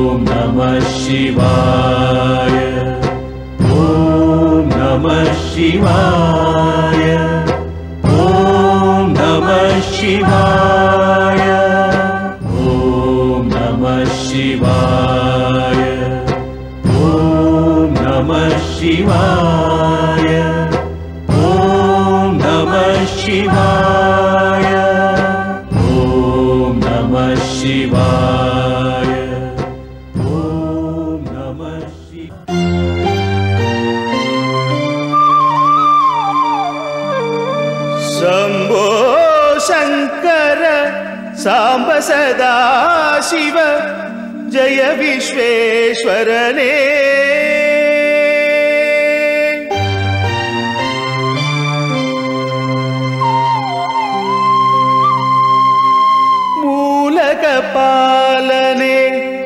ॐ नमः शिवाय ॐ नमः शिवाय ॐ नमः शिवाय ॐ नमः शिवाय ॐ नमः शिवाय ॐ नमः शिवाय ॐ नमः शिवाय ॐ नमः शिवाय शम्भो शङ्कर साम्ब सदा शिव जय विश्वेश्वरने मूलकपालने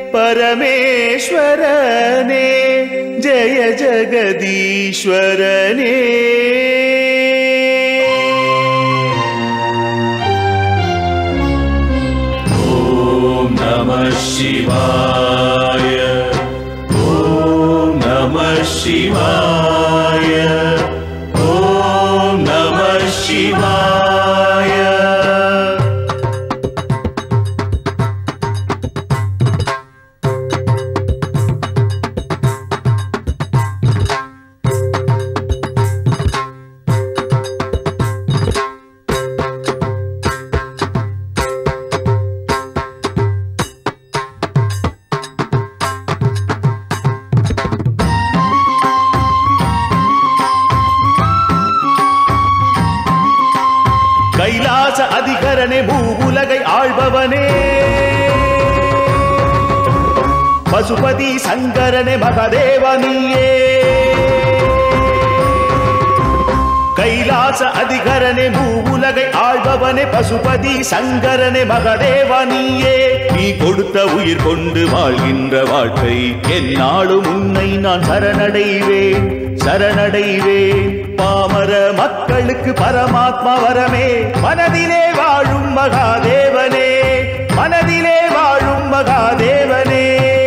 परमेश्वरने जय जगदीश्वरने ॐ नमः शिवाय ॐ नमः शिवाय ॐ नमः शिवाय கைலாச அதிகரனே மூவுலகை ஆள்பவனே பசுபதி சங்கரனே மகதேவனியே கைலாச அதிகரனே மூவுலகை ஆள்பவனே பசுபதி சங்கரனே மகதேவனியே நீ கொடுத்த உயிர் கொண்டு வாழ்கின்ற வாழ்க்கை என்னாலும் உன்னை நான் சரணடைவேன் சரணடைவேன் பாமர மக்களுக்கு பரமாத்மா வரமே மனதிலே வாழும் மகாதேவனே மனதிலே வாழும் மகாதேவனே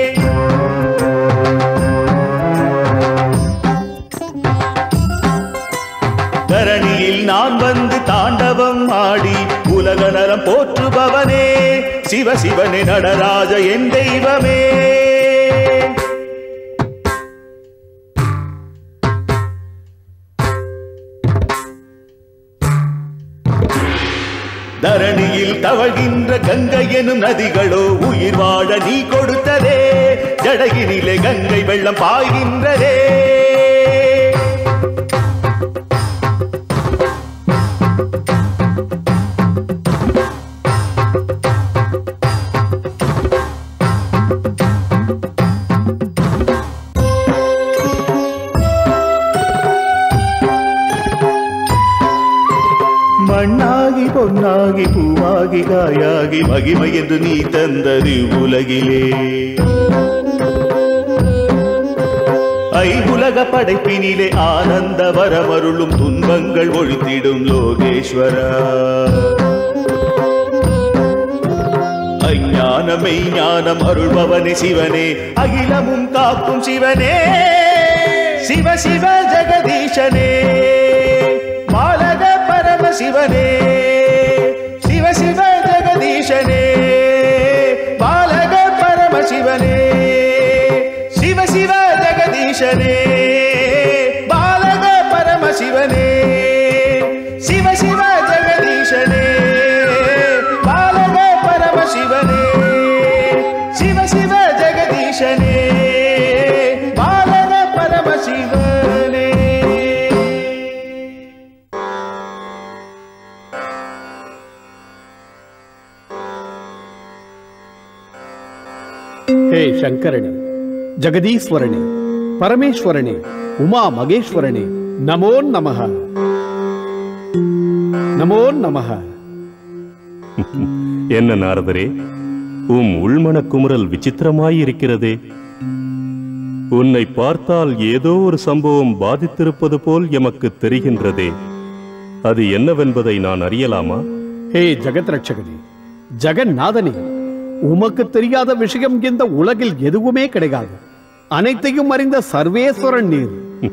தரணியில் நான் வந்து தாண்டவம் ஆடி உலக நலம் போற்றுபவனே சிவ சிவனே நடராஜ என் தெய்வமே தரணியில் தவழ்கின்ற கங்கை எனும் நதிகளோ உயிர் வாழ நீ கொடுத்ததே ஜடகினிலே கங்கை வெள்ளம் பாய்கின்றதே மண்ணாகி பொன்னாகி பூவாகி காயாகி மகிமை என்று நீ தந்தது உலகிலே ஐவுலக படைப்பினிலே ஆனந்த வரமருளும் துன்பங்கள் ஒழித்திடும் லோகேஸ்வரா அஞ்ஞான மெய்ஞானம் அருள்பவனே சிவனே அகிலமும் காக்கும் சிவனே சிவ சிவ ஜெகதீஷனே பாலக பரம சிவனே சிவ சிவ ஜெகதீஷனே பாலக பரம சிவனே சிவ சிவ ஜெகதீஷனே பாலக பரம சிவனே சிவ சிவ ஜெகதீஷனே பாலக பரம சிவனே சிவ சிவ ஜெகதீஷனே பாலக பரம சிவனே ಹೇ ಶಂಕರನೇ ಜಗದೀಶ್ವರನೇ ಪರಮೇಶ್ವರನೇ ಉಮಾ ಮಗೇಶ್ವರನೇ ನಮೋ ನಮಃ நமோ நமः என்ன நாரதரே உம் உள்மனக் குமுறல் விசித்திரமாயிருக்கிறதே உன்னை பார்த்தால் ஏதோ ஒரு சம்பவம் பாதித்திருப்பது போல் எமக்கு தெரிகின்றதே அது என்னவென்பதை நான் அறியலாமா ಹೇ ಜಗತ್ ರಕ್ಷಕನೇ ಜಗನ್ನಾಥನೇ உமக்கு தெரியாத விஷயம் இந்த உலகில் எதுவுமே கிடையாது அனைத்தையும் அறிந்த சர்வேஸ்வரன் நீர்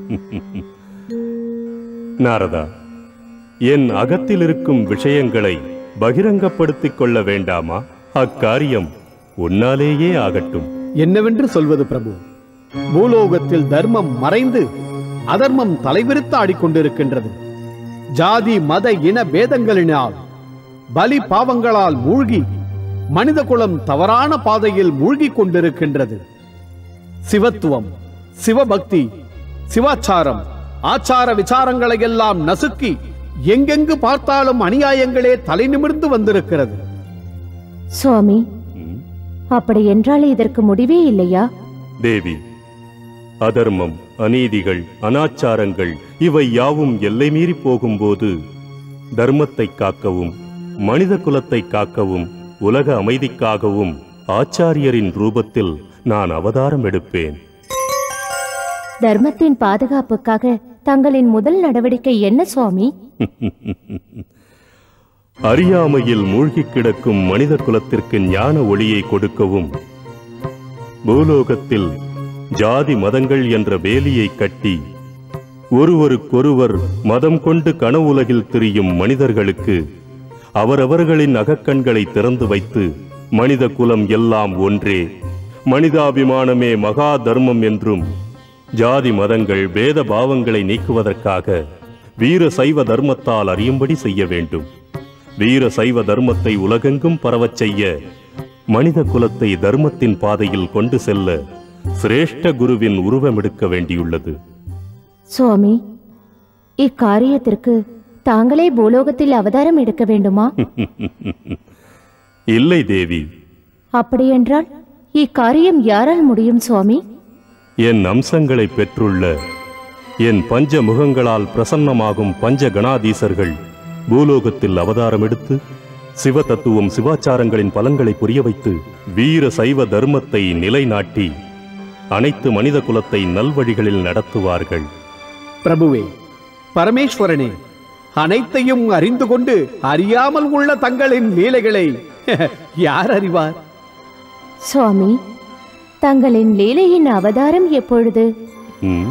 நாரதா என் அகத்தில் இருக்கும் விஷயங்களை பகிரங்கப்படுத்திக் கொள்ள வேண்டாமா அக்காரியம் உன்னாலேயே ஆகட்டும் என்னவென்று சொல்வது பிரபு பூலோகத்தில் தர்மம் மறைந்து அதர்மம் தலைவிரித்து ஆடிக்கொண்டிருக்கின்றது ஜாதி மத இன பேதங்களினால் பலி பாவங்களால் மூழ்கி மனித குலம் தவறான பாதையில் மூழ்கிக் கொண்டிருக்கின்றது சிவத்துவம் சிவபக்தி சிவாச்சாரம் ஆச்சார விசாரங்களை எல்லாம் நசுக்கி எங்கெங்கு பார்த்தாலும் அநியாயங்களே தலை நிமிர்ந்து வந்திருக்கிறது சுவாமி அப்படி என்றால் இதற்கு முடிவே இல்லையா தேவி அதர்மம் அநீதிகள் அனாச்சாரங்கள் இவை யாவும் எல்லை மீறி போகும்போது தர்மத்தை காக்கவும் மனித குலத்தை காக்கவும் உலக அமைதிக்காகவும் ஆச்சாரியரின் ரூபத்தில் நான் அவதாரம் எடுப்பேன் தர்மத்தின் பாதுகாப்புக்காக தங்களின் முதல் நடவடிக்கை என்ன சுவாமி அறியாமையில் மூழ்கிக் கிடக்கும் மனித குலத்திற்கு ஞான ஒளியை கொடுக்கவும் பூலோகத்தில் ஜாதி மதங்கள் என்ற வேலியை கட்டி ஒருவருக்கொருவர் மதம் கொண்டு கனவுலகில் திரியும் மனிதர்களுக்கு அவரவர்களின் அகக்கண்களை திறந்து வைத்து மனித குலம் எல்லாம் ஒன்றே மனிதாபிமானமே மகா தர்மம் என்றும் ஜாதி மதங்கள் பேத பாவங்களை நீக்குவதற்காக வீர சைவ தர்மத்தால் அறியும்படி செய்ய வேண்டும் வீர சைவ தர்மத்தை உலகெங்கும் பரவச் செய்ய மனித குலத்தை தர்மத்தின் பாதையில் கொண்டு செல்ல சிரேஷ்ட குருவின் உருவமெடுக்க வேண்டியுள்ளது சுவாமி இக்காரியத்திற்கு தாங்களே பூலோகத்தில் அவதாரம் எடுக்க வேண்டுமா இல்லை தேவி அப்படியென்றால் இக்காரியம் யாரால் முடியும் சுவாமி என் அம்சங்களை பெற்றுள்ள என் பஞ்ச முகங்களால் பிரசன்னமாகும் பஞ்ச கணாதீசர்கள் பூலோகத்தில் அவதாரம் எடுத்து சிவ தத்துவம் சிவாச்சாரங்களின் பலன்களை புரிய வைத்து வீர சைவ தர்மத்தை நிலைநாட்டி அனைத்து மனித குலத்தை நல்வழிகளில் நடத்துவார்கள் பிரபுவே பரமேஸ்வரனே அனைத்தையும் அறிந்து கொண்டு அறியாமல் உள்ள தங்களின் லீலைகளை யார் அறிவார் சுவாமி தங்களின் லீலையின் அவதாரம் எப்பொழுது ம்?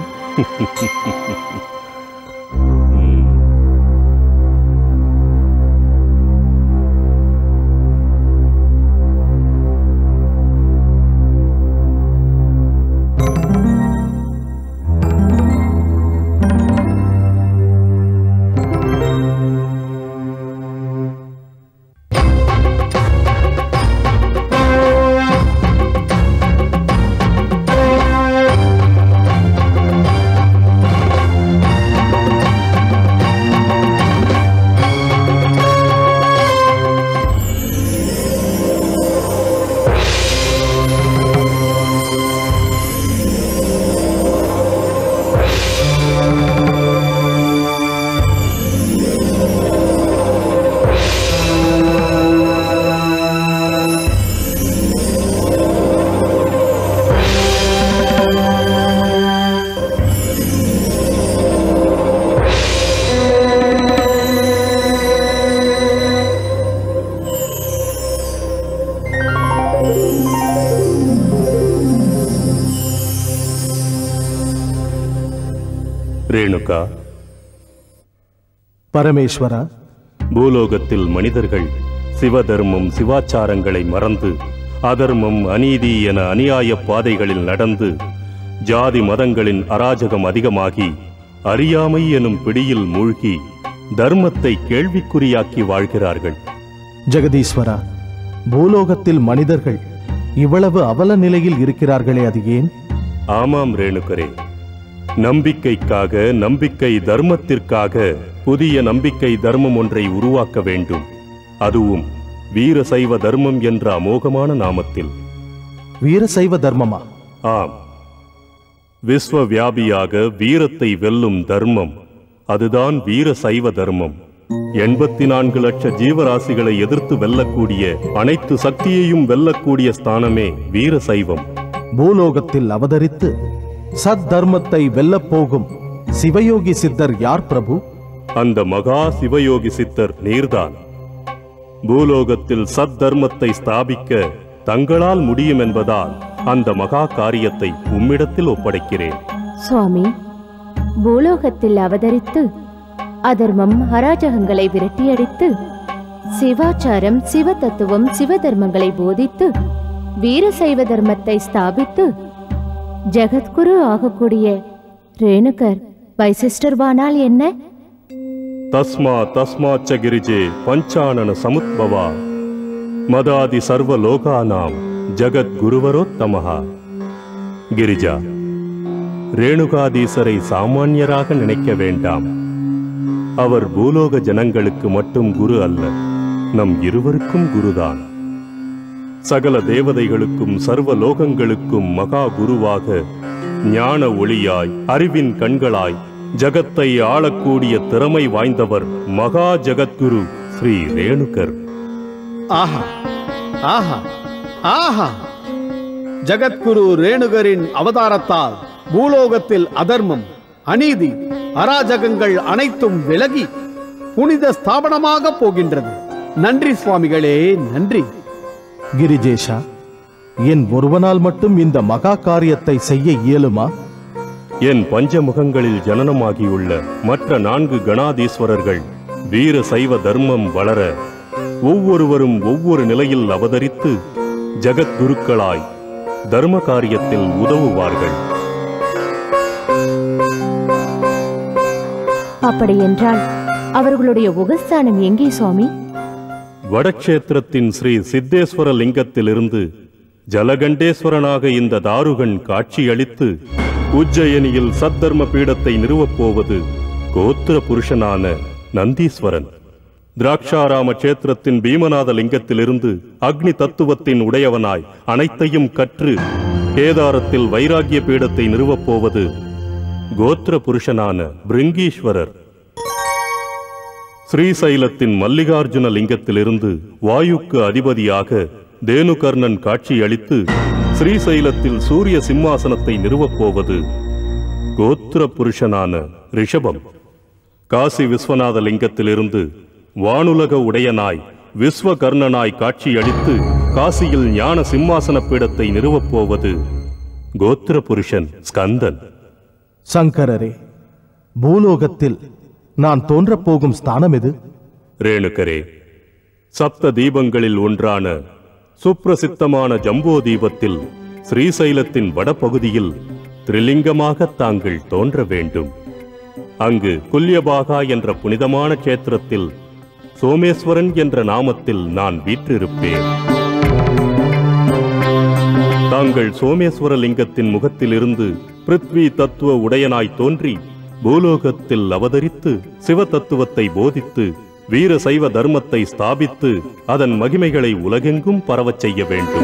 ரேணுகா பரமேஸ்வரா பூலோகத்தில் மனிதர்கள் சிவதர்மம் சிவாச்சாரங்களை மறந்து அதர்மம் அநீதி என அநியாய பாதைகளில் நடந்து ஜாதி மதங்களின் அராஜகம் அதிகமாகி அறியாமை எனும் பிடியில் மூழ்கி தர்மத்தை கேள்விக்குறியாக்கி வாழ்கிறார்கள் ஜெகதீஸ்வரா பூலோகத்தில் மனிதர்கள் இவ்வளவு அவல நிலையில் இருக்கிறார்களே அது ஏன் ஆமாம் ரேணுகரே நம்பிக்கைக்காக நம்பிக்கை தர்மத்திற்காக புதிய நம்பிக்கை தர்மம் ஒன்றை உருவாக்க வேண்டும் அதுவும் வீரசைவ தர்மம் என்ற அமோகமான நாமத்தில் வீரசைவ தர்மமா ஆம் விஸ்வவியாபியாக வீரத்தை வெல்லும் தர்மம் அதுதான் வீரசைவ தர்மம் எண்பத்தி நான்கு லட்ச ஜீவராசிகளை எதிர்த்து வெல்லக்கூடிய அனைத்து சக்தியையும் வெல்லக்கூடிய ஸ்தானமே வீரசைவம் பூலோகத்தில் அவதரித்து சத் தர்மத்தை வெல்லப் போகும் சிவயோகி சித்தர் யார் பிரபு அந்த மகா சிவயோகி சித்தர் நீர்தான் பூலோகத்தில் சத் தர்மத்தை ஸ்தாபிக்க தங்களால் முடியும் என்பதால் அந்த மகா காரியத்தை உம்மிடத்தில் ஒப்படைக்கிறேன் சுவாமி பூலோகத்தில் அவதரித்து அதர்மம் அராஜகங்களை விரட்டியடித்து சிவாச்சாரம் சிவ தத்துவம் சிவ தர்மங்களை போதித்து வீரசைவ தர்மத்தை ஸ்தாபித்து ஜெகத்குரு ஆகக்கூடிய ரேணுகர் வைசிஷ்டர்வானால் என்ன தஸ்மா தஸ்மாச்ச கிரிஜே பஞ்சானன சமுத்பவா மதாதி சர்வ லோகானாம் ஜகத் குருவரோத்தமஹா கிரிஜா ரேணுகாதீசரை சாமானியராக நினைக்க வேண்டாம் அவர் பூலோக ஜனங்களுக்கு மட்டும் குரு அல்ல நம் இருவருக்கும் குருதான் சகல தேவதைகளுக்கும் சர்வ லோகங்களுக்கும் மகா குருவாக ஞான ஒளியாய் அறிவின் கண்களாய் ஜகத்தை ஆளக்கூடிய திறமை வாய்ந்தவர் மகா ஜகத்குரு ஸ்ரீ ரேணுகர் ஆஹா ஆஹா ஆஹா ஜகத்குரு ரேணுகரின் அவதாரத்தால் பூலோகத்தில் அதர்மம் அநீதி அராஜகங்கள் அனைத்தும் விலகி புனித ஸ்தாபனமாக போகின்றது நன்றி சுவாமிகளே நன்றி கிரிஜேஷா என் ஒருவனால் மட்டும் இந்த மகா காரியத்தை செய்ய இயலுமா என் பஞ்சமுகங்களில் ஜனனமாகியுள்ள மற்ற நான்கு கணாதீஸ்வரர்கள் வீர சைவ தர்மம் வளர ஒவ்வொருவரும் ஒவ்வொரு நிலையில் அவதரித்து ஜகத்குருக்களாய் தர்ம காரியத்தில் உதவுவார்கள் அப்படியென்றால் அவர்களுடைய உகஸ்தானம் எங்கே சுவாமி வடக்ஷேத்திரத்தின் ஸ்ரீ சித்தேஸ்வர லிங்கத்திலிருந்து ஜலகண்டேஸ்வரனாக இந்த தாருகன் காட்சியளித்து உஜ்ஜயினியில் சத்தர்ம பீடத்தை நிறுவப் போவது கோத்திர புருஷனான நந்தீஸ்வரன் திராட்சாராம கஷேத்திரத்தின் பீமநாத லிங்கத்திலிருந்து அக்னி தத்துவத்தின் உடையவனாய் அனைத்தையும் கற்று கேதாரத்தில் வைராகிய பீடத்தை நிறுவப் போவது கோத்திர புருஷனான பிருங்கீஸ்வரர் ஸ்ரீசைலத்தின் மல்லிகார்ஜுன லிங்கத்திலிருந்து வாயுக்கு அதிபதியாக தேனுகர்ணன் காட்சியளித்து ஸ்ரீசைலத்தில் சூரிய சிம்மாசனத்தை நிறுவப் போவது கோத்திர புருஷனான ரிஷபம் காசி விஸ்வநாத லிங்கத்திலிருந்து வானுலக உடையனாய் விஸ்வகர்ணனாய் காட்சியளித்து காசியில் ஞான சிம்மாசன பீடத்தை நிறுவப் போவது கோத்திர புருஷன் ஸ்கந்தன் சங்கரரே பூலோகத்தில் நான் தோன்றப் போகும் ஸ்தானம் எது ரேணுகரே சப்த தீபங்களில் ஒன்றான சுப்பிரசித்தமான ஜம்போ தீபத்தில் ஸ்ரீசைலத்தின் வடபகுதியில் திரிலிங்கமாக தாங்கள் தோன்ற வேண்டும் அங்கு குல்யபாகா என்ற புனிதமான கேத்திரத்தில் சோமேஸ்வரன் என்ற நாமத்தில் நான் வீற்றிருப்பேன் தாங்கள் சோமேஸ்வர லிங்கத்தின் முகத்திலிருந்து பிருத்வி தத்துவ உடையனாய் தோன்றி பூலோகத்தில் அவதரித்து சிவ தத்துவத்தை போதித்து வீர சைவ தர்மத்தை ஸ்தாபித்து அதன் மகிமைகளை உலகெங்கும் பரவச் செய்ய வேண்டும்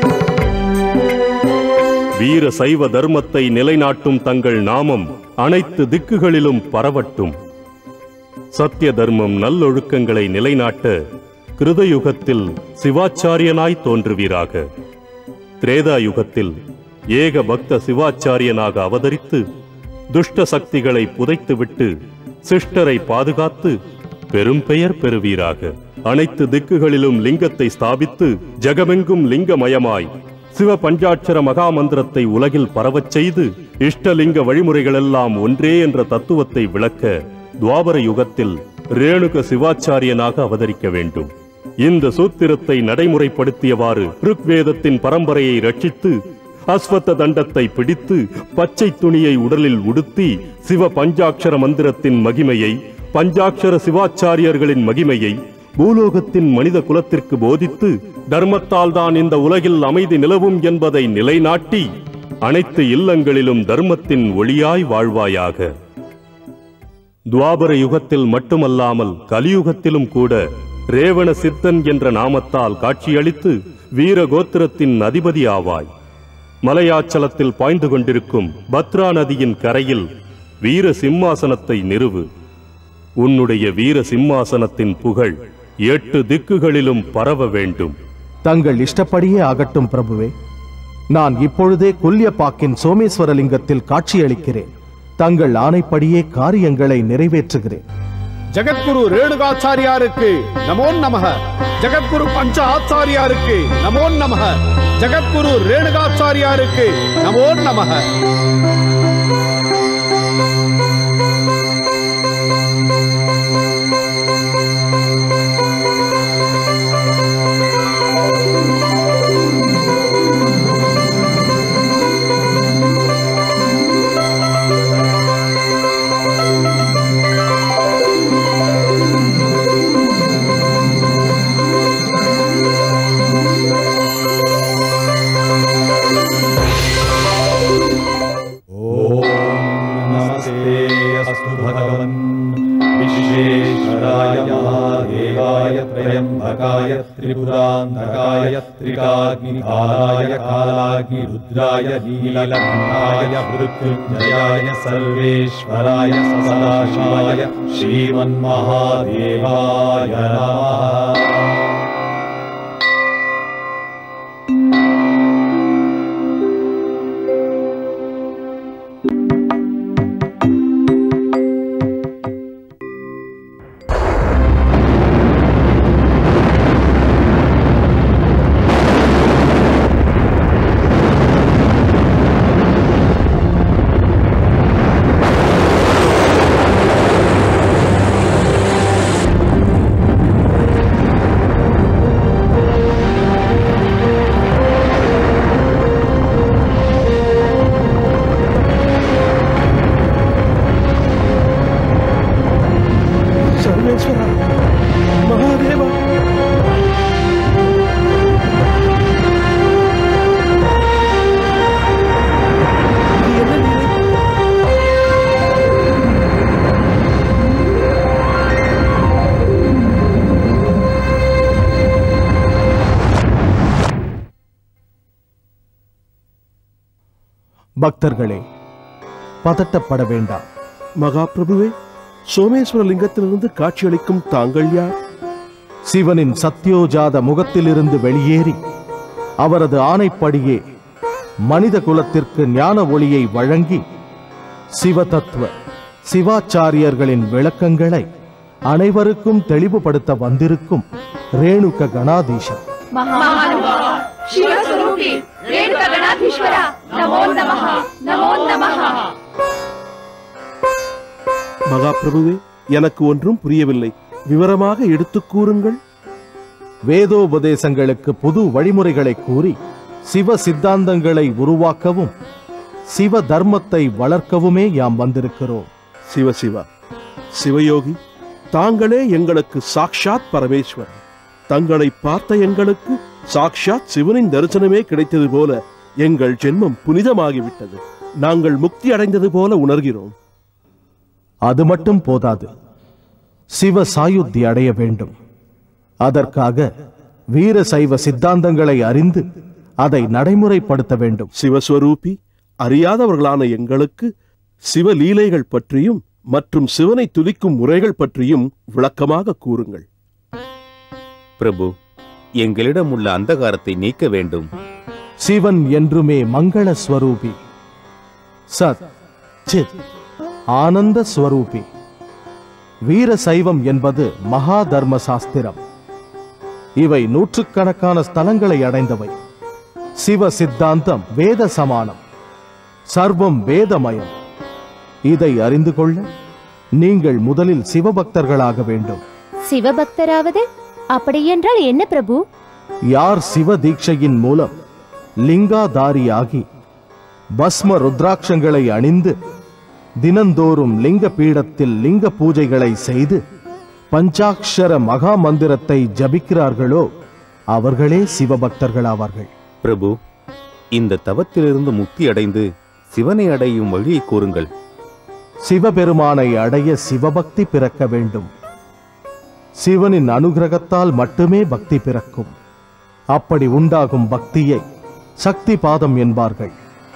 வீர சைவ தர்மத்தை நிலைநாட்டும் தங்கள் நாமம் அனைத்து திக்குகளிலும் பரவட்டும் சத்திய தர்மம் நல்லொழுக்கங்களை நிலைநாட்ட கிருதயுகத்தில் சிவாச்சாரியனாய் தோன்றுவீராக திரேதா யுகத்தில் ஏக பக்த சிவாச்சாரியனாக அவதரித்து துஷ்ட சக்திகளை புதைத்துவிட்டு சிஷ்டரை பாதுகாத்து பெரும் பெயர் பெறுவீராக அனைத்து திக்குகளிலும் லிங்கத்தை ஸ்தாபித்து ஜகமெங்கும் லிங்கமயமாய் சிவ பஞ்சாட்சர மகாமந்திரத்தை உலகில் பரவச் செய்து இஷ்டலிங்க வழிமுறைகளெல்லாம் ஒன்றே என்ற தத்துவத்தை விளக்க துவாபர யுகத்தில் ரேணுக சிவாச்சாரியனாக அவதரிக்க வேண்டும் இந்த சூத்திரத்தை நடைமுறைப்படுத்தியவாறு ருக்வேதத்தின் பரம்பரையை ரட்சித்து அஸ்வத்த தண்டத்தை பிடித்து பச்சை துணியை உடலில் உடுத்தி சிவ பஞ்சாட்சர மந்திரத்தின் மகிமையை பஞ்சாட்சர சிவாச்சாரியர்களின் மகிமையை பூலோகத்தின் மனித குலத்திற்கு போதித்து தர்மத்தால் தான் இந்த உலகில் அமைதி நிலவும் என்பதை நிலைநாட்டி அனைத்து இல்லங்களிலும் தர்மத்தின் ஒளியாய் வாழ்வாயாக துவாபர யுகத்தில் மட்டுமல்லாமல் கலியுகத்திலும் கூட ரேவண சித்தன் என்ற நாமத்தால் காட்சியளித்து வீர கோத்திரத்தின் அதிபதி ஆவாய் மலையாச்சலத்தில் பாய்ந்து கொண்டிருக்கும் பத்ரா நதியின் கரையில் வீர சிம்மாசனத்தை நிறுவு உன்னுடைய வீர சிம்மாசனத்தின் புகழ் எட்டு திக்குகளிலும் பரவ வேண்டும் தங்கள் இஷ்டப்படியே ஆகட்டும் பிரபுவே நான் இப்பொழுதே கொல்யப்பாக்கின் சோமேஸ்வரலிங்கத்தில் காட்சியளிக்கிறேன் தங்கள் ஆணைப்படியே காரியங்களை நிறைவேற்றுகிறேன் ஜெகத்குரு ரேணுகாச்சாரியாருக்கு நமோ நமக ஜெகத்குரு பஞ்ச ஆச்சாரியாருக்கு நமோ நமக ஜெகத்குரு ரேணுகாச்சாரியாருக்கு நமோ நமக नमस्ते अस्तु भगवन् विश्वेश्वराय महादेवाय त्र्यम्बकाय त्रिपुरान्धकाय त्रिकाग्निकालाय कालाग्निरुद्राय नीलकण्ठाय मृत्युञ्जयाय सर्वेश्वराय सदाशिवाय श्रीमन्महादेवाय नमः சர்வேஸ்வரா மகாதேவா இது என்ன லீலை? பக்தர்களே பதட்டப்பட வேண்டாம் மகாபிரபுவே சோமேஸ்வர லிங்கத்திலிருந்து காட்சியளிக்கும் தாங்கள் யார் சிவனின் சத்யோஜாத முகத்திலிருந்து வெளியேறி அவரது ஆணைப்படியே மனித குலத்திற்கு ஞான ஒளியை வழங்கி சிவதத்துவ சிவாச்சாரியர்களின் விளக்கங்களை அனைவருக்கும் தெளிவுபடுத்த வந்திருக்கும் ரேணுக கணாதீசன் ಶಿವಸ್ವರೂಪಿ ರೇಣುಕ ಗಣಾಧೀಶ್ವರ ನಮೋ ನಮಃ ನಮೋ ನಮಃ மகாபிரபுவே எனக்கு ஒன்றும் புரியவில்லை விவரமாக எடுத்துக் கூறுங்கள் வேதோபதேசங்களுக்கு புது வழிமுறைகளை கூறி சிவ சித்தாந்தங்களை உருவாக்கவும் சிவ தர்மத்தை வளர்க்கவுமே யாம் வந்திருக்கிறோம் சிவ சிவா சிவயோகி தாங்களே எங்களுக்கு சாக்ஷாத் பரமேஸ்வரன் தங்களை பார்த்த எங்களுக்கு சாக்ஷாத் சிவனின் தரிசனமே கிடைத்தது போல எங்கள் ஜென்மம் புனிதமாகிவிட்டது நாங்கள் முக்தி அடைந்தது போல உணர்கிறோம் அது மட்டும் போதாது சிவ சாயுத்தி அடைய வேண்டும் அதற்காக வீர சைவ சித்தாந்தங்களை அறிந்து அதை நடைமுறைப்படுத்த வேண்டும் சிவஸ்வரூபி அறியாதவர்களான எங்களுக்கு சிவலீலைகள் பற்றியும் மற்றும் சிவனை துதிக்கும் முறைகள் பற்றியும் விளக்கமாக கூறுங்கள் பிரபு எங்களிடம் உள்ள அந்தகாரத்தை நீக்க வேண்டும் சிவன் என்றுமே மங்கள ஸ்வரூபி சத் சித் ஆனந்த ஸ்வரூபி வீர சைவம் என்பது மகா தர்ம சாஸ்திரம் இவை நூற்றுக்கணக்கான ஸ்தலங்களை அடைந்தவை சிவ சித்தாந்தம் வேத சமானம் சர்வம் வேதமயம் இதை அறிந்து கொள்ள நீங்கள் முதலில் சிவபக்தர்களாக வேண்டும் சிவபக்தராவது அப்படியென்றால் என்ன பிரபு யார் சிவ தீட்சையின் மூலம் லிங்காதாரியாகி பஸ்ம ருத்ராட்சங்களை அணிந்து தினந்தோறும் லிங்க பீடத்தில் லிங்க பூஜைகளை செய்து பஞ்சாக்ஷர மகா மந்திரத்தை ஜபிக்கிறார்களோ அவர்களே சிவபக்தர்களாவார்கள் பிரபு இந்த தவத்திலிருந்து முக்தி அடைந்து சிவனை அடையும் வழியை கூறுங்கள் சிவபெருமானை அடைய சிவபக்தி பிறக்க வேண்டும் சிவனின் அனுகிரகத்தால் மட்டுமே பக்தி பிறக்கும் அப்படி உண்டாகும் பக்தியை சக்தி பாதம் என்பார்கள்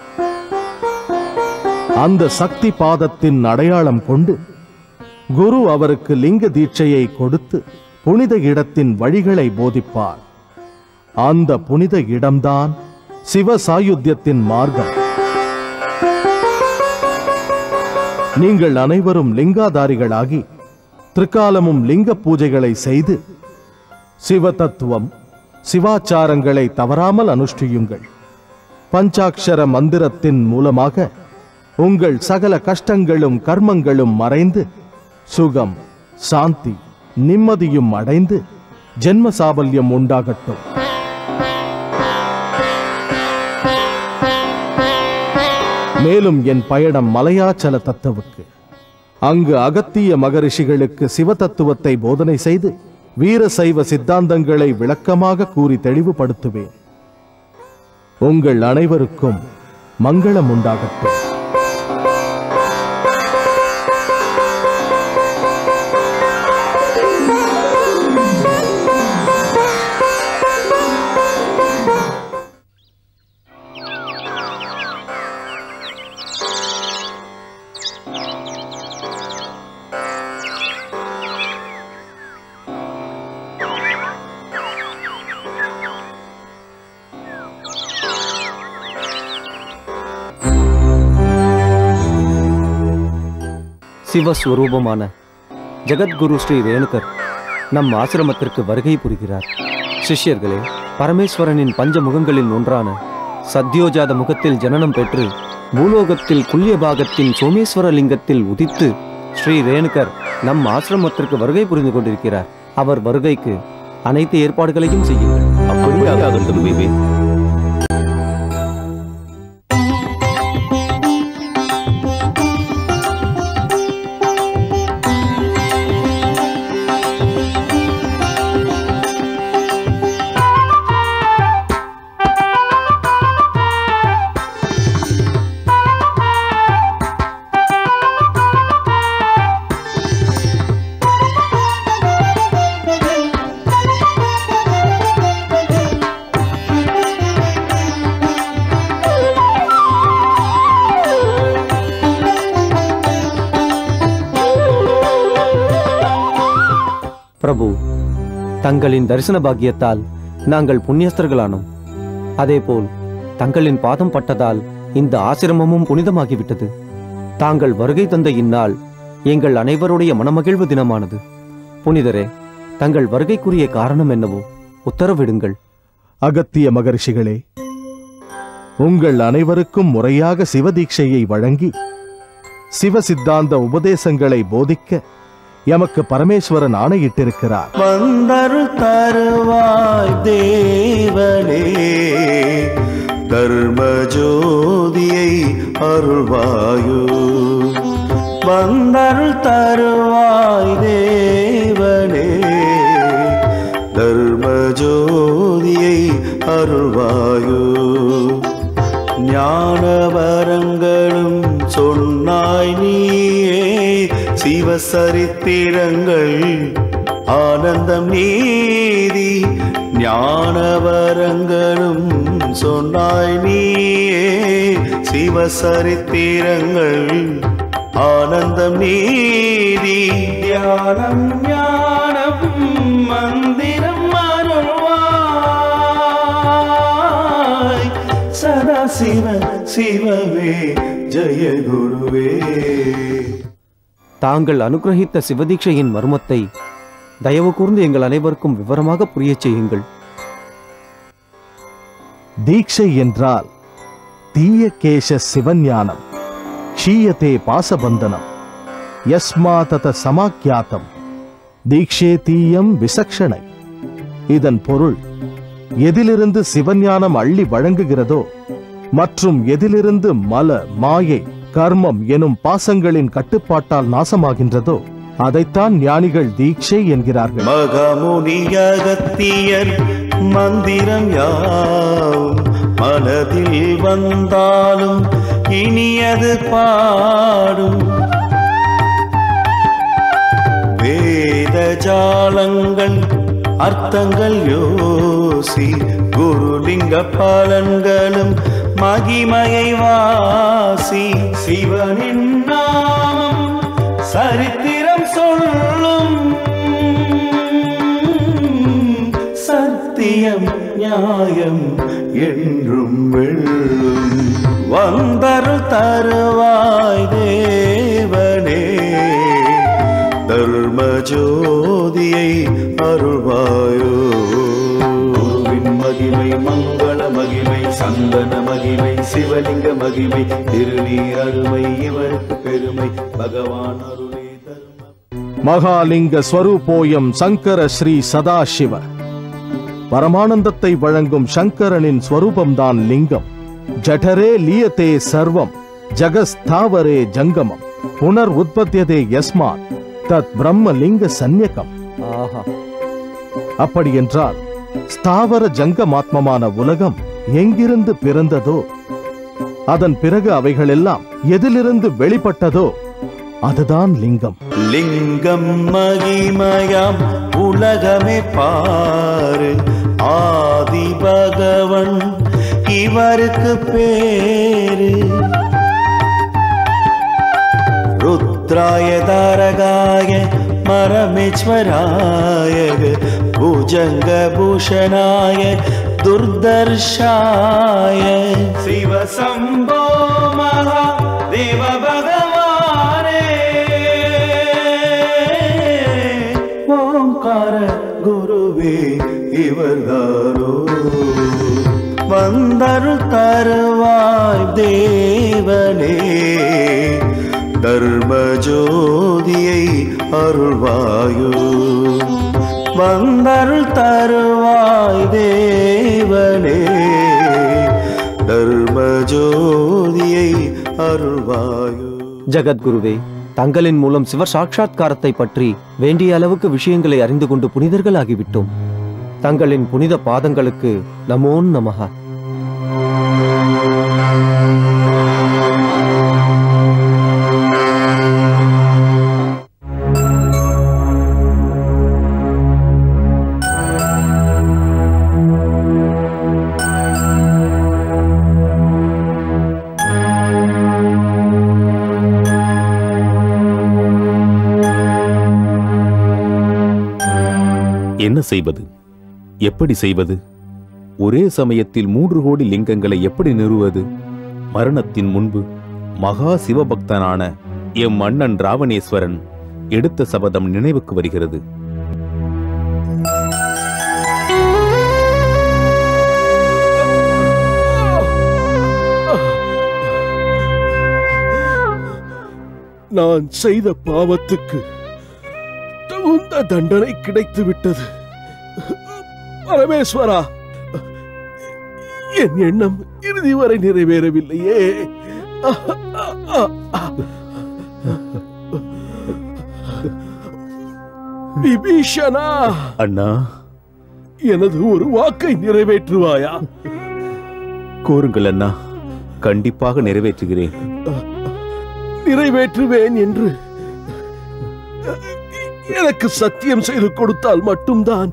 அந்த சக்தி பாதத்தின் அடையாளம் கொண்டு குரு அவருக்கு லிங்க தீட்சையை கொடுத்து புனித இடத்தின் வழிகளை போதிப்பார் அந்த புனித இடம்தான் சிவ சாயுத்தியத்தின் மார்க்கம் நீங்கள் அனைவரும் லிங்காதாரிகளாகி திரிகாலமும் லிங்க பூஜைகளை செய்து சிவ தத்துவம் சிவாச்சாரங்களை தவறாமல் அனுஷ்டியுங்கள் பஞ்சாட்சர மந்திரத்தின் மூலமாக உங்கள் சகல கஷ்டங்களும் கர்மங்களும் மறைந்து சுகம் சாந்தி நிம்மதியும் அடைந்து ஜென்ம சாபல்யம் உண்டாகட்டும் மேலும் என் பயணம் மலையாச்சல தத்துவுக்கு அங்கு அகத்திய மகரிஷிகளுக்கு சிவதத்துவத்தை போதனை செய்து வீர சைவ சித்தாந்தங்களை விளக்கமாக கூறி தெளிவுபடுத்துவேன் உங்கள் அனைவருக்கும் மங்களம் உண்டாகட்டும் சிவஸ்வரூபமான ஜெகத்குரு ஸ்ரீ ரேணுகர் நம் ஆசிரமத்திற்கு வருகை புரிகிறார் சிஷ்யர்களே பரமேஸ்வரனின் பஞ்ச முகங்களில் ஒன்றான சத்யோஜாத முகத்தில் ஜனனம் பெற்று பூலோகத்தில் குல்ய பாகத்தின் சோமேஸ்வர லிங்கத்தில் உதித்து ஸ்ரீ ரேணுகர் நம் ஆசிரமத்திற்கு வருகை புரிந்து கொண்டிருக்கிறார் அவர் வருகைக்கு அனைத்து ஏற்பாடுகளையும் செய்யுங்கள் அப்படியே ஆகட்டும் தேவி பிரபு தங்களின் தரிசன பாக்கியத்தால் நாங்கள் புண்ணியஸ்தர்களானோம் அதேபோல் தங்களின் பாதம் பட்டதால் இந்த ஆசிரமமும் புனிதமாகிவிட்டது தாங்கள் வருகை தந்த இந்நாள் எங்கள் அனைவருடைய மனமகிழ்வு தினமானது புனிதரே தங்கள் வருகைக்குரிய காரணம் என்னவோ உத்தரவிடுங்கள் அகத்திய மகரிஷிகளே உங்கள் அனைவருக்கும் முறையாக சிவதீட்சையை வழங்கி சிவ சித்தாந்த உபதேசங்களை போதிக்க எமக்கு பரமேஸ்வரன் ஆணையிட்டிருக்கிறார் வந்தருள் தருவாய் தேவனே தர்ம ஜோதியை அருள்வாயோ வந்தருள் தருவாய் தேவனே தர்ம ஜோதியை அருள்வாயோ ஞானவரங்களும் சொன்னாய் நீயே சிவசரித்திரங்கள் ஆனந்தம் நீதி ஞானவரங்களும் சொன்னாய் நீயே சிவசரித்திரங்கள் ஆனந்தம் நீதி தியானம் ஞானம் மந்திரம் அருள்வாய் சதா சிவ சிவவே ஜெய குருவே தாங்கள் அனுகிரகித்த சிவதீட்சையின் மர்மத்தை தயவு கூர்ந்து எங்கள் அனைவருக்கும் விவரமாக புரியச் செய்யுங்கள் தீட்சை என்றால் தீய கேச சிவஞானம் க்ஷீயத்தே பாசபந்தனம் யஸ்மா தத சமாக்கியாத்தம் தீக்ஷே தீயம் விசக்ஷணை இதன் பொருள் எதிலிருந்து சிவஞானம் அள்ளி வழங்குகிறதோ மற்றும் எதிலிருந்து மல மாயை கர்மம் எனும் பாசங்களின் கட்டுப்பாட்டால் நாசமாகின்றதோ அதைத்தான் ஞானிகள் தீட்சை என்கிறார்கள் மகமுனியகத்தியர் மந்திரம் யாவும் மனதில் வந்தாலும் இனியது பாடும் வேத ஜாலங்கள் அர்த்தங்கள் யோசி குருலிங்க பலன்களும் மகிமையை வாசி சிவனின் நாமம் சரித்திரம் சொல்லும் சத்தியம் நியாயம் என்றும் வெல்லும் வந்தருள் தருவாய் தேவனே தர்ம ஜோதியை அருள்வாயோ குருவின் மகிமை மங்கள மகிமை சந்தன மகிமை சிவலிங்க மகிமை திருநீர் அருமை இவருக்கு பெருமை பகவான் அருளே தரும மகாலிங்க ஸ்வரூபோயம் சங்கர ஸ்ரீ சதாசிவ பரமானந்தத்தை வழங்கும் சங்கரனின் ஸ்வரூபம்தான் லிங்கம் ஜடரே லியதே சர்வம் ஜகஸ்தாவரே ஜங்கமம் புனர் உற்பத்தியதே யஸ்மாத் தத் பிரம்ம லிங்க சந்நியகம் ஆஹா அப்படி என்றால் ஸ்தாவர ஜங்கமாத்மமான உலகம் எங்கிருந்து பிறந்ததோ அதன் பிறகு அவைகளெல்லாம் எதிலிருந்து வெளிப்பட்டதோ அதுதான் லிங்கம் லிங்கம் மகிமயாம் உலகமே பாரு ஆதி பகவன் இவருக்கு பேரு ருத்ராய தாரகாய மரமேஸ்வராய புஜங்க பூஷணாய துர்தர்ஷாய சிவசம்போ மகா தேவ பகவானே ஓம்கார குருவே இவர்தாரோ வந்தரு தருவாய் தேவனே தர்ம ஜோதியை அருள்வாயோ வந்தருள் தருவாய் தேவனே தர்ம ஜோதியை அருள்வாயோ ஜகத்குருவே தங்களின் மூலம் சிவ சாட்சாத்காரத்தை பற்றி வேண்டிய அளவுக்கு விஷயங்களை அறிந்து கொண்டு புனிதர்களாகிவிட்டோம் தங்களின் புனித பாதங்களுக்கு நமோ நமஹ என்ன செய்வது எப்படி செய்வது ஒரே சமயத்தில் மூன்று கோடி லிங்கங்களை எப்படி நிறுவது மரணத்தின் முன்பு மகா சிவபக்தனான எம் அண்ணன் ராவணேஸ்வரன் எடுத்த சபதம் நினைவுக்கு வருகிறது நான் செய்த பாவத்துக்கு தகுந்த தண்டனை கிடைத்து விட்டது பரமேஸ்வரா என் எண்ணம் இறுதி வரை நிறைவேறவில்லையே விபீஷணா அண்ணா எனது ஒரு வாக்கை நிறைவேற்றுவாயா கூறுங்கள் அண்ணா கண்டிப்பாக நிறைவேற்றுகிறேன் நிறைவேற்றுவேன் என்று எனக்கு சத்தியம் செய்து கொடுத்தால் மட்டும்தான்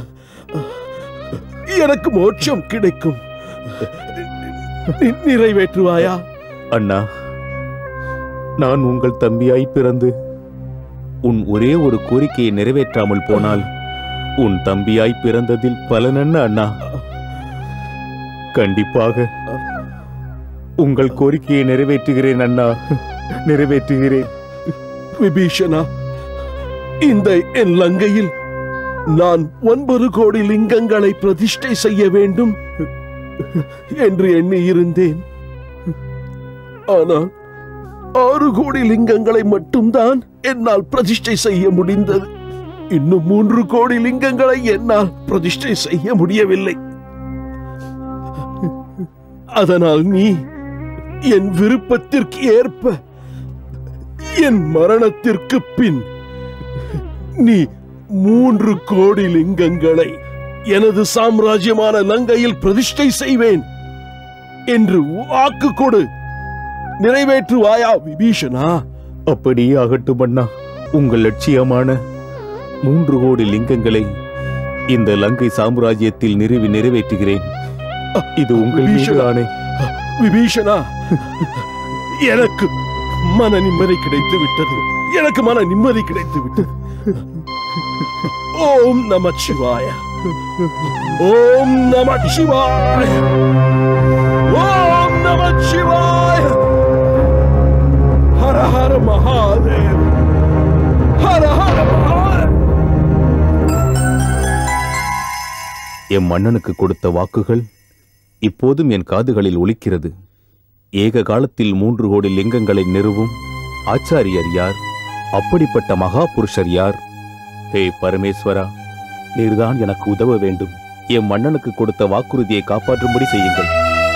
எனக்கு மோட்சம் கிடைக்கும் நி- நிறைவேற்றுவாயா அண்ணா நான் உங்கள் தம்பியாய் பிறந்து உன் ஒரே ஒரு கோரிக்கையை நிறைவேற்றாமல் போனால் உன் தம்பியாய் பிறந்ததில் பலனென்ன அண்ணா கண்டிப்பாக உங்கள் கோரிக்கையை நிறைவேற்றுகிறேன் அண்ணா நிறைவேற்றுகிறேன் விபீஷணா இந்த என் லங்கையில் நான் ஒன்பது கோடி லிங்கங்களை பிரதிஷ்டை செய்ய வேண்டும் என்று எண்ணி இருந்தேன் ஆனால் ஆறு கோடி லிங்கங்களை மட்டும்தான் என்னால் பிரதிஷ்டை செய்ய முடிந்தது இன்னும் மூன்று கோடி லிங்கங்களை என்னால் பிரதிஷ்டை செய்ய முடியவில்லை அதனால் நீ என் விருப்பத்திற்கு ஏற்ப என் மரணத்திற்கு பின் நீ மூன்று கோடி லிங்கங்களை எனது சாம்ராஜ்யமான லங்கையில் பிரதிஷ்டை செய்வேன் என்று வாக்கு கொடு நிறைவேற்றுவாயா விபீஷணா அப்படியே ஆகட்டும் அண்ணா உங்கள் லட்சியமான மூன்று கோடி லிங்கங்களை இந்த லங்கை சாம்ராஜ்யத்தில் நிறுவி நிறைவேற்றுகிறேன் இது உங்கள் மீது விபீஷணா. ஆணை விபீஷணா எனக்கு மன நிம்மதி கிடைத்து விட்டது எனக்கு மன நிம்மதி கிடைத்து விட்டது ஓம் நம சிவாய ஓம் நம சிவாய ஓம் நம சிவாய ஹர ஹர மகாதேவ் ஹர ஹர மகாதேவ் என் மன்னனுக்கு கொடுத்த வாக்குகள் இப்போதும் என் காதுகளில் ஒலிக்கிறது ஏக காலத்தில் மூன்று கோடி லிங்கங்களை நிறுவும் ஆச்சாரியர் யார் அப்படிப்பட்ட மகா புருஷர் யார் ஹே பரமேஸ்வரா நீர்தான் எனக்கு உதவ வேண்டும் என் மன்னனுக்கு கொடுத்த வாக்குறுதியை காப்பாற்றும்படி செய்யுங்கள்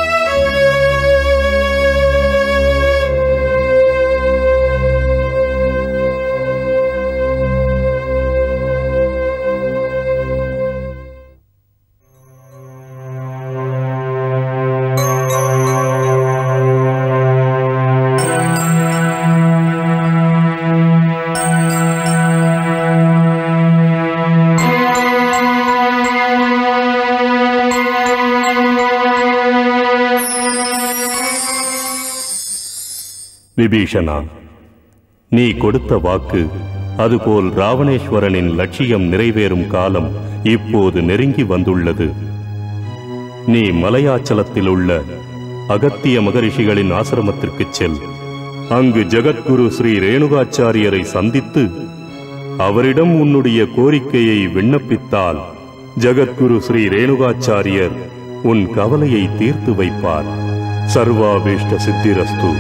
விபீஷணா நீ கொடுத்த வாக்கு அதுபோல் ராவணேஸ்வரனின் லட்சியம் நிறைவேறும் காலம் இப்போது நெருங்கி வந்துள்ளது நீ மலையாச்சலத்தில் உள்ள அகத்திய மகரிஷிகளின் ஆசிரமத்திற்குச் செல் அங்கு ஜகத்குரு ஸ்ரீ ரேணுகாச்சாரியரை சந்தித்து அவரிடம் உன்னுடைய கோரிக்கையை விண்ணப்பித்தால் ஜகத்குரு ஸ்ரீ ரேணுகாச்சாரியர் உன் கவலையை தீர்த்து வைப்பார் சர்வாபீஷ்ட சித்திரஸ்து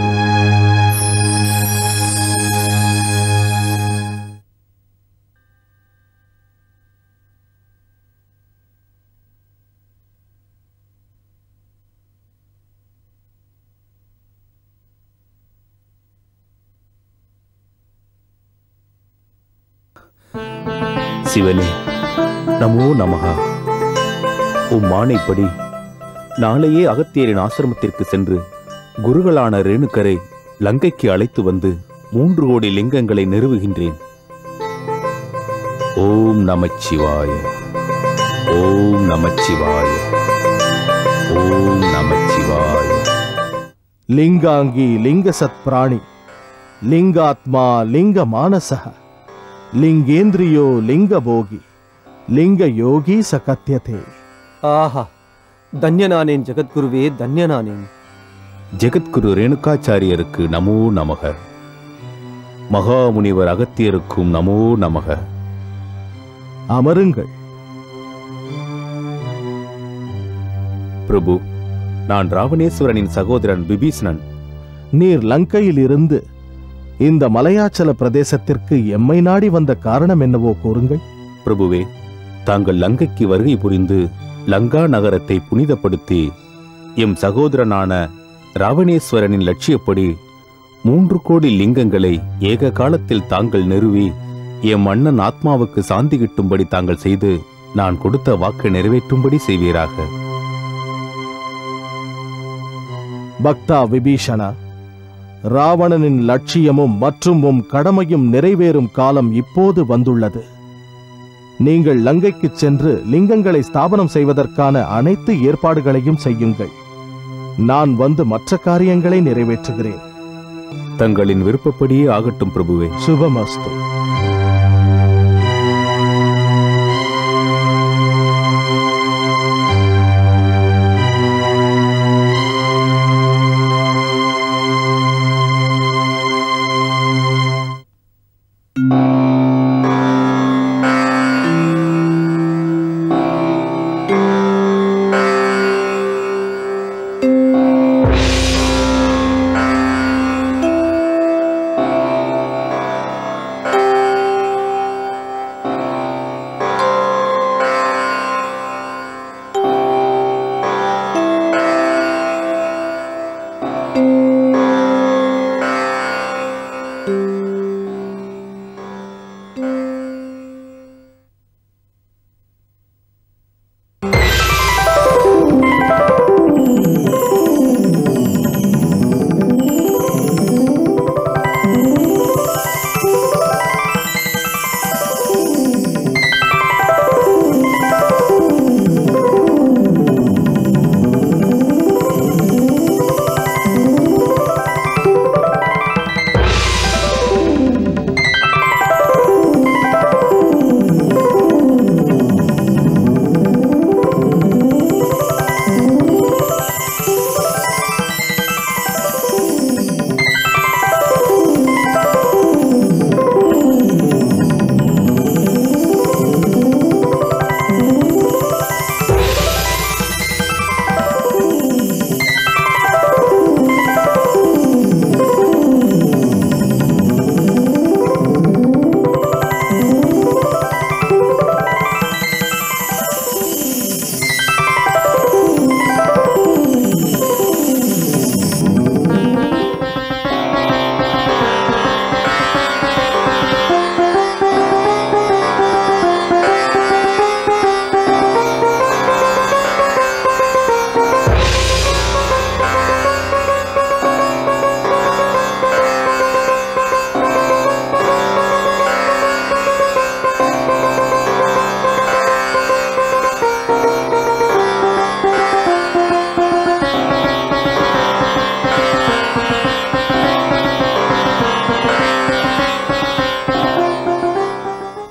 சிவனே நமோ நமகா உம் ஆணைப்படி நாளையே அகத்தியரின் ஆசிரமத்திற்கு சென்று குருகளான ரேணுக்கரை லங்கைக்கு அழைத்து வந்து மூன்று கோடி லிங்கங்களை நிறுவுகின்றேன் ஓம் நமச்சிவாய ஓம் நமச்சிவாய ஓம் நமச்சிவாய லிங்காங்கி லிங்கசத் பிராணி லிங்காத்மா லிங்க மானசக லிங்கேந்திரியோ லிங்க போகி லிங்க யோகி ச கத்தியதே ஆஹா தன்யனானேன் ஜெகத்குருவே தன்யனானேன் ஜெகத்குரு ரேணுகாச்சாரியருக்கு நமோ நமக மகாமுனிவர் அகத்தியருக்கும் நமோ நமக அமருங்கள் பிரபு நான் ராவணேஸ்வரனின் சகோதரன் விபீஷணன் நீர் லங்கையில் இருந்து இந்த மலையாச்சல பிரதேசத்திற்கு எம்மை நாடி வந்த காரணம் என்னவோ கூறுங்கள் பிரபுவே தாங்கள் லங்கைக்கு வருகை புரிந்து லங்கா நகரத்தை புனிதப்படுத்தி எம் சகோதரனான ராவணேஸ்வரனின் லட்சியப்படி மூன்று கோடி லிங்கங்களை ஏக காலத்தில் தாங்கள் நிறுவி எம் மன்னன் ஆத்மாவுக்கு சாந்தி கிட்டும்படி தாங்கள் செய்து நான் கொடுத்த வாக்கு நிறைவேற்றும்படி செய்வீராக பக்தா விபீஷணா ராவணனின் லட்சியமும் மற்றும் உம் கடமையும் நிறைவேறும் காலம் இப்போது வந்துள்ளது நீங்கள் லங்கைக்குச் சென்று லிங்கங்களை ஸ்தாபனம் செய்வதற்கான அனைத்து ஏற்பாடுகளையும் செய்யுங்கள் நான் வந்து மற்ற காரியங்களை நிறைவேற்றுகிறேன் தங்களின் விருப்பப்படியே ஆகட்டும் பிரபுவே சுபமஸ்து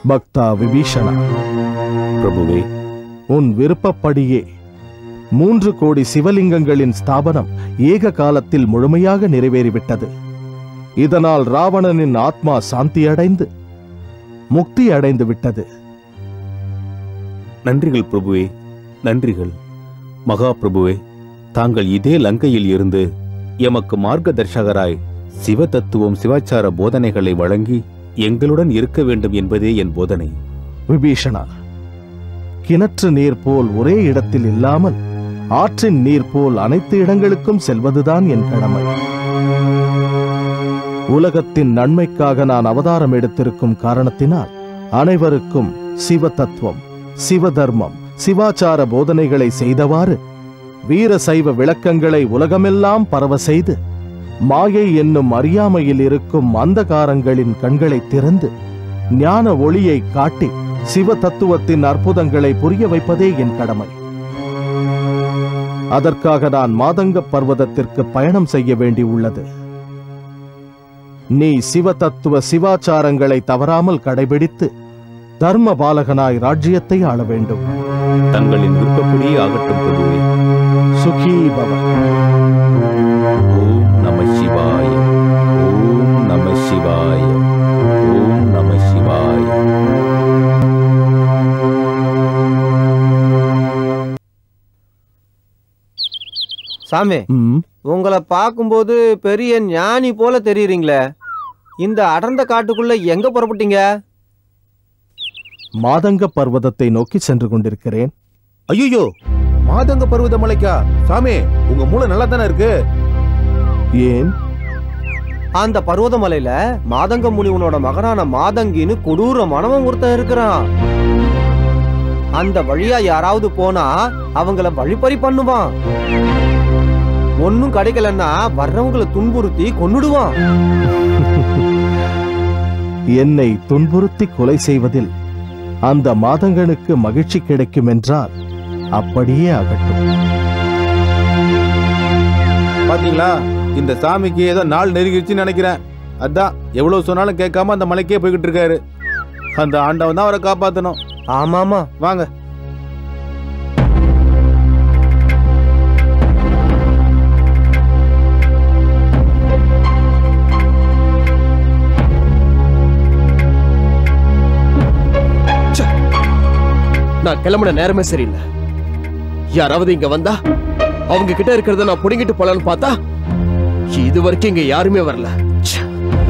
பக்தா விபீஷணா பிரபுவே உன் விருப்பப்படியே மூன்று கோடி சிவலிங்கங்களின் ஸ்தாபனம் ஏக காலத்தில் முழுமையாக நிறைவேறிவிட்டது இதனால் ராவணனின் ஆத்மா சாந்தியடைந்து முக்தி அடைந்து விட்டது நன்றிகள் பிரபுவே நன்றிகள் மகா பிரபுவே தாங்கள் இதே லங்கையில் இருந்து எமக்கு மார்க்கதர்ஷகராய் சிவ தத்துவம் சிவாச்சார போதனைகளை வழங்கி எங்களுடன் இருக்க வேண்டும் என்பதே என் போதனை விபீஷணா கிணற்று நீர் போல் ஒரே இடத்தில் இல்லாமல் ஆற்றின் நீர் போல் அனைத்து இடங்களுக்கும் செல்வதுதான் என் கடமை உலகத்தின் நன்மைக்காக நான் அவதாரம் எடுத்திருக்கும் காரணத்தினால் அனைவருக்கும் சிவ தத்துவம் சிவ தர்மம் சிவாச்சார போதனைகளை செய்தவாறு வீர சைவ விளக்கங்களை உலகமெல்லாம் பரவ செய்து மாயை என்னும் அறியாமையில் இருக்கும் அந்தகாரங்களின் கண்களை திறந்து ஞான ஒளியை காட்டி சிவ தத்துவத்தின் அற்புதங்களை புரிய வைப்பதே என் கடமை அதற்காக நான் மாதங்க பர்வதத்திற்கு பயணம் செய்ய வேண்டியுள்ளது நீ சிவ தத்துவ சிவாச்சாரங்களை தவறாமல் கடைபிடித்து தர்ம பாலகனாய் ராஜ்யத்தை ஆள வேண்டும் தங்களின் விருப்பப்படியே ஆகட்டும் பிரபுவே சுகீ பவ ஓம் நம சிவாய ஓம் நம சிவாய ஓம் நம சிவாய சாமி ம், உங்களை பார்க்கும்போது பெரிய ஞானி போல தெரியுறீங்களே இந்த அடர்ந்த காட்டுக்குள்ள எங்க புறப்பட்டீங்க மாதங்க பர்வதத்தை நோக்கி சென்று கொண்டிருக்கிறேன் ஐயோ மாதங்க பருவத மலைக்கா சாமி உங்க மூளை நல்லா தானே இருக்கு ஏன் அந்த பர்வதமலையில மாதங்க முனிவனோட மகனான மாதங்கின்னு கொடூரமானவன் ஒருத்தன் இருக்கிறான் அந்த வழியா யாராவது போனா அவங்கள வழிப்பறி பண்ணுவான் ஒன்னும் கிடைக்கலன்னா வர்றவங்கள துன்புறுத்தி கொன்னுடுவான் என்னை துன்புறுத்தி கொலை செய்வதில் அந்த மாதங்கனுக்கு மகிழ்ச்சி கிடைக்கும் என்றால் அப்படியே ஆகட்டும் பாத்தீங்களா இந்த சாமிக்கு ஏதோ நாள் நெருங்கிருச்சுன்னு நினைக்கிறேன் அதான் எவ்வளவு சொன்னாலும் கேட்காம அந்த மலைக்கே போய்கிட்டு இருக்காரு அந்த ஆண்டவன் தான் அவரை காப்பாத்தணும் ஆமாமா வாங்க நான் கிளம்புன நேரமே சரியில்லை யாராவது இங்க வந்தா அவங்க கிட்ட இருக்கிறத நான் புடுங்கிட்டு போலான்னு பார்த்தா இது வரைக்கும் இங்க யாருமே வரல ச்சே.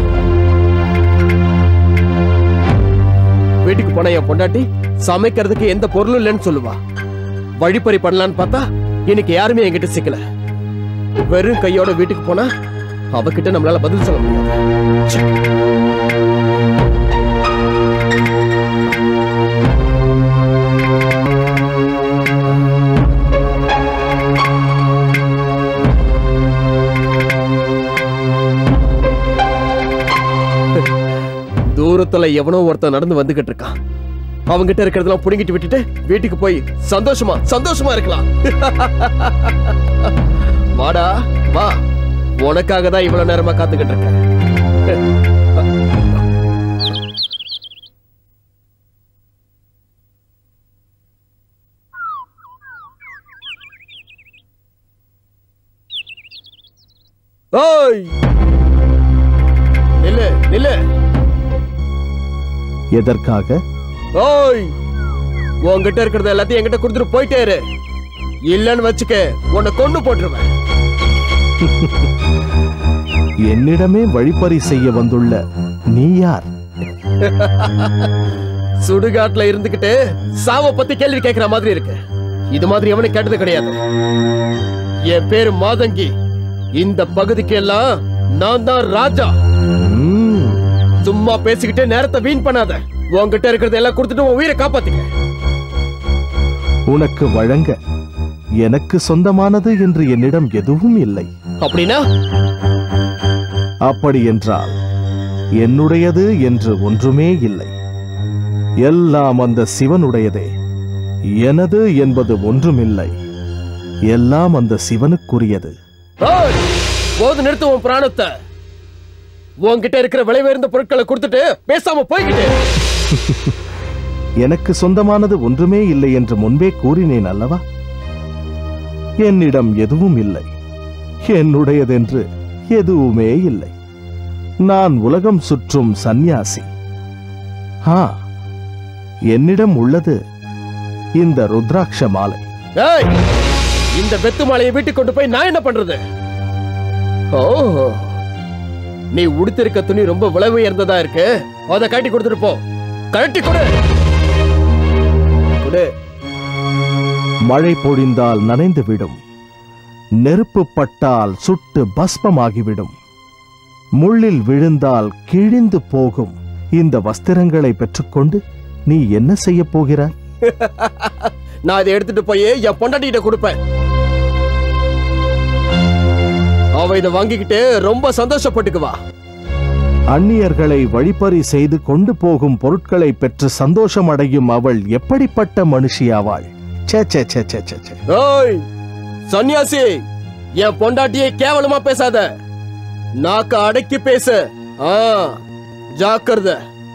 வீட்டுக்கு போன என் பொண்டாட்டி சமைக்கிறதுக்கு எந்த பொருளும் இல்லைன்னு சொல்லுவா வழிப்பறி பண்ணலான்னு பார்த்தா இன்னைக்கு யாருமே என்கிட்ட சிக்கல வெறும் கையோட வீட்டுக்கு போனா அவகிட்ட நம்மளால பதில் சொல்ல முடியாது ச்சே. தூரத்துல எவனோ ஒருத்தன் நடந்து வந்துகிட்டு இருக்கான் அவங்கிட்ட இருக்கிறதெல்லாம் புடுங்கிட்டு விட்டுட்டு வீட்டுக்கு போய் சந்தோஷமா சந்தோஷமா இருக்கலாம் வாடா வா உனக்காக தான் இவ்வளவு நேரமா காத்துக்கிட்டு இருக்கேன் ஓய் நில்லு நில்லு எதற்காக ஓய் உன்கிட்ட இருக்கிறத எல்லாத்தையும் என்கிட்ட கொடுத்துட்டு போயிட்டே இரு இல்லன்னு வச்சுக்க உன்னை கொண்டு போட்டுருவேன் என்னிடமே வழிப்பறி செய்ய வந்துள்ள நீ யார் சுடுகாட்டுல இருந்துகிட்டு சாவ பத்தி கேள்வி கேட்கிற மாதிரி இருக்கு இது மாதிரி எவனும் கேட்டது கிடையாது என் பேரு மாதங்கி இந்த பகுதிக்கு எல்லாம் நான் தான் ராஜா ம், சும்மா பேசிக்கிட்டே நேரத்தை வீண் பண்ணாத உன்கிட்ட இருக்கிறத எல்லாம் கொடுத்துட்டு உன் உயிரை காப்பாத்திக்க உனக்கு வழங்க எனக்கு சொந்தமானது என்று என்னிடம் எதுவும் இல்லை அப்படின்னா அப்படி என்றால் என்னுடையது என்று ஒன்றுமே இல்லை எல்லாம் அந்த சிவனுடையதே எனது என்பது ஒன்றுமில்லை எல்லாம் அந்த சிவனுக்குரியது ஓய், போது நிறுத்து உன் பிராணத்தை உன்கிட்ட இருக்கிற விலை உயர்ந்த பொருட்களை கொடுத்துட்டு பேசாம போய்கிட்டு எனக்கு சொந்தமானது ஒன்றுமே இல்லை என்று முன்பே கூறினேன் அல்லவா என்னிடம் எதுவும் இல்லை என்னுடையதென்று எதுவுமே இல்லை நான் உலகம் சுற்றும் சந்நியாசி ஆ என்னிடம் உள்ளது இந்த ருத்ராட்ச மாலை ஏய் இந்த வெத்து மாலையை வீட்டுக்கு கொண்டு போய் நான் என்ன பண்றது ஓ நீ உடுத்திருக்க துணி ரொம்ப விலை உயர்ந்ததா இருக்கு அதை கட்டி கொடுத்துட்டு போ கழட்டி கொடு கொடு மழை பொழிந்தால் நனைந்து விடும் நெருப்பு பட்டால் சுட்டு பஸ்பமாகிவிடும் முள்ளில் விழுந்தால் கிழிந்து போகும் இந்த வஸ்திரங்களை பெற்றுக்கொண்டு நீ என்ன செய்யப் போகிறாய் நான் இதை எடுத்துட்டு போய் என் பொண்டாட்டிகிட்ட கொடுப்பேன் அவ இதை வாங்கிக்கிட்டு ரொம்ப சந்தோஷப்பட்டுக்குவா அந்நியர்களை வழிப்பறி செய்து கொண்டு போகும் பொருட்களை பெற்று சந்தோஷம் அடையும் அவள் எப்படிப்பட்ட மனுஷியாவாள் ச்சே ச்சே ச்சே ச்சே ச்சே ச்சே ஓய் சன்னியாசி என் பொண்டாட்டியை கேவலமா பேசாத நாக்க அடக்கி பேசு ஆ ஜாக்கிரதை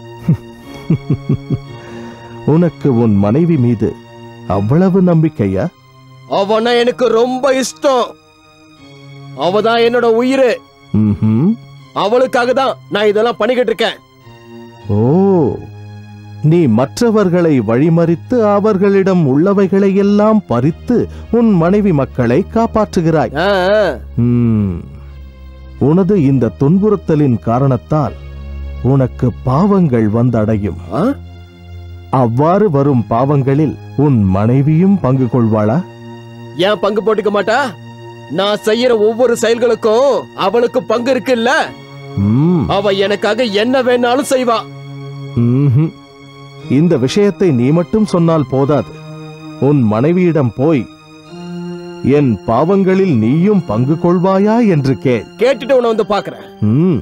உனக்கு உன் மனைவி மீது அவ்வளவு நம்பிக்கையா அவனா எனக்கு ரொம்ப இஷ்டம் அவதான் என்னோட உயிரு ம்ஹும். அவளுக்காக தான் நான் இதெல்லாம் பண்ணிக்கிட்டு இருக்கேன் ஓ நீ மற்றவர்களை வழிமறித்து அவர்களிடம் உள்ளவைகளை எல்லாம் பறித்து உன் மனைவி மக்களை காப்பாற்றுகிறாய் ஆ, ஆ. ம். உனது இந்த துன்புறுத்தலின் காரணத்தால் உனக்கு பாவங்கள் வந்தடையும் ஆ? அவ்வாறு வரும் பாவங்களில் உன் மனைவியும் பங்கு கொள்வாளா ஏன் பங்கு போட்டுக்க மாட்டா நான் செய்யற ஒவ்வொரு செயல்களுக்கும் அவளுக்கு பங்கு இருக்குல்ல ம். அவ எனக்காக என்ன வேணாலும் செய்வா ம்ஹும். இந்த விஷயத்தை நீ மட்டும் சொன்னால் போதாது உன் மனைவியிடம் போய் என் பாவங்களில் நீயும் பங்கு கொள்வாயா என்று கேள் கேட்டுட்டு உன்னை வந்து பாக்குறேன் ம்.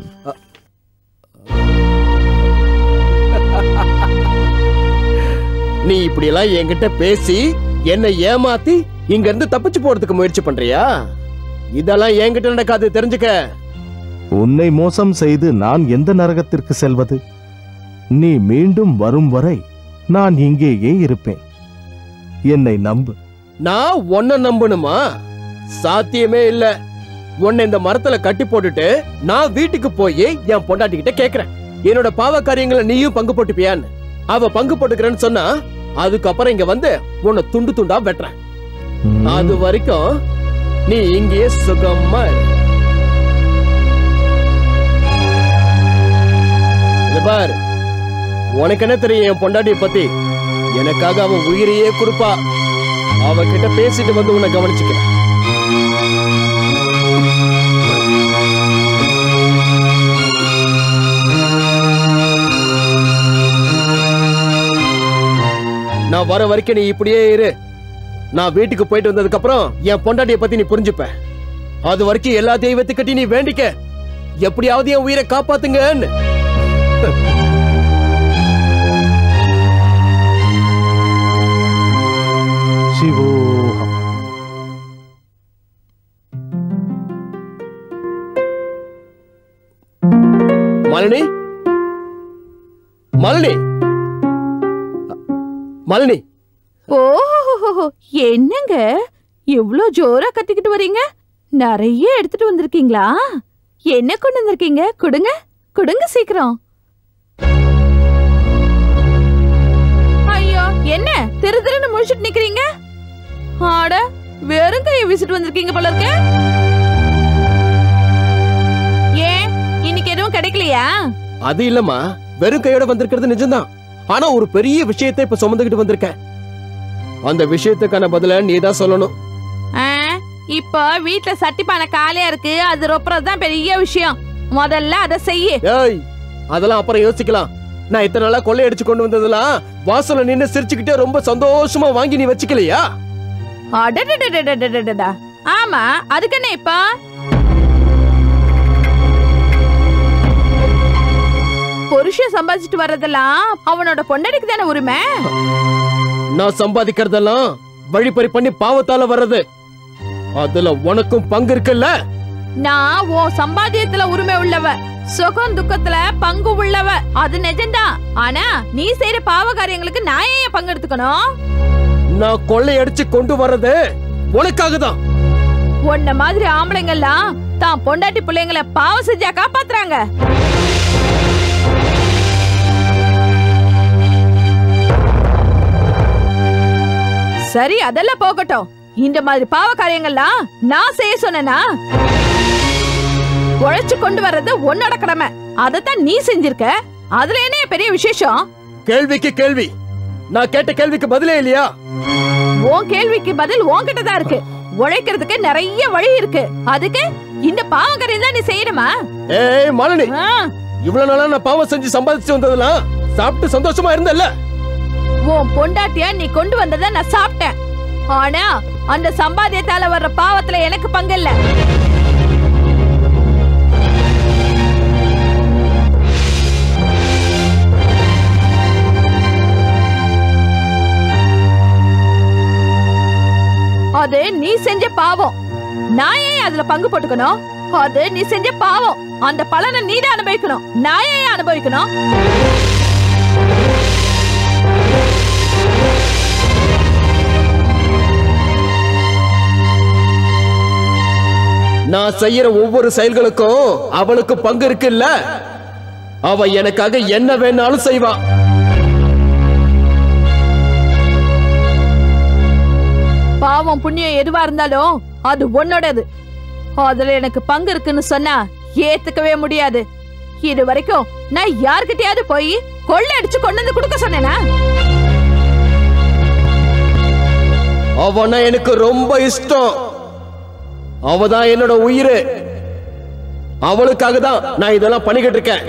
நீ இப்படி எல்லாம் என்கிட்ட பேசி என்னை ஏமாத்தி இங்க இருந்து தப்பிச்சு போறதுக்கு முயற்சி பண்றியா இதெல்லாம் என்கிட்ட நடக்காது தெரிஞ்சுக்க உன்னை மோசம் செய்து நான் எந்த நரகத்திற்கு செல்வது நீ மீண்டும் வரும் வரை நான் இங்கேயே இருப்பேன் என்னை நம்பு நான் உன்னை நம்பணுமா சாத்தியமே இல்ல உன்னை இந்த மரத்துல கட்டி போட்டுட்டு நான் வீட்டுக்கு போய் என் பொண்டாட்டி கிட்ட கேக்குறேன் என்னோட பாவ காரியங்களை நீயும் பங்கு போட்டுப்பியான்னு அவ பங்கு போட்டுக்கிறேன்னு சொன்னா அதுக்கப்புறம் இங்க வந்து உன்னை துண்டு துண்டா வெட்டுறேன் ம். அது வரைக்கும் நீ இங்கேயே சுகமா இரு. இத பார் உனக்கு என்ன தெரியும் என் பொண்டாட்டிய பத்தி எனக்காக அவ உயிரையே கொடுப்பா அவகிட்ட பேசிட்டு வந்து உன்னை கவனிச்சுக்கிறேன் நான் வர வரைக்கும் நீ இப்படியே இரு நான் வீட்டுக்கு போயிட்டு வந்ததுக்கு அப்புறம் என் பொண்டாட்டிய பத்தி நீ புரிஞ்சுப்ப அது வரைக்கும் எல்லா தெய்வத்துக்கிட்டையும் நீ வேண்டிக்க எப்படியாவது என் உயிரை காப்பாத்துங்கன்னு சிவோகம் மாலினி மாலினி மாலினி ஓஹோ என்னங்க இவ்ளோ ஜோரா கத்திக்கிட்டு வரீங்க நிறைய எடுத்துட்டு வந்திருக்கீங்களா என்ன கொண்டு வந்திருக்கீங்க கொடுங்க கொடுங்க சீக்கிரம் ஐயோ என்ன திரு திருன்னு முழிச்சிட்டு நிக்கிறீங்க ஆட வெறும் கையை வீசிட்டு வந்திருக்கீங்க போல இருக்க ஏன் இன்னைக்கு எதுவும் கிடைக்கலையா அது இல்லம்மா வெறும் கையோட வந்திருக்கிறது நிஜம்தான் ஆனா ஒரு பெரிய விஷயத்தை இப்ப சுமந்துகிட்டு வந்திருக்கேன் அந்த விஷயத்துக்கான பதில நீ தான் சொல்லணும் ஆ, இப்போ வீட்ல சட்டி பானை காலியா இருக்கு அது ரொப்புறது தான் பெரிய விஷயம் முதல்ல அதை செய்யு ஏய் அதெல்லாம் அப்புறம் யோசிக்கலாம் நான் இத்தனை நாளா கொள்ளையடிச்சு கொண்டு வந்ததெல்லாம் வாசல்ல நின்னு சிரிச்சுக்கிட்டே ரொம்ப சந்தோஷமா வாங்கி நீ வச்சுக்கலையா அடடடடடடடடடா. ஆமா அதுக்கு என்ன இப்ப புருஷன் சம்பாதிச்சிட்டு வர்றதெல்லாம் அவனோட பொண்டாடிக்கு தானே உரிமை நான் சம்பாதிக்கிறதெல்லாம் வழிப்பறி பண்ணி பாவத்தால வர்றது அதுல உனக்கும் பங்கு இருக்குல்ல நான் உன் சம்பாத்தியத்துல உரிமை உள்ளவ சுகம் துக்கத்துல பங்கு உள்ளவ அது நிஜம்தான் ஆனா நீ செய்யற பாவ காரியங்களுக்கு நான் ஏன் பங்கெடுத்துக்கணும் நான் கொள்ளையடிச்சு கொண்டு வர்றது உனக்காக தான் உன்ன மாதிரி ஆம்பளைங்க எல்லாம் தான் பொண்டாட்டி பிள்ளைங்களை பாவம் செஞ்சா காப்பாத்துறாங்க சரி அதெல்லாம் போகட்டும் இந்த மாதிரி பாவ காரியங்கள்லாம் நான் செய்ய சொன்னேனா உழைச்சு கொண்டு வர்றது உன்னோட கடமை அதைத்தான் நீ செஞ்சிருக்க அதுல என்ன பெரிய விசேஷம் கேள்விக்கு கேள்வி நான் கேட்ட கேள்விக்கு பதிலே இல்லையா உன் கேள்விக்கு பதில் உன்கிட்ட தான் இருக்கு உழைக்கிறதுக்கு நிறைய வழி இருக்கு அதுக்கு இந்த பாவக்காரியம் தான் நீ செய்யணுமா ஏய் மாலினி ஆ, இவ்வளவு நாளா நான் பாவம் செஞ்சு சம்பாதிச்சு வந்ததெல்லாம் சாப்பிட்டு சந்தோஷமா இருந்தல்ல உன் பொண்டாட்டியா நீ கொண்டு வந்ததை நான் சாப்பிட்டேன் ஆனா அந்த சம்பாத்தியத்தால வர்ற பாவத்துல எனக்கு பங்கு இல்ல அது நீ செஞ்ச பாவம் நான் ஏன் அதுல பங்கு போட்டுக்கணும் அது நீ செஞ்ச பாவம் அந்த பலனை நீ தான் அனுபவிக்கணும் நான் ஏன் அனுபவிக்கணும் நான் செய்யற ஒவ்வொரு செயல்களுக்கும் அவளுக்கு பங்கு இருக்குல்ல அவ எனக்காக என்ன வேணாலும் செய்வா பாவம் புண்ணியம் எதுவா இருந்தாலும் அது உன்னோடது அதுல எனக்கு பங்கு இருக்குன்னு சொன்னா ஏத்துக்கவே முடியாது இது வரைக்கும் நான் யார்கிட்டயாவது போய் கொள்ளை அடிச்சு கொண்டு வந்து கொடுக்க சொன்னேனா அவனா எனக்கு ரொம்ப இஷ்டம் அவதான் என்னோட உயிர் அவளுக்காக தான் நான் இதெல்லாம் பண்ணிக்கிட்டு இருக்கேன்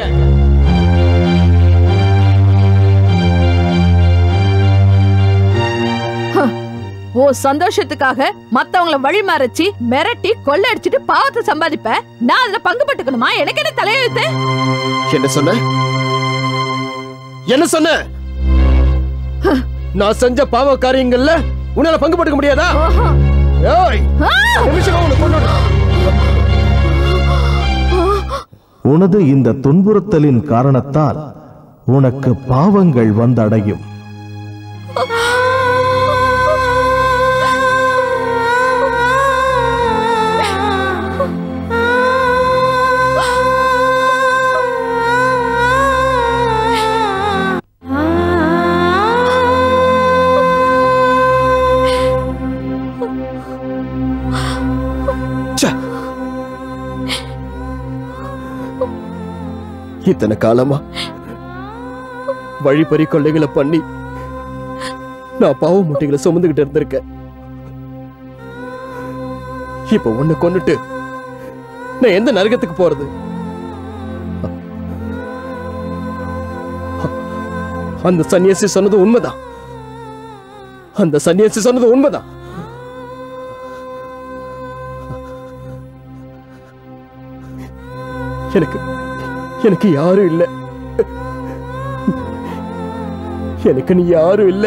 ஓ சந்தோஷத்துக்காக மத்தவங்கள வழி மறைச்சு மிரட்டி கொள்ளை அடிச்சிட்டு பாவத்தை சம்பாதிப்ப நான் அதுல பங்கு பட்டுக்கணுமா எனக்கு என்ன தலையெழுத்து என்ன சொன்ன என்ன சொன்ன நான் செஞ்ச பாவ காரியங்கள்ல உன்னால பங்கு பட்டுக்க முடியாதா ஏய் நிமிஷம் உன்னை கொண்டு விடு. உனது இந்த துன்புறுத்தலின் காரணத்தால் உனக்கு பாவங்கள் வந்தடையும் இத்தனை காலமா வழிப்பறி கொள்ளைகளை பண்ணி நான் பாவ மூட்டைகளை சுமந்துகிட்டு இருந்திருக்கேன் இப்ப உன்னை கொன்னுட்டு நான் எந்த நரகத்துக்கு போறது அந்த சன்னியாசி சொன்னது உண்மைதான் அந்த சன்னியாசி சொன்னது உண்மைதான் எனக்கு எனக்கு யாரும் இல்ல எனக்கு நீ யாரும் இல்ல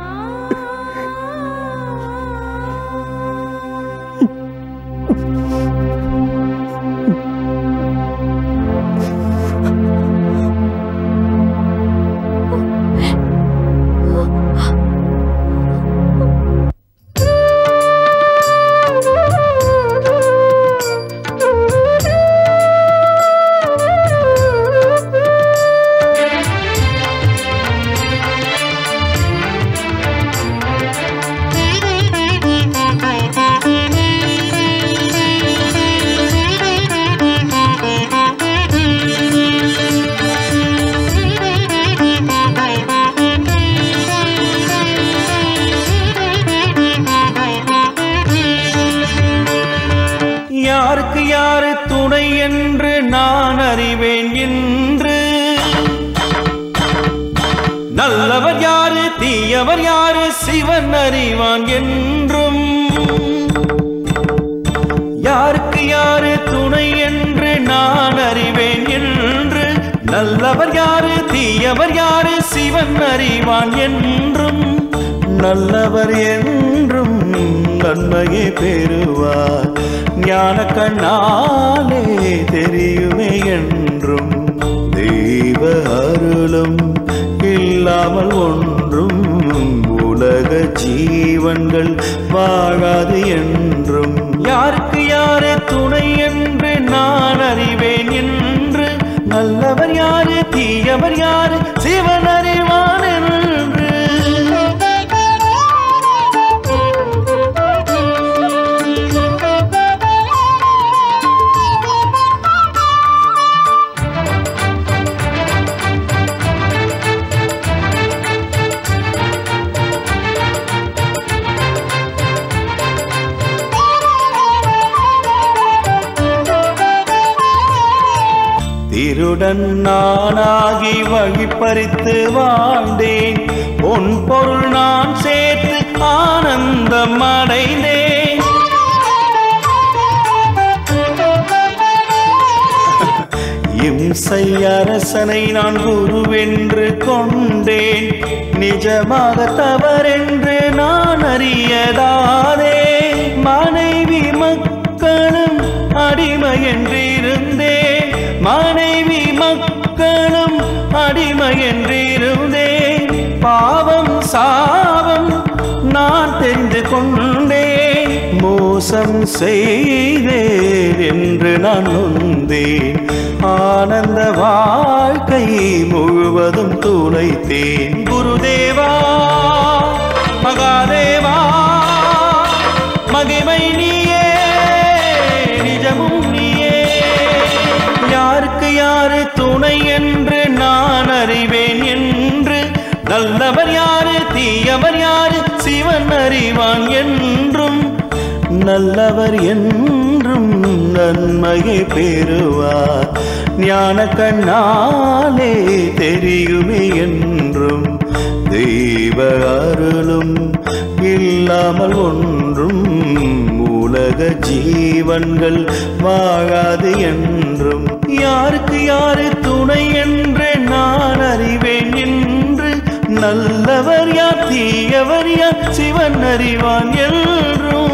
யாருக்கு யாரு துணை என்று நான் அறிவேன் என்று நல்லவர் யாரு தீயவர் யாரு சிவன் அறிவான் என்றும் யாருக்கு யாரு துணை என்று நான் அறிவேன் என்று நல்லவர் யாரு தீயவர் யாரு சிவன் அறிவான் என்றும் நல்லவர் என்றும் நன்மையை பெறுவார் ஞான கண்ணாலே தெரியுமே என்றும் நல்லவர் யாரு தீயவர் யாரு சிவன் அறிவான் என்று திருடன் நானாகி வழிப்பறித்து வாழ்ந்தேன் பொன் பொருள் நான் சேர்த்து ஆனந்தம் அடைந்தேன் இம்சை அரசனை நான் குருவென்று கொண்டேன் நிஜமாக தவறென்று நான் அறியதாதே மனைவி மக்களும் அடிமை என்றிருந்தேன் மனைவி மக்களும் அடிமை என்றிருந்தேன் பாவம் சாபம் நான் தெரிந்து கொண்டேன் மோசம் செய்தேன் என்று நான் நொந்தேன் ஆனந்த வாழ்க்கை முழுவதும் துளைத்தேன் குருதேவா மகாதேவா மகிமை நீயே நிஜமும் நீயே யாருக்கு யாரு துணை என்று நான் அறிவேன் என்று நல்லவர் யாரு தீயவர் யாரு சிவன் அறிவான் என்றும் நல்லவர் என்றும் நன்மையை பெறுவார் ஞான கண்ணாலே தெரியுமே என்றும் தெய்வ அருளும் இல்லாமல் ஒன்றும் உலக ஜீவன்கள் வாழாது என்றும் யாருக்கு யாரு துணை என்று நான் அறிவேன் என்று நல்லவர் யார் தீயவர் யார் சிவன் அறிவான் என்றும்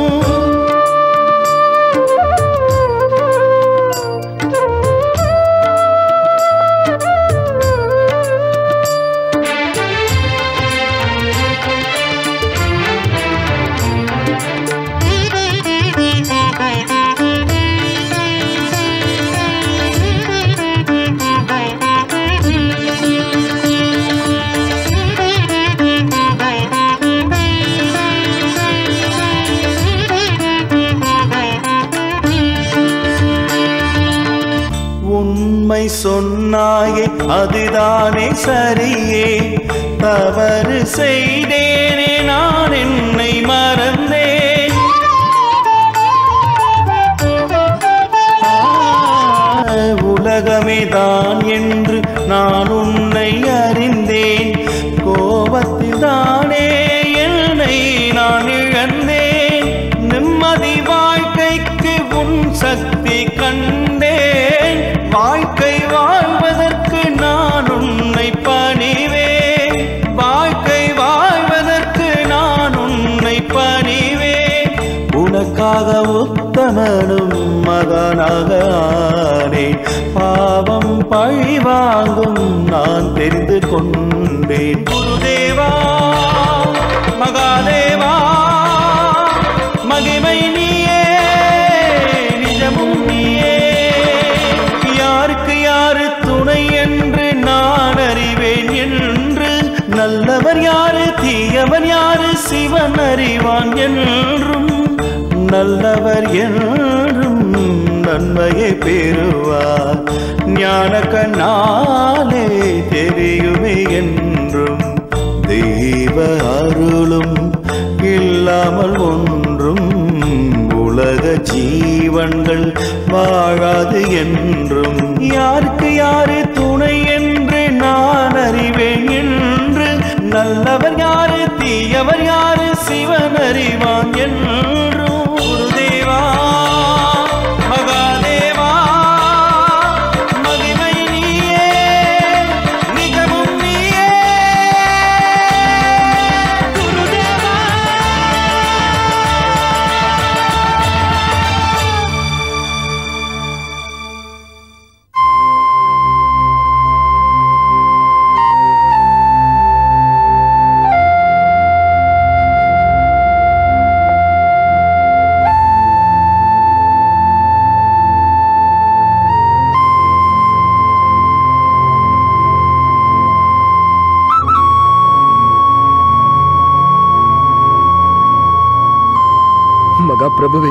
உண்மை சொன்னாயே அதுதானே சரியே தவறு செய்தேனே நான் என்னை மறந்தேன் உலகமே தான் என்று நான் உன்னை அறிந்தேன் கோபத்தில் தானே என்னை நான் இழந்தேன் நிம்மதி வாழ்க்கைக்கு உன் சக்தி கண்டேன் வாழ்க்கை வாழ்வதற்கு நான் உன்னை பணிவேன் வாழ்க்கை வாழ்வதற்கு நான் உன்னை பணிவேன் உனக்காக உத்தமனும் மகனாக ஆனேன் பாவம் பழி வாங்கும் நான் தெரிந்து கொண்டேன் குருதேவா மகாதேவா மகிமை நீயே நிஜமும் நீயே யாருக்கு யாரு துணை என்று நான் அறிவேன் என்று நல்லவர் யாரு தீயவர் யாரு சிவன் அறிவான் என்றும் நல்லவர் என்றும் நன்மையை பெறுவார் ஞான கண்ணாலே தெரியுமே என்றும் தெய்வ அருளும் இல்லாமல் ஒன்றும் உலக ஜீவன்கள் வாழாது என்றும் யாருக்கு யாரு துணை என்று நான் அறிவேன் என்று நல்லவர் யாரு தீயவர் யாரு சிவன் அறிவான் என்றும் குருதேவா மகாதேவா மகிமை நீயே நிஜமும் நீயே குருதேவா பிரபுவே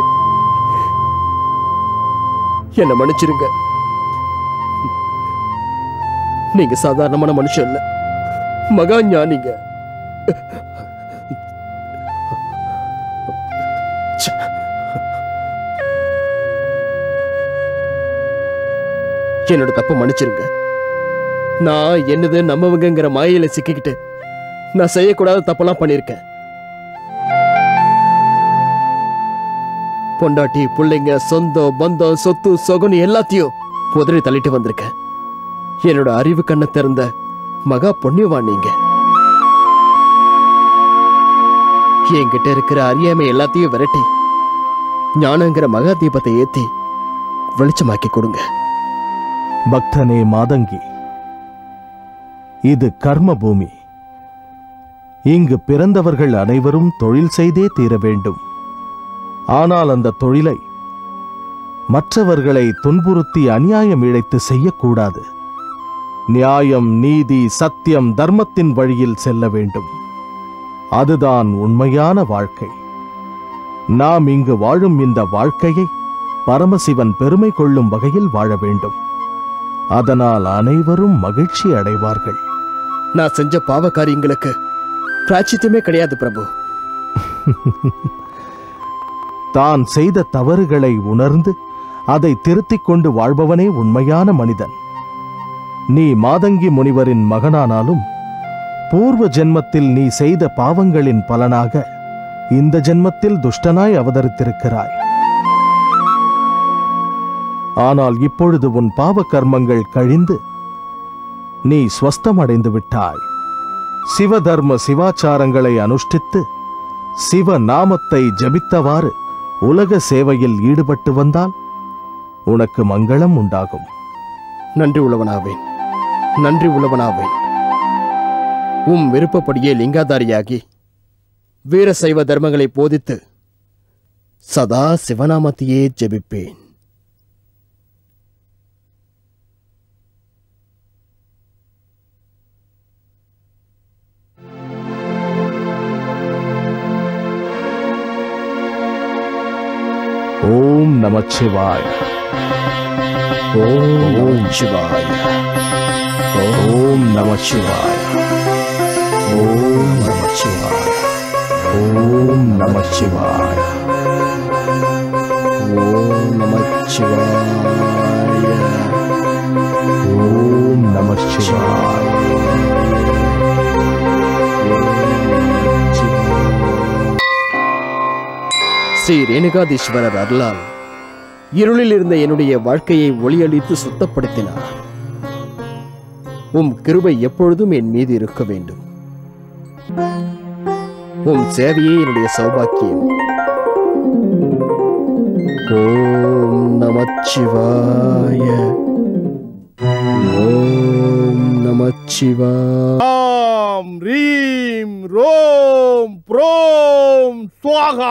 என்ன மன்னிச்சிருங்க நீங்க சாதாரணமான மனுஷன் இல்ல மகா ஞானிங்க ச்சே. என்னோட தப்ப மன்னிச்சிருங்க நான் என்னது நம்மவங்கங்கிற மாயையில சிக்கிக்கிட்டு நான் செய்யக்கூடாத தப்பெல்லாம் பண்ணிருக்கேன் பொண்டாட்டி பிள்ளைங்க சொந்தம் பந்தம் சொத்து சொகுனு எல்லாத்தையும் உதறி தள்ளிட்டு வந்திருக்கேன் என்னோட அறிவு கண்ணை திறந்த மகா புண்ணியவான் நீங்க என்கிட்ட இருக்கிற அறியாமை எல்லாத்தையும் விரட்டி ஞானங்கிற மகா தீபத்தை ஏத்தி வெளிச்சமாக்கி கொடுங்க பக்தனே மாதங்கி இது கர்ம பூமி இங்கு பிறந்தவர்கள் அனைவரும் தொழில் செய்தே தீர வேண்டும் ஆனால் அந்த தொழிலை மற்றவர்களை துன்புறுத்தி அநியாயம் இழைத்து செய்யக்கூடாது நியாயம் நீதி சத்தியம் தர்மத்தின் வழியில் செல்ல வேண்டும் அதுதான் உண்மையான வாழ்க்கை நாம் இங்கு வாழும் இந்த வாழ்க்கையை பரமசிவன் பெருமை கொள்ளும் வகையில் வாழ வேண்டும் அதனால் அனைவரும் மகிழ்ச்சி அடைவார்கள் நான் செஞ்ச பாவ காரியங்களுக்கு பிராச்சித்தமே கிடையாது பிரபு தான் செய்த தவறுகளை உணர்ந்து அதை திருத்திக் கொண்டு வாழ்பவனே உண்மையான மனிதன் நீ மாதங்கி முனிவரின் மகனானாலும் பூர்வ ஜென்மத்தில் நீ செய்த பாவங்களின் பலனாக இந்த ஜென்மத்தில் துஷ்டனாய் அவதரித்திருக்கிறாய் ஆனால் இப்பொழுது உன் பாவ கர்மங்கள் கழிந்து நீ ஸ்வஸ்தமடைந்து விட்டாய் சிவதர்ம சிவாச்சாரங்களை அனுஷ்டித்து சிவ நாமத்தை ஜபித்தவாறு உலக சேவையில் ஈடுபட்டு வந்தால் உனக்கு மங்களம் உண்டாகும் நன்றி உள்ளவனாவேன் நன்றி உள்ளவனாவேன் உம் விருப்பப்படியே லிங்காதாரியாகி வீர சைவ தர்மங்களை போதித்து சதா சிவநாமத்தையே ஜெபிப்பேன் ஓம் நமச்சிவாய ஓம் சிவாய ஓம் நமச்சிவாய ஓம் நமச்சிவாய ஓம் நமச்சிவாய ஓம் நமச்சிவாய ஓம் நமச்சிவாய ஸ்ரீ ரேணுகாதீஸ்வரர் அருளால் இருளில் இருந்த என்னுடைய வாழ்க்கையை ஒளியளித்து சுத்தப்படுத்தினார் உம் கிருபை எப்பொழுதும் என் மீது இருக்க வேண்டும் உம் சேவையே என்னுடைய சௌபாக்கியம் ஓம் நமச்சிவாய ஓம் நமச்சிவாய ஆம் ரீம் ரோம் ப்ரோம் சுவாகா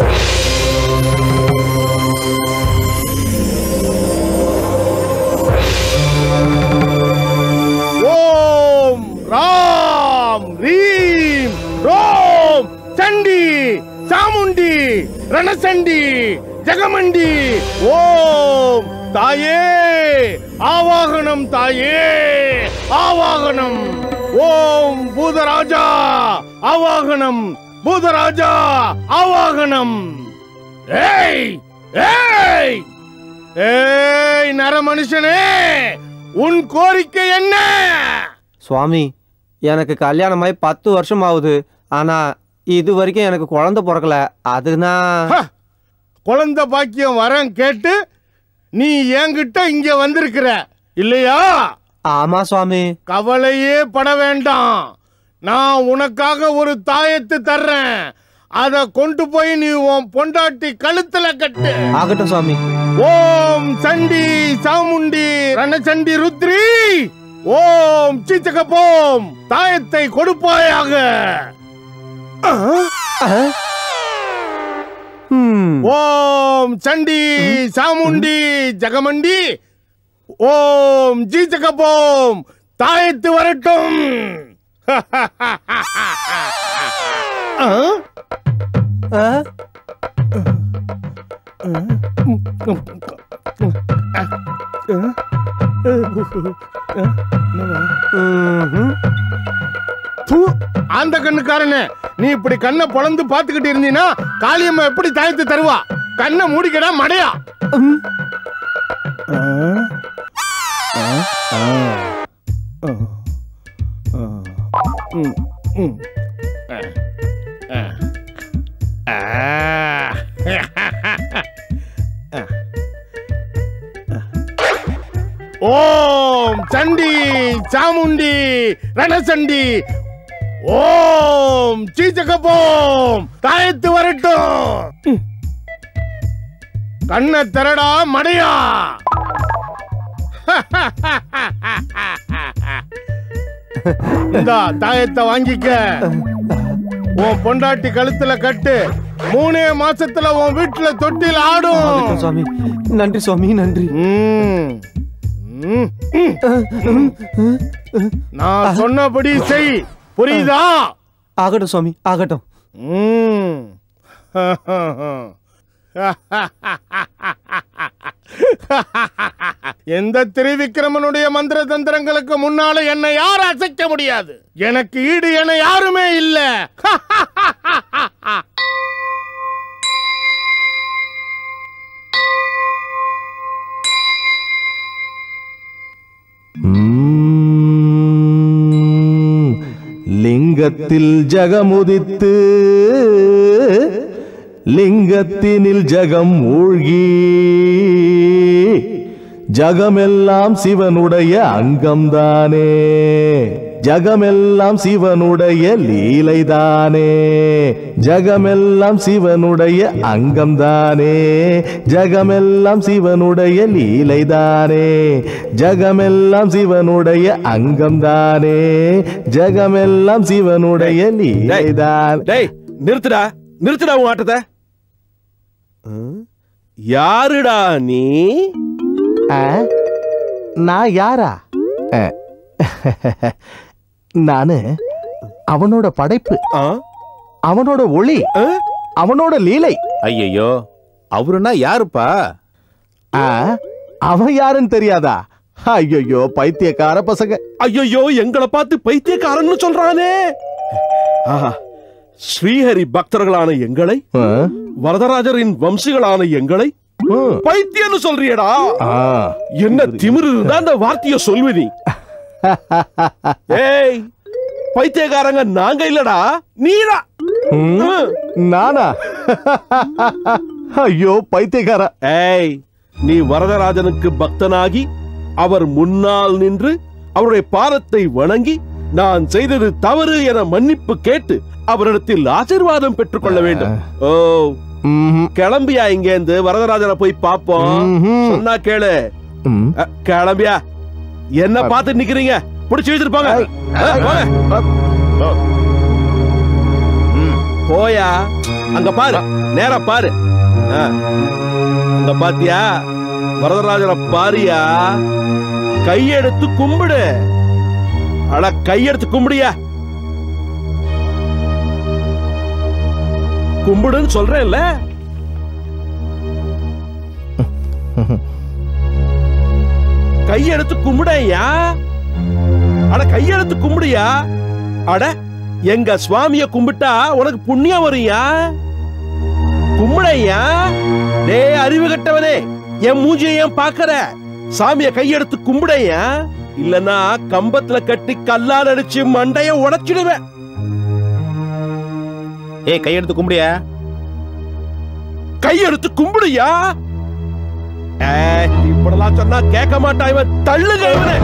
ஓம் ராம் ரீம் ரோம் சண்டி சாமுண்டி ரணசண்டி ஜெகமண்டி ஓம் தாயே ஆவாகனம் தாயே ஆவாகனம் ஓம் பூதராஜா ஆவாகனம் பூதராஜா ஆவாகனம் ஏய் ஏய் ஏய் நரமனுஷனே உன் கோரிக்கை என்ன சுவாமி எனக்கு கல்யாணமாய் பத்து வருஷம் ஆகுது ஆனா இது வரைக்கும் எனக்கு குழந்தை பிறக்கல அதுனா குழந்தை பாக்கியம் வரேன் கேட்டு நீ என்கிட்ட இங்க வந்திருக்கிற இல்லையா ஆமா சுவாமி கவலையே பட வேண்டாம் நான் உனக்காக ஒரு தாயத்து தர்றேன் அத கொண்டு போய் நீ உன் பொண்டாட்டி கழுத்துல கட்டு ஆகட்டும் சுவாமி ஓம் சண்டி சாமுண்டி ரணசண்டி ருத்ரி ஓம் சீச்சகப்போம் தாயத்தை கொடுப்பாயாக ஓம் சண்டி சாமுண்டி ஜெகமண்டி ஓம் ஜீச்சகப்போம் தாயத்து வரட்டும் தூ, அந்த கண்ணுக்காரனே நீ இப்படி கண்ணை பொளந்து பாத்துக்கிட்டு இருந்தீனா காளியம்மா எப்படி தாயத்து தருவா கண்ணை மூடிக்கடா மடையா ஓம் சண்டி சாமுண்டி ரணசண்டி ஓம் சீச்சகப்போம் தாயத்து வரட்டும் கண்ணை திறடா மடையா இந்தா தாயத்தை வாங்கிக்க உன் பொண்டாட்டி கழுத்துல கட்டு மூணே மாசத்துல உன் வீட்டுல தொட்டில் ஆடும் சுவாமி நன்றி சுவாமி நன்றி நான் சொன்னபடி செய் புரியுதா ஆகட்டும் சுவாமி ஆகட்டும் ம். எந்த திரிவிக்ரமனுடைய மந்திர தந்திரங்களுக்கு முன்னால என்னை யாரும் அசைக்க முடியாது எனக்கு ஈடு என யாருமே இல்ல உம், லிங்கத்தில் ஜகமுதித்து லிங்கத்தினில் ஜகம் மூழ்கி ஜகமெல்லாம் சிவனுடைய அங்கம்தானே ஜகமெல்லாம் சிவனுடைய லீலைதானே ஜகமெல்லாம் சிவனுடைய அங்கம்தானே ஜகமெல்லாம் சிவனுடைய லீலைதானே ஜகமெல்லாம் சிவனுடைய அங்கம்தானே ஜகமெல்லாம் சிவனுடைய லீலைதான் டேய் நிறுத்துடா நிறுத்துடா உன் ஆட்டத்தை ம்? யாருடா நீ ஆ? நான் யாரா ஆ. நானு அவனோட படைப்பு அவனோட ஒளி அவனோட லீலை ஐயையோ அவருன்னா யாருப்பா ஆ, அவன் யாருன்னு தெரியாதா ஐயோ பைத்தியக்கார பசங்க ஐயோ எங்களை பார்த்து பைத்தியக்காரன்னு சொல்றானே ஆஹா ஸ்ரீஹரி பக்தர்களான எங்களை வரதராஜரின் வம்சிகளான எங்களை பைத்தியன்னு சொல்றியடா என்ன திமிரு இருந்தா அந்த வார்த்தைய சொல்வி நீ ஏய் பைத்தியக்காரங்க நாங்க இல்லடா நீடா ம், நானா ஐயோ பைத்தியக்கார ஏய் நீ வரதராஜனுக்கு பக்தனாகி அவர் முன்னால் நின்று அவருடைய பாதத்தை வணங்கி நான் செய்தது தவறு என மன்னிப்பு கேட்டு அவரிடத்தில் ஆசீர்வாதம் பெற்றுக்கொள்ள வேண்டும் ஓ கிளம்பியா இங்க இருந்து வரதராஜனை போய் பாப்போம் சொன்னா கேளு அ, கிளம்பியா என்ன பார்த்து நிக்கிறீங்க புடிச்சு இழுத்துட்டு அ, போங்க. ஓ. ம், போயா அங்க பாரு நேரா பாரு ஆ. அங்க பாத்தியா வரதராஜனை பாரியா கையெடுத்து கும்பிடு அட கையெடுத்து கும்பிடியா கும்பிடுன்னு சொல்றேன்ல கையெடுத்து கும்பிடையா அட கையெடுத்து கும்பிடுயா அட எங்க சுவாமிய கும்பிட்டா உனக்கு புண்ணியம் வரும்யா கும்பிடையா டேய் அறிவு கட்டவனே என் மூஞ்சியை ஏன் பாக்குற சாமிய கையெடுத்து கும்பிடையா இல்லனா கம்பத்துல கட்டி கல்லால் அடிச்சு மண்டைய உடைச்சிடுவேன் ஏய் கையெடுத்து கும்பிடியா கையெடுத்து கும்பிடுயா ஏய், இப்படிலாம் சொன்னா கேட்க மாட்டான் இவன் தள்ளுங்க இவனை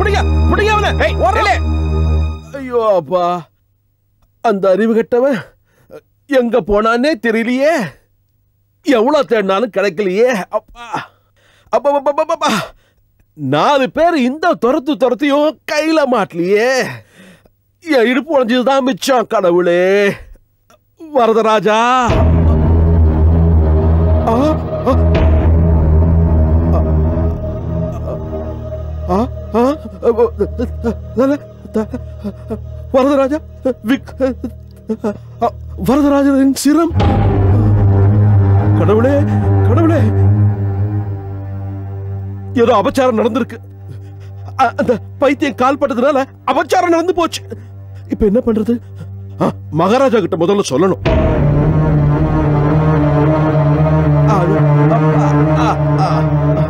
பிடிங்க பிடிங்க அவனை ஓடுறே. ஐயோ அப்பா அந்த அறிவு கெட்டவன் எங்க போனானே தெரியலையே எவ்வளவு தேடினாலும் கிடைக்கலையே அப்பா அப்பா அப்பா, அப்பா, அப்பா. நாலு பேர் இந்த துரத்து துரத்தியும் கையில மாட்டலையே என் இடுப்பு உடஞ்சதுதான் மிச்சம் கடவுளே வரதராஜா ஆ, ஆ. ஆ, ஆ, தல, த- வரதராஜா விக்- ஆ, வரதராஜனின் சிரம் கடவுளே கடவுளே ஏதோ அபச்சாரம் நடந்திருக்கு அ- அந்த பைத்தியம் கால் பட்டதுனால அபச்சாரம் நடந்து போச்சு இப்ப என்ன பண்றது ஆ, மகாராஜா கிட்ட முதல்ல சொல்லணும் ஆ, ஆ, ஆ, ஆ.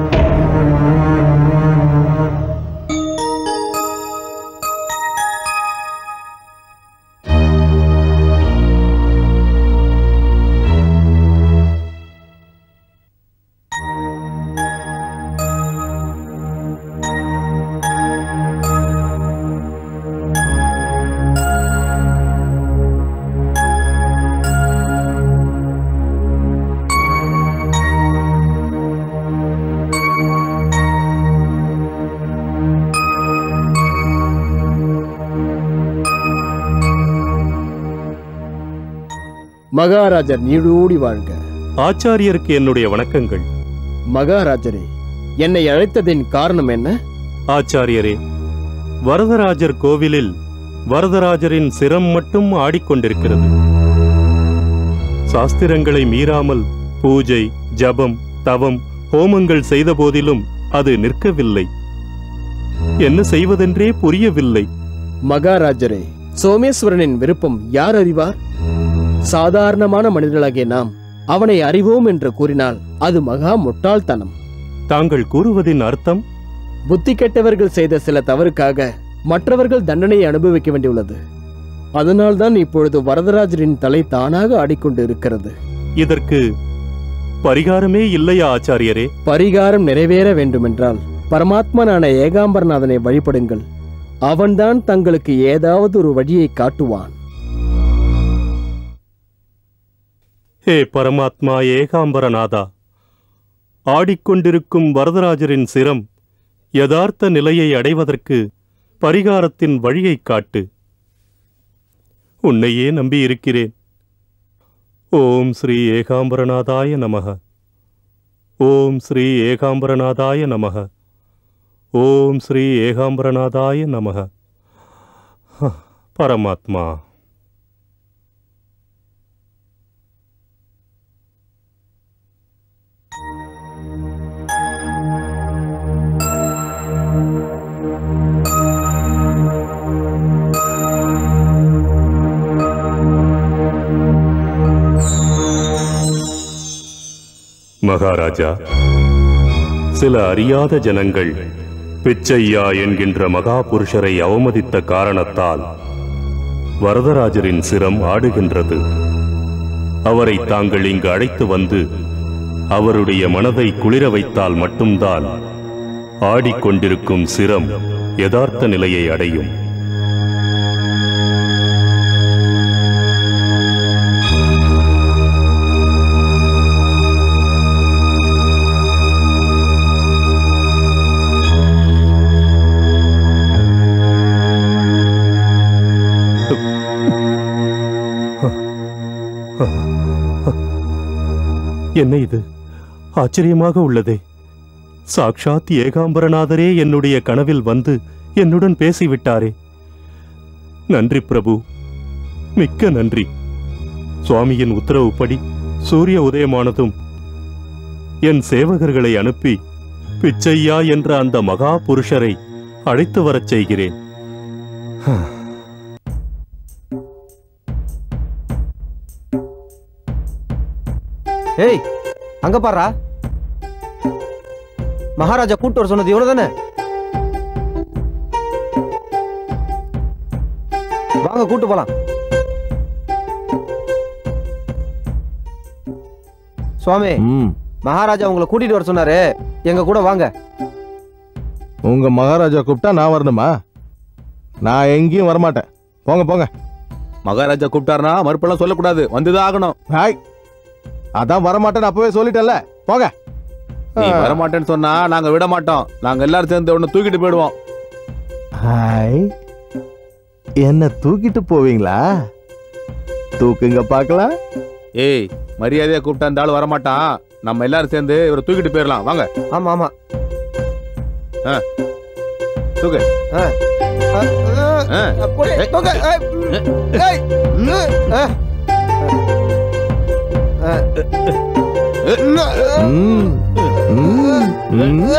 மகாராஜர் நீடூடி வாழ்க ஆச்சாரியருக்கு என்னுடைய வணக்கங்கள் மகாராஜரே என்னை அழைத்ததின் காரணம் என்ன ஆச்சாரியரே வரதராஜர் கோவிலில் வரதராஜரின் சிரம் மட்டும் ஆடிக்கொண்டிருக்கிறது சாஸ்திரங்களை மீறாமல் பூஜை ஜபம் தவம் ஹோமங்கள் செய்த போதிலும் அது நிற்கவில்லை என்ன செய்வதென்றே புரியவில்லை மகாராஜரே சோமேஸ்வரனின் விருப்பம் யார் அறிவார் சாதாரணமான மனிதர்களாகிய நாம் அவனை அறிவோம் என்று கூறினால் அது மகா முட்டாள்தனம் தாங்கள் கூறுவதின் அர்த்தம் புத்தி கெட்டவர்கள் செய்த சில தவறுக்காக மற்றவர்கள் தண்டனையை அனுபவிக்க வேண்டியுள்ளது அதனால்தான் இப்பொழுது வரதராஜரின் தலை தானாக ஆடிக்கொண்டு இருக்கிறது இதற்கு பரிகாரமே இல்லையா ஆச்சாரியரே பரிகாரம் நிறைவேற வேண்டுமென்றால் பரமாத்மனான ஏகாம்பரநாதனை வழிபடுங்கள் அவன்தான் தங்களுக்கு ஏதாவது ஒரு வழியை காட்டுவான் ஹே பரமாத்மா ஏகாம்பரநாதா ஆடிக்கொண்டிருக்கும் வரதராஜரின் சிரம் யதார்த்த நிலையை அடைவதற்கு பரிகாரத்தின் வழியைக் காட்டு உன்னையே நம்பியிருக்கிறேன் ஓம் ஸ்ரீ ஏகாம்பரநாதாய நமக ஓம் ஸ்ரீ ஏகாம்பரநாதாய நமக ஓம் ஸ்ரீ ஏகாம்பரநாதாய நமக ஹ, பரமாத்மா மகாராஜா சில அறியாத ஜனங்கள் பிச்சையா என்கின்ற மகா புருஷரை அவமதித்த காரணத்தால் வரதராஜரின் சிரம் ஆடுகின்றது அவரை தாங்கள் இங்கு அழைத்து வந்து அவருடைய மனதை குளிர வைத்தால் மட்டும்தான் ஆடிக்கொண்டிருக்கும் சிரம் யதார்த்த நிலையை அடையும் என்ன இது ஆச்சரியமாக உள்ளதே சாக்ஷாத் ஏகாம்பரநாதரே என்னுடைய கனவில் வந்து என்னுடன் பேசிவிட்டாரே நன்றி பிரபு மிக்க நன்றி சுவாமியின் உத்தரவுப்படி சூரிய உதயமானதும் என் சேவகர்களை அனுப்பி பிச்சையா என்ற அந்த மகா புருஷரை அழைத்து வரச் செய்கிறேன் ஏய் அங்க பாருடா மகாராஜா கூட்டு வர சொன்னது இவ்வளவு தானே வாங்க கூட்டு போலாம் சுவாமி மகாராஜா உங்களை கூட்டிட்டு வர சொன்னாரு எங்க கூட வாங்க உங்க மகாராஜா கூப்பிட்டா நான் வரணுமா நான் எங்கேயும் வரமாட்டேன் போங்க போங்க மகாராஜா கூப்பிட்டாருனா மறுப்பெல்லாம் சொல்லக்கூடாது வந்துதான் ஆகணும் ஹாய் அதான் வரமாட்டேன்னு அப்பவே சொல்லிட்டேன்ல போங்க நீ வரமாட்டேன்னு சொன்னா நாங்க விட மாட்டோம் நாங்க எல்லாரும் சேர்ந்து உன்னை தூக்கிட்டு போயிடுவோம் ஹாய் என்ன தூக்கிட்டு போவீங்களா தூக்குங்க பார்க்கலாம் ஏய் மரியாதையா கூப்பிட்டா இந்த ஆள் வரமாட்டான் நம்ம எல்லாரும் சேர்ந்து இவரை தூக்கிட்டு போயிடலாம் வாங்க ஆமா ஆமா ஆ. தூக்கு ஆ. ஆ, ஆ, ஆ. போடு, தூக்கு. ஏய், ம், ஏய், ம், ஆ. ஆ. ம், ம், ம்,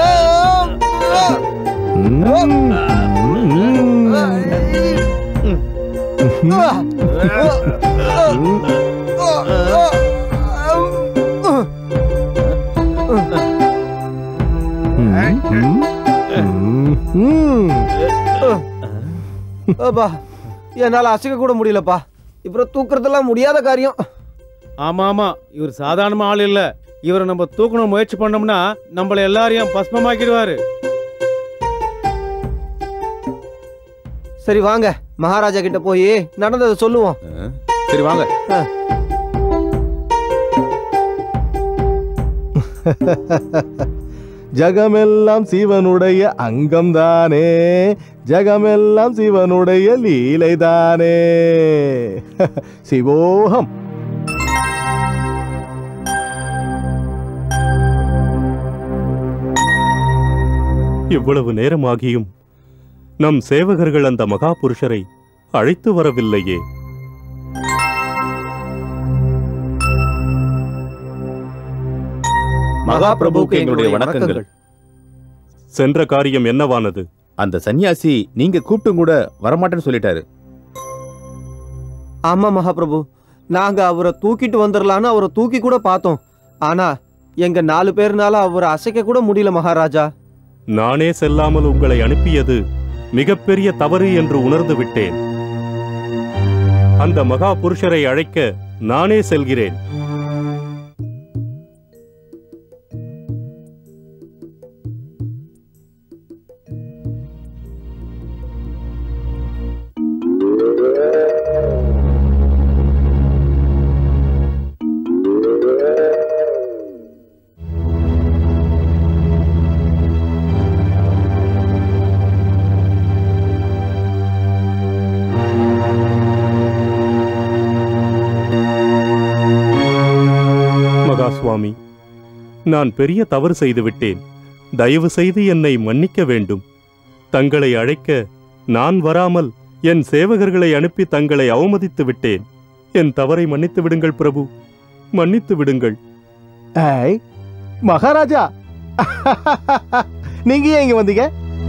அப்பா என்னால அசைக்க கூட முடியலப்பா இப்போ தூக்குறதெல்லாம் முடியாத காரியம் ஆமா ஆமா இவர் சாதாரண ஆள் இல்ல இவரை நம்ம தூக்கணும் முயற்சி பண்ணோம்னா நம்மள எல்லாரையும் பஸ்மமாக்கிடுவாரு சரி வாங்க மகாராஜா கிட்ட போய் நடந்ததை சொல்லுவோம் சரி வாங்க ஜகமெல்லாம் சிவனுடைய அங்கம்தானே ஜகமெல்லாம் சிவனுடைய லீலைதானே சிவோகம் இவ்வளவு நேரமாகியும் நம் சேவகர்கள் அந்த மகா புருஷரை அழைத்து வரவில்லையே மகா பிரபுவுக்கு எங்களுடைய வணக்கங்கள் சென்ற காரியம் என்னவானது அந்த சன்னியாசி நீங்க கூப்பிட்டும் கூட வரமாட்டேன்னு சொல்லிட்டாரு ஆமா மகாபிரபு நாங்க அவரை தூக்கிட்டு வந்துடலான்னு அவரை தூக்கி கூட பார்த்தோம் ஆனா எங்க நாலு பேர்னால அவரை அசைக்க கூட முடியல மகாராஜா நானே செல்லாமல் உங்களை அனுப்பியது மிகப்பெரிய தவறு என்று உணர்ந்து விட்டேன் அந்த மகா புருஷரை அழைக்க நானே செல்கிறேன் மகா சுவாமி நான் பெரிய தவறு செய்துவிட்டேன் தயவு செய்து என்னை மன்னிக்க வேண்டும் தங்களை அழைக்க நான் வராமல் என் சேவகர்களை அனுப்பி தங்களை அவமதித்து விட்டேன் என் தவறை மன்னித்து விடுங்கள் பிரபு மன்னித்து விடுங்கள் ஏய் மகாராஜா நீங்க ஏன் இங்க வந்தீங்க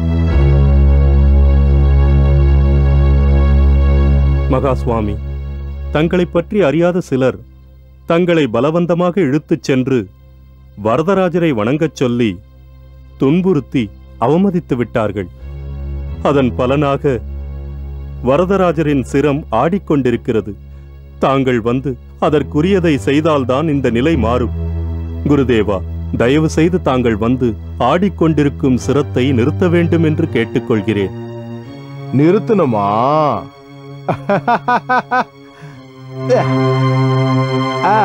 மகா சுவாமி தங்களைப் பற்றி அறியாத சிலர் தங்களை பலவந்தமாக இழுத்துச் சென்று வரதராஜரை வணங்கச் சொல்லி துன்புறுத்தி அவமதித்து விட்டார்கள் அதன் பலனாக வரதராஜரின் சிரம் ஆடிக்கொண்டிருக்கிறது தாங்கள் வந்து அதற்குரியதை செய்தால்தான் இந்த நிலை மாறும் குருதேவா தயவு செய்து தாங்கள் வந்து ஆடிக்கொண்டிருக்கும் சிரத்தை நிறுத்த வேண்டும் என்று கேட்டுக்கொள்கிறேன் நிறுத்தணுமா ஆ.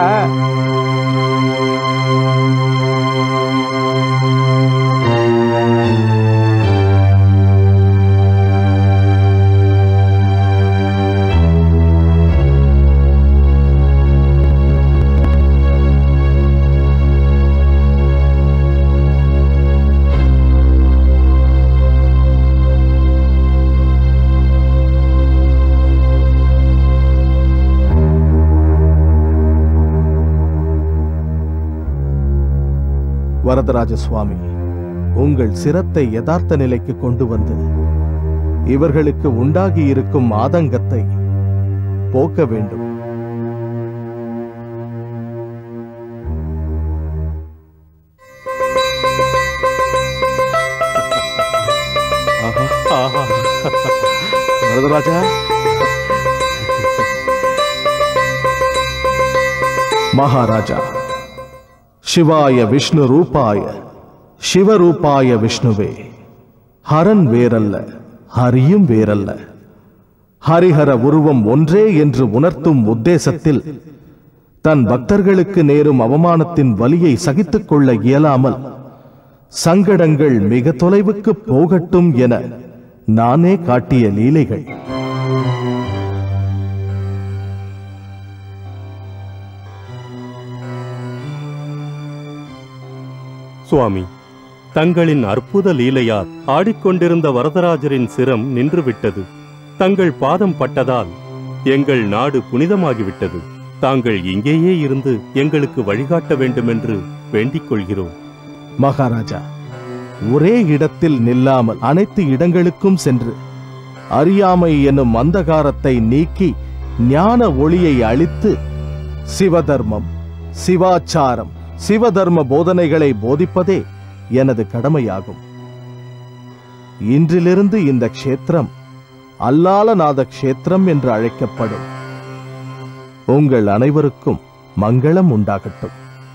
வரதராஜ சுவாமி உங்கள் சிரத்தை யதார்த்த நிலைக்கு கொண்டு வந்து இவர்களுக்கு உண்டாகி இருக்கும் ஆதங்கத்தை போக்க வேண்டும் வரதராஜா மகாராஜா சிவாய விஷ்ணு ரூபாய சிவரூபாய விஷ்ணுவே ஹரன் வேறல்ல ஹரியும் வேறல்ல ஹரிஹர உருவம் ஒன்றே என்று உணர்த்தும் உத்தேசத்தில் தன் பக்தர்களுக்கு நேரும் அவமானத்தின் வலியை சகித்துக் கொள்ள இயலாமல் சங்கடங்கள் மிக தொலைவுக்கு போகட்டும் என நானே காட்டிய லீலைகள் சுவாமி தங்களின் அற்புத லீலையால் ஆடிக்கொண்டிருந்த வரதராஜரின் சிரம் நின்றுவிட்டது தங்கள் பாதம் பட்டதால் எங்கள் நாடு புனிதமாகிவிட்டது தாங்கள் இங்கேயே இருந்து எங்களுக்கு வழிகாட்ட வேண்டுமென்று வேண்டிக் கொள்கிறோம் மகாராஜா ஒரே இடத்தில் நில்லாமல் அனைத்து இடங்களுக்கும் சென்று அறியாமை என்னும் அந்தகாரத்தை நீக்கி ஞான ஒளியை அளித்து சிவதர்மம் சிவாச்சாரம் சிவதர்ம போதனைகளை போதிப்பதே எனது கடமையாகும் இன்றிலிருந்து இந்த க்ஷேத்திரம் அல்லாலநாத க்ஷேத்திரம் என்று அழைக்கப்படும் உங்கள் அனைவருக்கும் மங்களம் உண்டாகட்டும்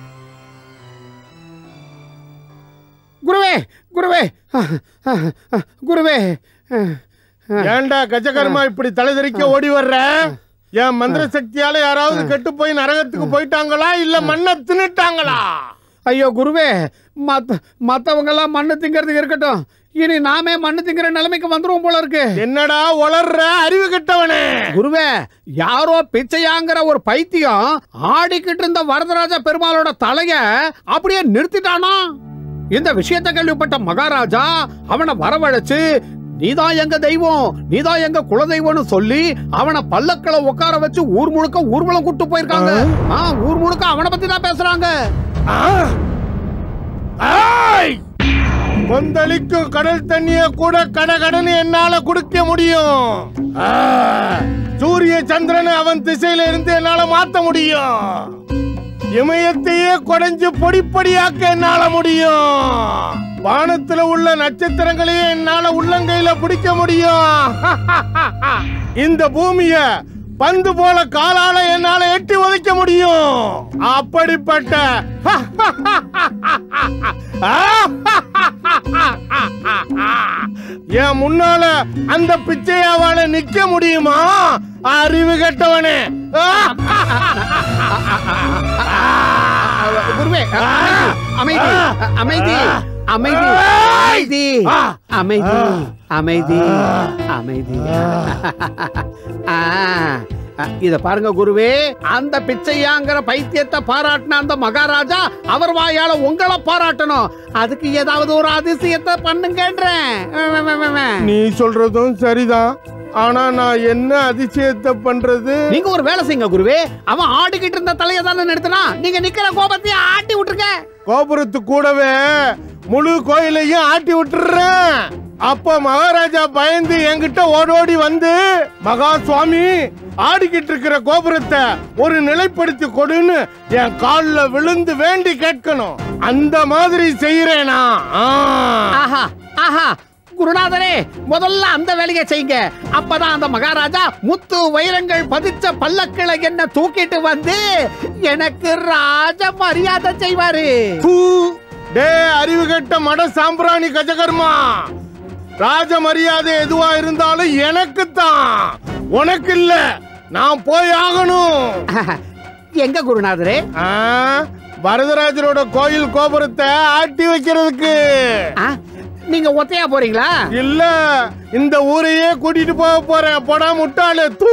குருவே குருவே குருவே ஏண்டா கஜகர்மா இப்படி தலைதறிக்க ஓடி வர்ற என் மந்திர சக்தியால யாராவது கெட்டு போய் நரகத்துக்கு போயிட்டாங்களா இல்ல மண்ணை தின்னுட்டாங்களா ஐயோ குருவே மத்த மத்தவங்க எல்லாம் மண்ணு திங்கிறதுக்கு இருக்கட்டும் இனி நாமே மண்ணு திங்கிற நிலைமைக்கு வந்துருவோம் போல இருக்கு என்னடா வளர்ற அறிவு கெட்டவனே குருவே யாரோ பிச்சையாங்கிற ஒரு பைத்தியம் ஆடிக்கிட்டு இருந்த வரதராஜ பெருமாளோட தலைய அப்படியே நிறுத்திட்டானா இந்த விஷயத்தை கேள்விப்பட்ட மகாராஜா அவனை வரவழைச்சு நீதான் எங்க தெய்வம் நீதான் எங்க குலதெய்வம்னு சொல்லி அவனை பல்லக்களை உட்கார வச்சு ஊர் முழுக்க ஊர்வலம் கூட்டு போயிருக்காங்க ஆ, ஊர் முழுக்க அவனை பத்தி தான் பேசுறாங்க ஆய்! கொந்தளிக்கும் கடல் தண்ணிய கூட கடகடன்னு என்னால குடிக்க முடியும் ஆ! சூரிய சந்திரனை அவன் திசையில இருந்து என்னால மாத்த முடியும் இமயத்தையே குடைஞ்சு பொடிப்படியாக்க என்னால முடியும் வானத்துல உள்ள நட்சத்திரங்களையே என்னால உள்ளங்கையில பிடிக்க முடியும் இந்த பூமிய பந்து போல காலால என்னால எட்டி உதைக்க முடியும் அப்படிப்பட்ட என் முன்னால அந்த பிச்சையாவால நிக்க முடியுமா அறிவு கெட்டவனே குருவே அமைதி அமைதி அமைதி அமைதி அமைதி அமைதி அமைதி ஆ, ஆ, இத பாருங்க குருவே அந்த பிச்சையாங்கிற பைத்தியத்தை பாராட்டின அந்த மகாராஜா அவர் வாயால உங்களை பாராட்டணும் அதுக்கு ஏதாவது ஒரு அதிசயத்தை பண்ணுங்கன்றேன் நீ சொல்றதும் சரிதான் ஆனா நான் என்ன அதிசயத்தை பண்றது நீங்க ஒரு வேலை செய்யுங்க குருவே அவன் ஆடிக்கிட்டு இருந்த தலையை தானே நிறுத்தினா நீங்க நிக்கிற கோபத்தையே ஆட்டி விட்டுருங்க கோபுரத்து கூடவே முழு கோயிலையும் ஆட்டி விட்டுறேன் அப்ப மகாராஜா பயந்து என்கிட்ட ஓடோடி வந்து மகா சுவாமி ஆடிக்கிட்டு இருக்கிற கோபுரத்தை ஒரு நிலைப்படுத்தி கொடுன்னு என் கால்ல விழுந்து வேண்டி கேட்கணும் அந்த மாதிரி செய்யறேனா ஆஹா ஆஹா குருநாதரே முதல்ல அந்த வேலையை செய்யுங்க அப்பதான் அந்த மகாராஜா முத்து வைரங்கள் பதிச்ச பல்லக்கிளை என்ன தூக்கிட்டு வந்து எனக்கு ராஜ மரியாதை செய்வாரு டே அறிவு கெட்ட மட சாம்பிராணி கஜகர்மா ராஜ மரியாதை எதுவா இருந்தாலும் எனக்கு தான் உனக்கு இல்ல நான் போய் ஆகணும் எங்க குருநாதரே வரதராஜரோட கோயில் கோபுரத்தை ஆட்டி வைக்கிறதுக்கு நீங்க ஒத்தையா போறீங்களா இல்ல இந்த ஊரையே கூட்டிட்டு போக போறேன் போடா முட்டாளு தூ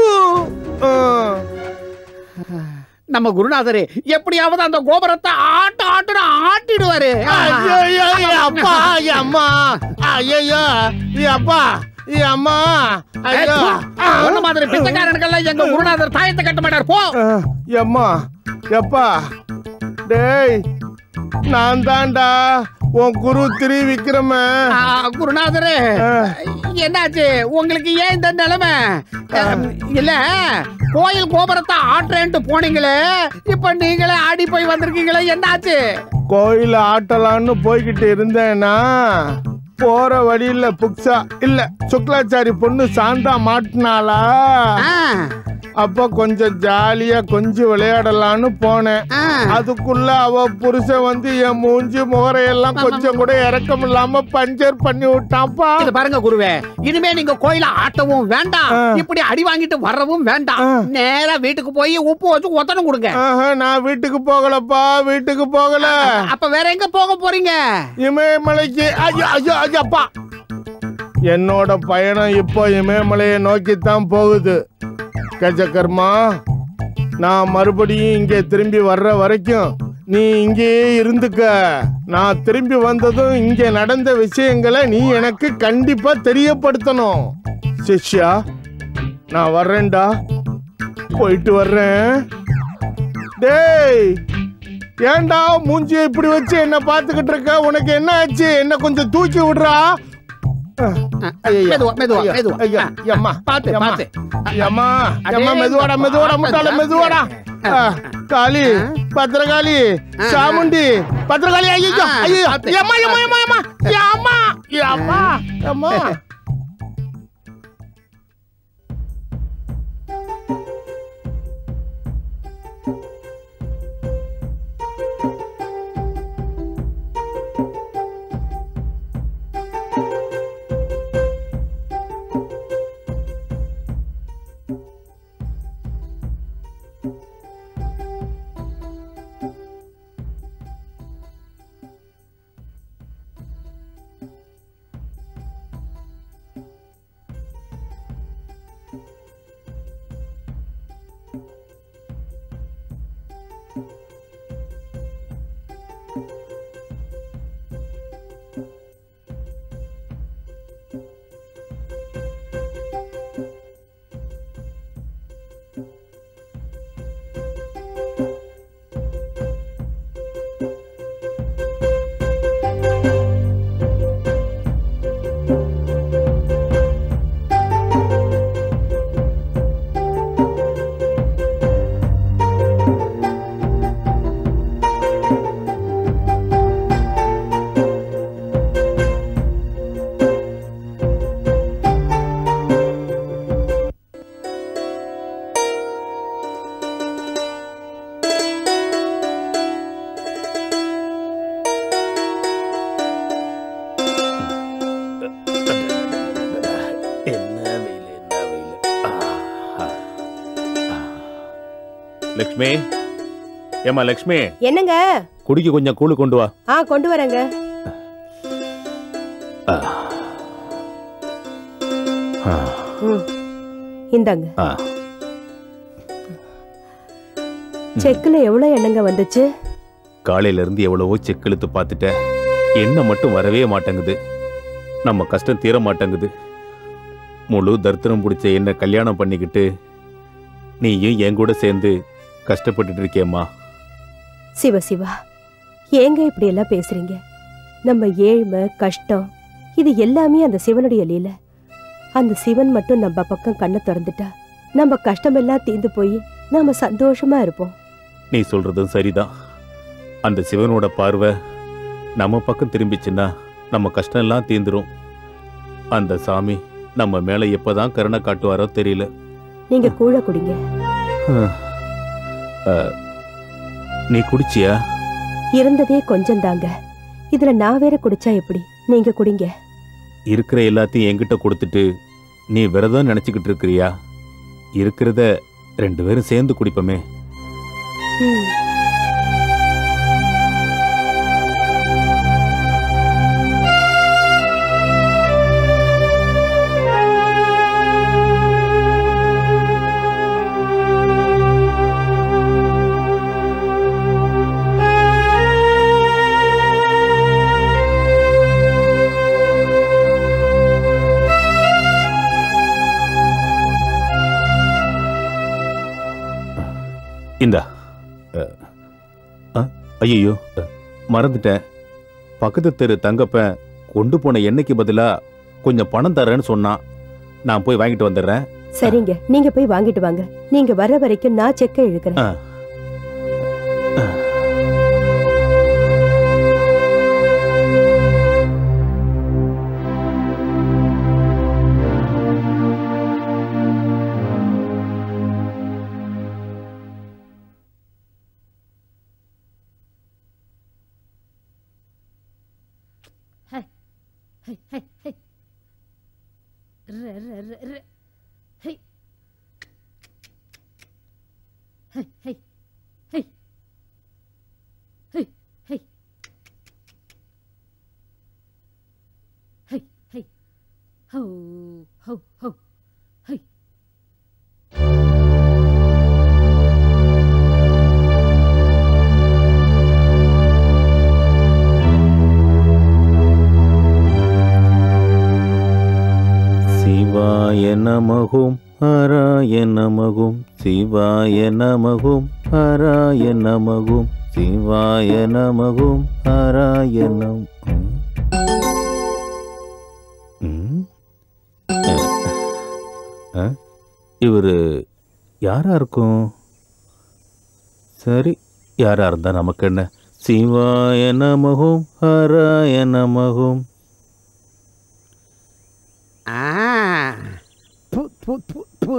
நம்ம குருநாதரே எப்படியாவது அந்த கோபுரத்தை ஆட்ட ஆட்டுன்னு ஆட்டிடுவாரு ஐயோ, ஐயோ, ஐயோ, அப்பா ஐயோ, அம்மா ஐயோ அப்பா ஐயோ, அம்மா ஐயோ ஒண்ணு மாதிரி பிச்சைக்காரனுக்கெல்லாம் எங்க குருநாதர் தாயத்தை கட்ட மாட்டார் போ எம்மா எப்பா டேய் நான் தான்டா உன் குரு திரு விக்ரம ஆ, குருநாதரே என்னாச்சு உங்களுக்கு ஏன் இந்த நிலைமை அஹ், இல்ல கோயில் கோபுரத்தை ஆட்டுறேன்ட்டு போனீங்களே இப்ப நீங்களே ஆடி போய் வந்திருக்கீங்களே என்னாச்சு கோயில ஆட்டலான்னு போய்கிட்டு இருந்தேனா போற வழியில புக்ஸா இல்ல சுக்லாச்சாரி பொண்ணு சாந்தா மாட்டினாளா அப்ப கொஞ்சம் ஜாலியா கொஞ்சம் விளையாடலாம்னு போனேன் அதுக்குள்ள அவ புருஷன் வந்து என் மூஞ்சி முகரையெல்லாம் கொஞ்சம் கூட இறக்கம் இல்லாம பஞ்சர் பண்ணி விட்டான்ப்பா இது பாருங்க குருவே இனிமே நீங்க கோயில ஆட்டவும் வேண்டாம் இப்படி அடி வாங்கிட்டு வரவும் வேண்டாம் நேரா வீட்டுக்கு போய் உப்பு வச்சு ஒத்தனம் கொடுங்க ஆஹா, நான் வீட்டுக்கு போகலப்பா வீட்டுக்கு போகல அப்ப வேற எங்க போக போறீங்க இமயமலைக்கு ஐயோ ஐயோ ஐயோ அப்பா என்னோட பயணம் இப்போ இமயமலையை நோக்கித்தான் போகுது கஜகர்மா நான் மறுபடியும் இங்கே திரும்பி வர்ற வரைக்கும் நீ இங்கேயே இருந்துக்க நான் திரும்பி வந்ததும் இங்கே நடந்த விஷயங்களை நீ எனக்கு கண்டிப்பா தெரியப்படுத்தணும் சிஷ்யா நான் வர்றேன்டா போயிட்டு வர்றேன் டேய் ஏன்டா மூஞ்சியை இப்படி வச்சு என்ன பார்த்துக்கிட்டு இருக்க உனக்கு என்ன ஆச்சு என்ன கொஞ்சம் தூக்கி விடுறா ஐயையோ. மெதுவா, மெதுவா, ஐயா, மெதுவா. ஐயா, எம்மா, பாத்து, எம்மா. பாத்து. எம்மா, அடே, எம்மா, மெதுவாடா மெதுவாடா முட்டாள மெதுவாடா ஆ, காளி பத்திரகாளி சாமுண்டி பத்திரகாளி ஐயோ ஐயோ எம்மா எம்மா எம்மா எம்மா எம்மா எம்மா எம்மா லக்ஷ்மி ஏமா லக்ஷ்மி என்னங்க குடிக்க கொஞ்சம் கூழு கொண்டு வா ஆ கொண்டு வரேங்க ஆ. ஆ. ம் இந்தாங்க ஆ. செக்குல எவ்வளவு எண்ணெங்க வந்துச்சு காலையில இருந்து எவ்வளவோ செக் இழுத்து பார்த்துட்டேன் எண்ணெய் மட்டும் வரவே மாட்டேங்குது நம்ம கஷ்டம் தீர மாட்டேங்குது முழு தரித்திரம் பிடிச்ச என்ன கல்யாணம் பண்ணிக்கிட்டு நீயும் என் கூட சேர்ந்து கஷ்டப்பட்டுட்டு இருக்கியம்மா சிவ சிவா ஏங்க இப்படி எல்லாம் பேசுறீங்க நம்ம ஏழ்மை கஷ்டம் இது எல்லாமே அந்த சிவனுடைய லீல அந்த சிவன் மட்டும் நம்ம பக்கம் கண்ணை திறந்துட்டா நம்ம கஷ்டமெல்லாம் தீந்து போய் நாம சந்தோஷமா இருப்போம் நீ சொல்றதும் சரிதான் அந்த சிவனோட பார்வை நம்ம பக்கம் திரும்பிச்சுன்னா நம்ம கஷ்டம் எல்லாம் தீந்துரும் அந்த சாமி நம்ம மேல எப்பதான் கருணை காட்டுவாரோ தெரியல நீங்க கூழ குடிங்க அஹ், நீ குடிச்சியா இருந்ததே கொஞ்சம் தாங்க இதுல நான் வேற குடிச்சா எப்படி நீங்க குடிங்க இருக்கிற எல்லாத்தையும் என்கிட்ட கொடுத்துட்டு நீ விரதம் நினைச்சுக்கிட்டு இருக்கிறியா இருக்கிறத ரெண்டு பேரும் சேர்ந்து குடிப்போமே ம். இந்தா ஐயோ மறந்துட்டேன் பக்கத்து தெரு தங்கப்பன் கொண்டு போன எண்ணெய்க்கு பதிலா கொஞ்சம் பணம் தரேன்னு சொன்னான் நான் போய் வாங்கிட்டு வந்துடுறேன் சரிங்க நீங்க போய் வாங்கிட்டு வாங்க நீங்க வர வரைக்கும் நான் செக்க இழுக்கிறேன் ஆ. Hey. Hey, hey, hey. Hey, hey. Hey, hey. Ho, ho, ho. Hey. சிவாய நமகும் ஹராய நமகும் சிவாய நமகும் ஹராய நமகும் சிவாய நமகும் ஹராய நம் இவர் யாரா இருக்கும் சரி யாரா இருந்தா நமக்கு என்ன சிவாய நமகும் ஹராய நமகும் ஆ. ப்பு, ப்பு, ப்பு, ப்பு.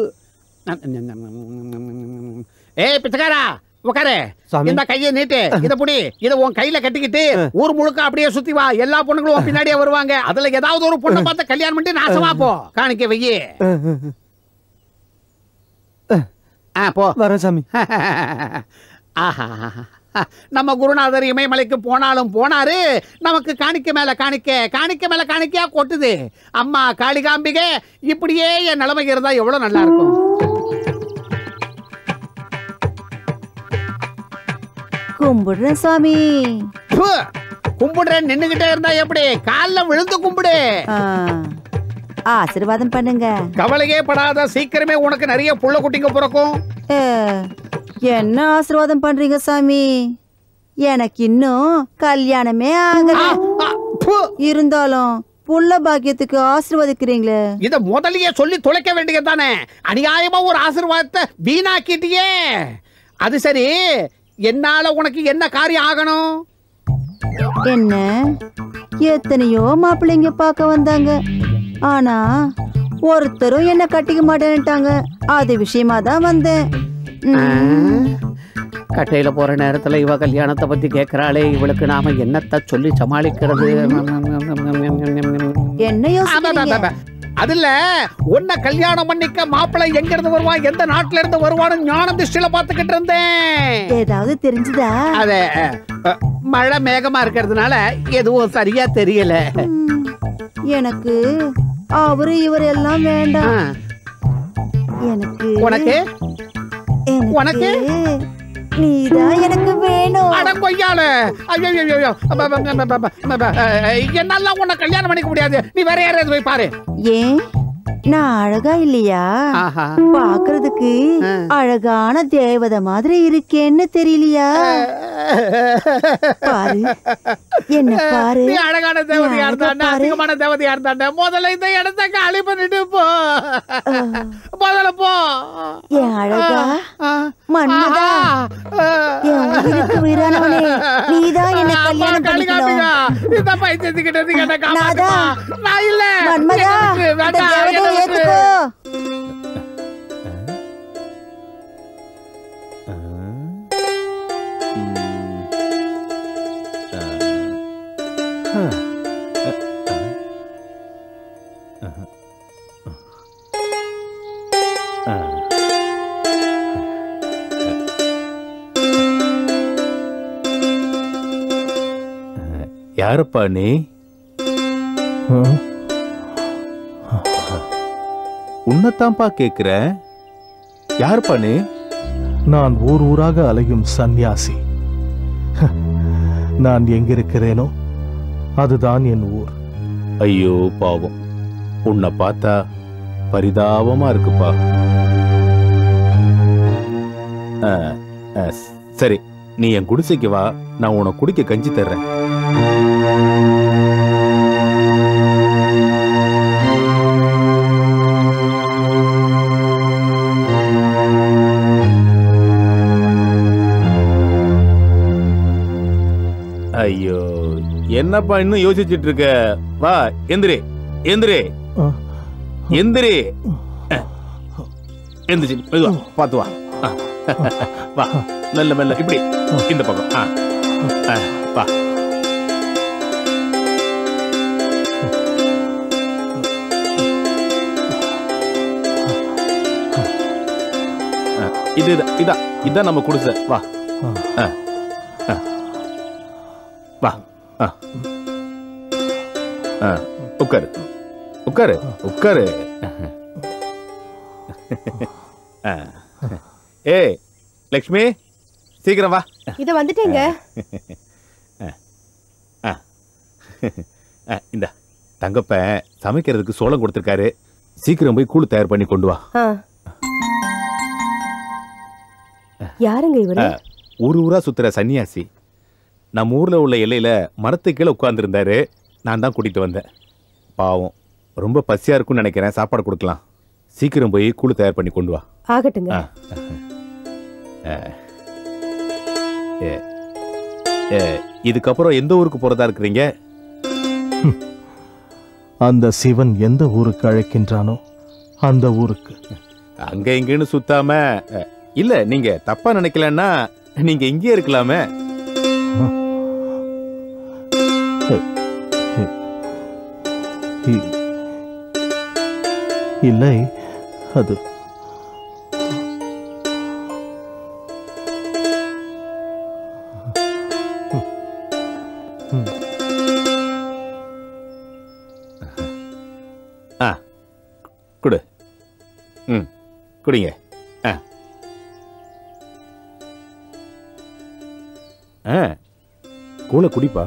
ஏய் பிச்சைக்காரா உட்காரு சாமி. இந்த கையை நீட்டு இத புடி இத உன் கையில கட்டிக்கிட்டு ஊர் முழுக்க அப்படியே சுத்தி வா எல்லா பொண்ணுங்களும் உன் பின்னாடியே வருவாங்க அதுல ஏதாவது ஒரு பொண்ணை பார்த்து கல்யாணம் பண்ணி நாசமா போ காணிக்க வெய்யி ஆ போ வர சாமி ஆஹா நம்ம குருநாதர் இமயமலைக்கு போனாலும் போனாரு நமக்கு காணிக்க மேல காணிக்க காணிக்க மேல காணிக்கையா கொட்டுது அம்மா காளிகாம்பிகை இப்படியே என் நிலைமை இருந்தா எவ்வளவு நல்லா இருக்கும் கும்பிடுறேன் சுவாமி ப்பு! கும்பிடுறேன் நின்னுகிட்டே இருந்தா எப்படி கால்ல விழுந்து கும்பிடு ஆ, ஆசீர்வாதம் பண்ணுங்க கவலையே படாத சீக்கிரமே உனக்கு நிறைய புள்ள குட்டிங்க பிறக்கும் ஏ, என்ன ஆசீர்வாதம் பண்றீங்க சாமி எனக்கு இன்னும் கல்யாணமே ஆகல இருந்தாலும் புள்ள பாக்கியத்துக்கு ஆசீர்வதிக்கிறீங்களே இத முதல்லயே சொல்லி தொலைக்க வேண்டியது தானே அநியாயமா ஒரு ஆசீர்வாதத்தை வீணாக்கிட்டியே அது சரி என்னால உனக்கு என்ன காரியம் ஆகணும் என்ன எத்தனையோ மாப்பிள்ளைங்க பார்க்க வந்தாங்க ஆனா ஒருத்தரும் என்ன கட்டிக்க மாட்டேன்ட்டாங்க அது விஷயமா தான் வந்தேன் ம். கட்டையில போற நேரத்துல இவ கல்யாணத்தை பத்தி கேக்குறாளே இவளுக்கு நாம என்னத்த சொல்லி சமாளிக்கிறது என்ன யோசிக்கிறீங்க அதுல உன்னை கல்யாணம் பண்ணிக்க மாப்பிள்ளை எங்க இருந்து வருவான் எந்த நாட்டுல இருந்து வருவான்னு ஞான திருஷ்டில பாத்துக்கிட்டு இருந்தேன் ஏதாவது தெரிஞ்சுதா அத அ, மழை மேகமா இருக்கிறதுனால எதுவும் சரியா தெரியல எனக்கு அவரு இவர் எல்லாம் வேண்டாம் எனக்கு உனக்கு எனக்கு உனக்கு? நீதான் எனக்கு வேணும் அட கொய்யால ஐயோ ஐயோ, ஐயோ அப்ப, அப்ப, அப்ப, அப்ப, அப்ப, அப்ப, அ, என்னால உன்னை கல்யாணம் பண்ணிக்க முடியாது நீ வேற யாரையாவது போய் பாரு ஏன் நான் அழகா இல்லையா பாக்குறதுக்கு அழகான தேவதை மாதிரி இருக்கேன்னு தெரியலையா பாரு என்ன பாரு நீ அழகான தேவதையா இருந்தாண்ட அதிகமான தேவதையா இருந்தாண்ட முதல்ல இந்த இடத்த காலி பண்ணிட்டு போ முதல்ல போ என் அழகா மன்மதா என் உயிருக்கு உயிரானவனே நீதான் என்ன கல்யாணம் பண்ணிக்கணும் இந்த பைத்தியத்துக்கிட்ட இருந்து என்ன நாதா, காப்பாத்துமா நான் இல்ல மன்மதா எனக்கு இந்த வேண்டாம், தேவதையை என்னை விட்டுரு. ஏத்துக்கோ யாரப்பா நீ உன்னத்தான்ப்பா கேக்குற யாருப்பா நீ நான் ஊர் ஊராக அலையும் சந்நியாசி நான் எங்கிருக்கிறேனோ அதுதான் என் ஊர் ஐயோ பாவம் உன்னை பார்த்தா பரிதாபமா இருக்குப்பா ஆ, ஆ, சரி நீ என் குடிசைக்கு வா நான் உனக்கு குடிக்க கஞ்சி தர்றேன் ஐயோ என்னப்பா இன்னும் யோசிச்சுட்டு இருக்க வா எந்திரி எந்திரி எந்திரி எந்திரிச்சு மெதுவா பார்த்து வா ஆ. வா மெல்ல மெல்ல இப்படி இந்த பக்கம் ஆ. ஆ, வா இது இதா இதான் நம்ம குடிசை வா ஆ, ஆ. வா ஆ. ஆ, உட்காரு உட்காரு உட்காரு ஆ. ஏய் லக்ஷ்மி சீக்கிரம் வா இத வந்துட்டேங்க ஆ, இந்தா தங்கப்ப சமைக்கிறதுக்கு சோளம் கொடுத்துருக்காரு சீக்கிரம் போய் கூழ் தயார் பண்ணி கொண்டு வா ஆ. யாருங்க இவரு ஆ, ஊர் ஊரா சுத்துற சன்னியாசி நம்ம ஊர்ல உள்ள எல்லையில மரத்து கீழே உட்கார்ந்துருந்தாரு நான் தான் கூட்டிட்டு வந்தேன் பாவம் ரொம்ப பசியா இருக்கும்னு நினைக்கிறேன் சாப்பாடு கொடுக்கலாம் சீக்கிரம் போய் கூழ் தயார் பண்ணி கொண்டு வா ஆகட்டுங்க ஆ. ஆ. ஏ, ஏ, இதுக்கப்புறம் எந்த ஊருக்கு போறதா இருக்கிறீங்க அந்த சிவன் எந்த ஊருக்கு அழைக்கின்றானோ அந்த ஊருக்கு அங்க இங்கன்னு சுத்தாம அ, இல்ல நீங்க தப்பா நினைக்கலன்னா நீங்க இங்கேயே இருக்கலாமே இ- இல்லை அது ஆ குடு ம் குடிங்க ஆ ஆ கூலை குடிப்பா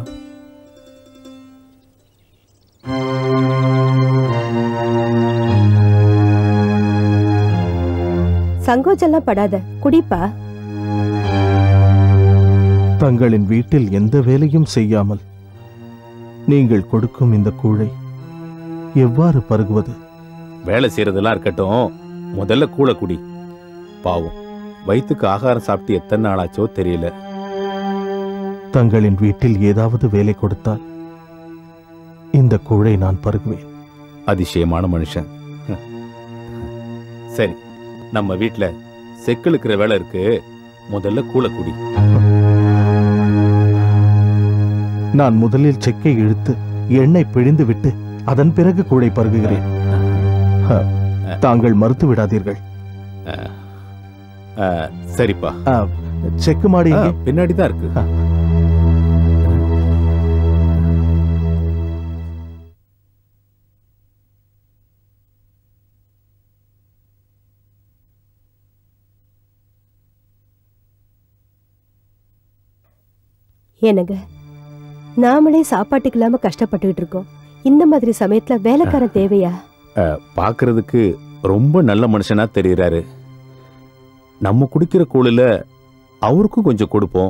சங்கோச்செல்லாம் படாத குடிப்பா தங்களின் வீட்டில் எந்த வேலையும் செய்யாமல் நீங்கள் கொடுக்கும் இந்த கூழை எவ்வாறு பருகுவது வேலை செய்யறதெல்லாம் இருக்கட்டும் முதல்ல கூலை குடி பாவம் வயிற்றுக்கு ஆகாரம் சாப்பிட்டு எத்தனை நாளாச்சோ தெரியல தங்களின் வீட்டில் ஏதாவது வேலை கொடுத்தால் இந்த கூழை நான் பருகுவேன் அதிசயமான மனுஷன் சரி நம்ம வீட்ல செக்கு இழுக்கிற வேலை இருக்கு முதல்ல கூலை குடி நான் முதலில் செக்கை இழுத்து எண்ணெய் பிழிந்து விட்டு அதன் பிறகு கூழை பருகுகிறேன் ஹ, தாங்கள் மறுத்து விடாதீர்கள் ஆ, சரிப்பா செக்கு மாடி ஆ, எங்கே? பின்னாடி தான் இருக்கு என்னங்க நாமளே சாப்பாட்டுக்கு இல்லாம கஷ்டப்பட்டுக்கிட்டு இருக்கோம் இந்த மாதிரி சமயத்துல வேலைக்காரன் தேவையா ஆ, பார்க்கறதுக்கு ரொம்ப நல்ல மனுஷனா தெரியறாரு நம்ம குடிக்கிற கூழுல அவருக்கும் கொஞ்சம் கொடுப்போம்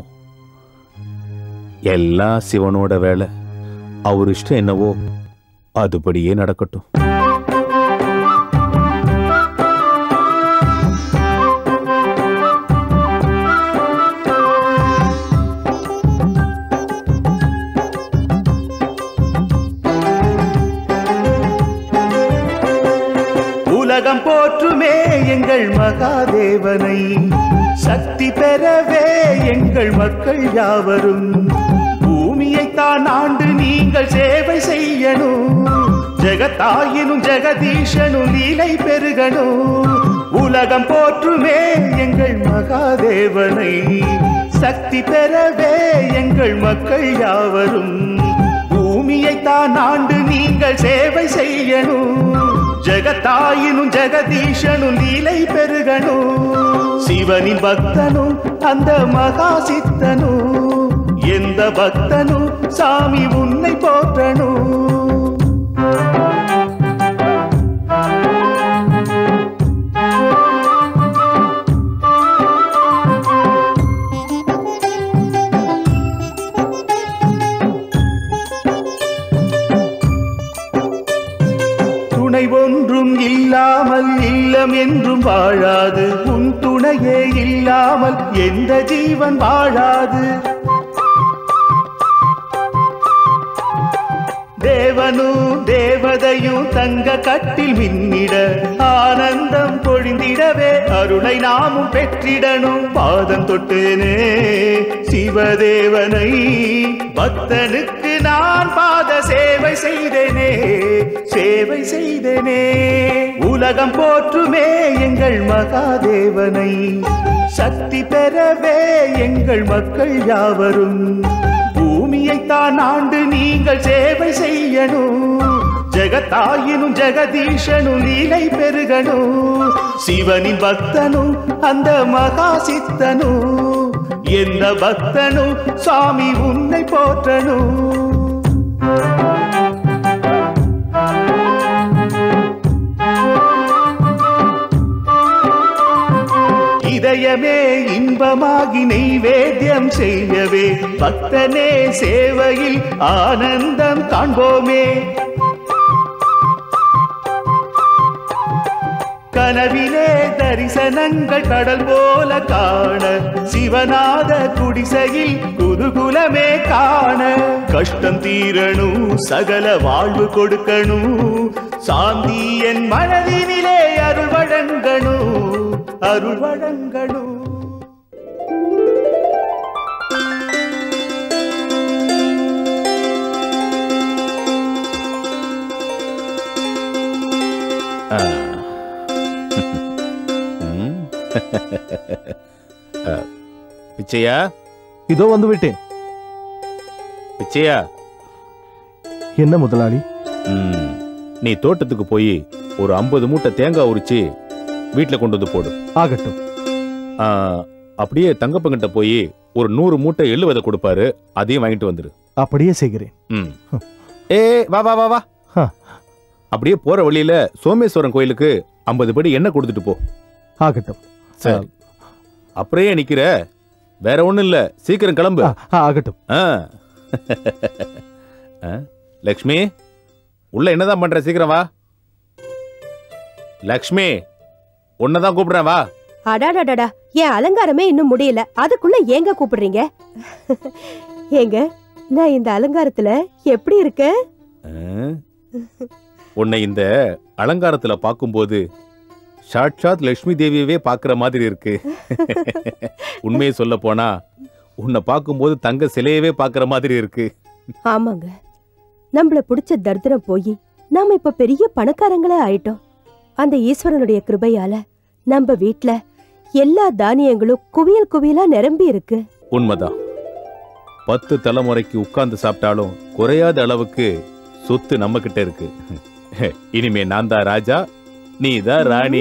எல்லாம் சிவனோட வேலை அவர் இஷ்டம் என்னவோ அதுபடியே நடக்கட்டும் உலகம் போற்றுமே எங்கள் மகாதேவனை சக்தி பெறவே எங்கள் மக்கள் யாவரும் பூமியை தான் ஆண்டு நீங்கள் சேவை செய்யணும் ஜெகத்தாயினும் ஜெகதீஷனும் லீலை பெருகணும் உலகம் போற்றுமே எங்கள் மகாதேவனை சக்தி பெறவே எங்கள் மக்கள் யாவரும் பூமியை தான் ஆண்டு நீங்கள் சேவை செய்யணும் ஜெகத்தாயினும் ஜெகதீஷனும் லீலை பெருகணும் சிவனின் பக்தனும் அந்த மகா சித்தனும் எந்த பக்தனும் சாமி உன்னை போற்றணும் துணை ஒன்றும் இல்லாமல் இல்லம் என்றும் வாழாது உன் துணையே இல்லாமல் எந்த ஜீவன் வாழாது தேவனும் தேவதையும் தங்க கட்டில் மின்னிட ஆனந்தம் பொழிந்திடவே அருளை நாமும் பெற்றிடணும் பாதம் தொட்டேனே சிவதேவனை பக்தனுக்கு நான் பாத சேவை செய்தேனே சேவை செய்தேனே உலகம் போற்றுமே எங்கள் மகாதேவனை சக்தி பெறவே எங்கள் மக்கள் யாவரும் பூமியை தான் ஆண்டு நீங்கள் சேவை செய்யணும் ஜெகத்தாயினும் ஜெகதீஷனும் லீலை பெருகணும் சிவனின் பக்தனும் அந்த மகா சித்தனும் எந்த பக்தனும் சாமி உன்னை போற்றணும் இதயமே இன்பமாகி நெய்வேத்தியம் செய்யவே பக்தனே சேவையில் ஆனந்தம் காண்போமே கனவிலே தரிசனங்கள் கடல் போல காண சிவநாத குடிசையில் குதூகுலமே காண கஷ்டம் தீரணும் சகல வாழ்வு கொடுக்கணும் சாந்தி என் மனதினிலே அருள் வழங்கணும் அருள் வழங்கணும் ஆ. ம். ஆ. பிச்சையா இதோ வந்து விட்டேன் பிச்சையா என்ன முதலாளி ம். நீ தோட்டத்துக்கு போய் ஒரு ஐம்பது மூட்டை தேங்காய் உரிச்சு வீட்டில் கொண்டு வந்து போடு ஆகட்டும் ஆ, அப்படியே தங்கப்பங்கிட்ட போய் ஒரு நூறு மூட்டை எள்ளு விதை கொடுப்பாரு அதையும் வாங்கிட்டு வந்துரு அப்படியே செய்கிறேன் ம் ஏ வா வா வா வா அப்படியே போற வழியில சோமேஸ்வரன் கோயிலுக்கு ஐம்பது படி எண்ணெய் கொடுத்துட்டு போ ஆகட்டும் சரி அப்படியே நிக்கிற வேற ஒண்ணும் இல்ல சீக்கிரம் கிளம்பு ஆகட்டும் ஆ. ஆ, லக்ஷ்மி உள்ள என்னதான் பண்ற சீக்கிரம் வா லக்ஷ்மி உன்னதான் கூப்பிடுறேன் வா அடாடாடாடா என் அலங்காரமே இன்னும் முடியல அதுக்குள்ள ஏங்க கூப்பிடுறீங்க ஏங்க நான் இந்த அலங்காரத்துல எப்படி இருக்கேன் ஆ? உன்னை இந்த அலங்காரத்துல பார்க்கும்போது சாட்சாத் லட்சுமி தேவியவே பார்க்குற மாதிரி இருக்கு உண்மையை சொல்ல போனா உன்னை பார்க்கும்போது தங்க சிலையவே பார்க்குற மாதிரி இருக்கு ஆமாங்க நம்மள பிடிச்ச தரித்திரம் போய் நாம இப்ப பெரிய பணக்காரங்களே ஆயிட்டோம் அந்த ஈஸ்வரனுடைய கிருபையால நம்ம வீட்ல எல்லா தானியங்களும் குவியல் குவியலா நிரம்பி இருக்கு உண்மைதான் பத்து தலைமுறைக்கு உட்கார்ந்து சாப்பிட்டாலும் குறையாத அளவுக்கு சொத்து நம்ம கிட்ட இருக்கு இனிமே நான் தான் ராஜா நீ தான் ராணி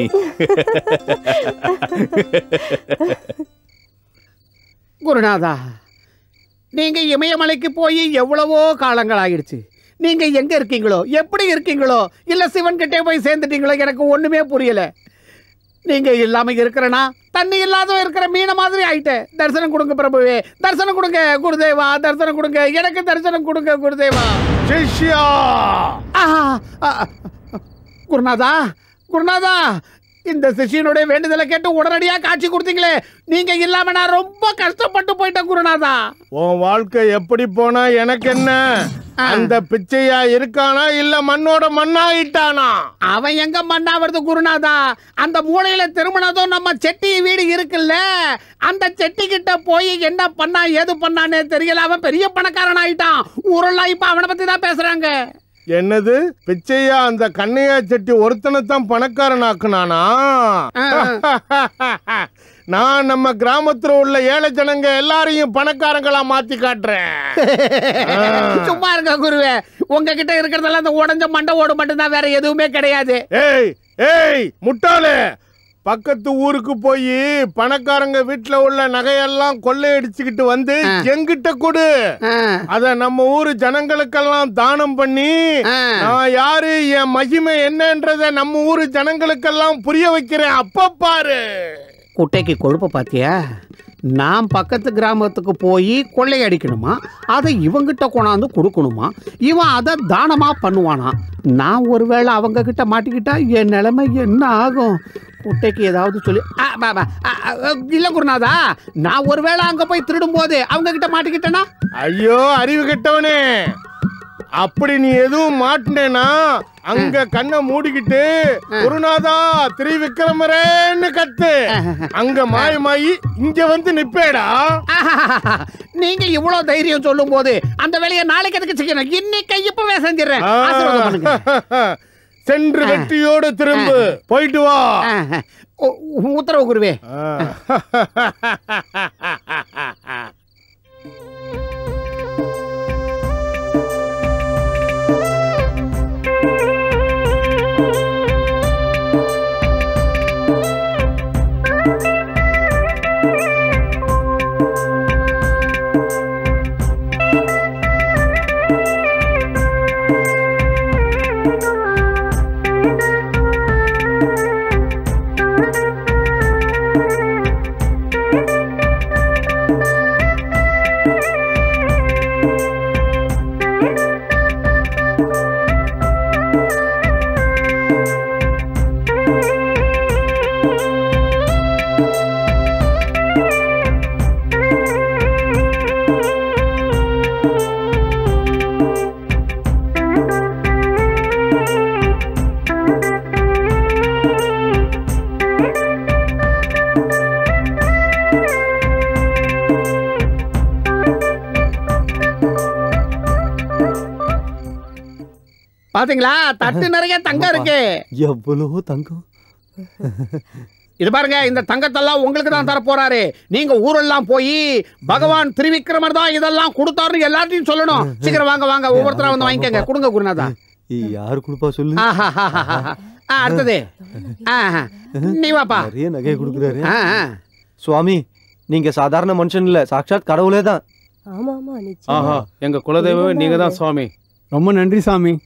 குருநாதா நீங்க இமயமலைக்கு போய் எவ்வளவோ காலங்கள் ஆயிடுச்சு நீங்க எங்க இருக்கீங்களோ எப்படி இருக்கீங்களோ இல்ல சிவன் கிட்டே போய் சேர்ந்துட்டீங்களோ எனக்கு ஒண்ணுமே புரியல நீங்க இல்லாம இருக்கிறனா தண்ணி இல்லாத இருக்கிற மீன மாதிரி ஆயிட்டேன் தரிசனம் கொடுங்க பிரபுவே தரிசனம் கொடுங்க குருதேவா தரிசனம் கொடுங்க எனக்கு தரிசனம் கொடுங்க குருதேவா சிஷ்யா குருநாதா குருநாதா இந்த சிஷியனுடைய வேண்டுதலை கேட்டு உடனடியா காட்சி கொடுத்தீங்களே நீங்க இல்லாம நான் ரொம்ப கஷ்டப்பட்டு போயிட்டேன் குருநாதா உன் வாழ்க்கை எப்படி போனா எனக்கு என்ன அந்த பிச்சையா இருக்கானா இல்ல மண்ணோட மண்ணாயிட்டானா அவன் எங்க மண்ணாவது குருநாதா அந்த மூலையில திருமணதும் நம்ம செட்டி வீடு இருக்குல்ல அந்த செட்டி கிட்ட போய் என்ன பண்ணா ஏது பண்ணானே தெரியல அவன் பெரிய பணக்காரன் ஆயிட்டான் ஊரெல்லாம் இப்ப அவனை பத்தி தான் பேசுறாங்க என்னது பிச்சையா அந்த கண்ணையா செட்டி ஒருத்தனை தான் பணக்காரனாக்குனானா நான் நம்ம கிராமத்துல உள்ள ஏழை ஜனங்க எல்லாரையும் பணக்காரங்களா மாத்தி காட்டுறேன் சும்மா இருங்க குருவே உங்ககிட்ட இருக்கிறதெல்லாம் அந்த உடஞ்ச மண்டை ஓடு மட்டும்தான் வேற எதுவுமே கிடையாது ஏய் ஏய் முட்டாளே பக்கத்து ஊருக்கு போய் பணக்காரங்க வீட்டுல உள்ள நகையெல்லாம் கொள்ளையடிச்சுக்கிட்டு வந்து எங்கிட்ட கொடு அத நம்ம ஊரு ஜனங்களுக்கெல்லாம் தானம் பண்ணி நான் யாரு என் மகிமை என்னன்றத நம்ம ஊரு ஜனங்களுக்கெல்லாம் புரிய வைக்கிறேன் அப்ப பாரு குட்டைக்கு கொழுப்ப பாத்தியா நான் பக்கத்து கிராமத்துக்கு போய் கொள்ளையடிக்கணுமா அதை இவங்கிட்ட கொண்டாந்து கொடுக்கணுமா இவன் அதை தானமா பண்ணுவானா நான் ஒருவேளை அவங்க கிட்ட மாட்டிக்கிட்டா என் நிலைமை என்ன ஆகும் குட்டைக்கு ஏதாவது சொல்லி ஆ, பா, பா, ஆ, ஆ, இல்ல குருநாதா நான் ஒருவேளை அங்க போய் திருடும் போது அவங்க கிட்ட மாட்டிக்கிட்டேனா ஐயோ அறிவு கெட்டவனே அப்படி நீ எதுவும் மாட்டினேனா அங்க கண்ணை மூடிக்கிட்டு குருநாதா திரிவிக்ரமரேன்னு கத்து அங்க மாயமாயி இங்க வந்து நிப்பேடா நீங்க இவ்வளவு தைரியம் சொல்லும் போது அந்த வேலையை நாளைக்கு எதுக்கு செய்யணும் இன்னைக்கு இப்பவே செஞ்சிடறேன் ஆசீர்வாதம் பண்ணுங்க சென்று வெற்றியோடு திரும்பு போயிட்டு வா ஒ- உத்தரவு குருவே பாத்தீங்களா தட்டு நிறைய தங்கம் இருக்கு எவ்வளவு தங்கம் இது பாருங்க இந்த தங்கத்தெல்லாம் உங்களுக்கு தான் தர போறாரு நீங்க ஊரெல்லாம் போய் பகவான் திருவிக்கிரமர் தான் இதெல்லாம் கொடுத்தாருன்னு எல்லாத்தையும் சொல்லணும் சீக்கிரம் வாங்க வாங்க ஒவ்வொருத்தரா வந்து வாங்கிக்கங்க கொடுங்க குருநாதா யாரு கொடுப்பா சொல்லு ஆஹாஹாஹாஹா. ஆ, அடுத்தது ஆஹா. நீ வாப்பா நிறைய நகையை கொடுக்குறாரு ஆ, ஆ. சுவாமி நீங்க சாதாரண மனுஷன் இல்ல சாட்சாத் கடவுளே தான் ஆமா ஆமா ஆஹா எங்க குலதெய்வமே நீங்க தான் சுவாமி ரொம்ப நன்றி சாமி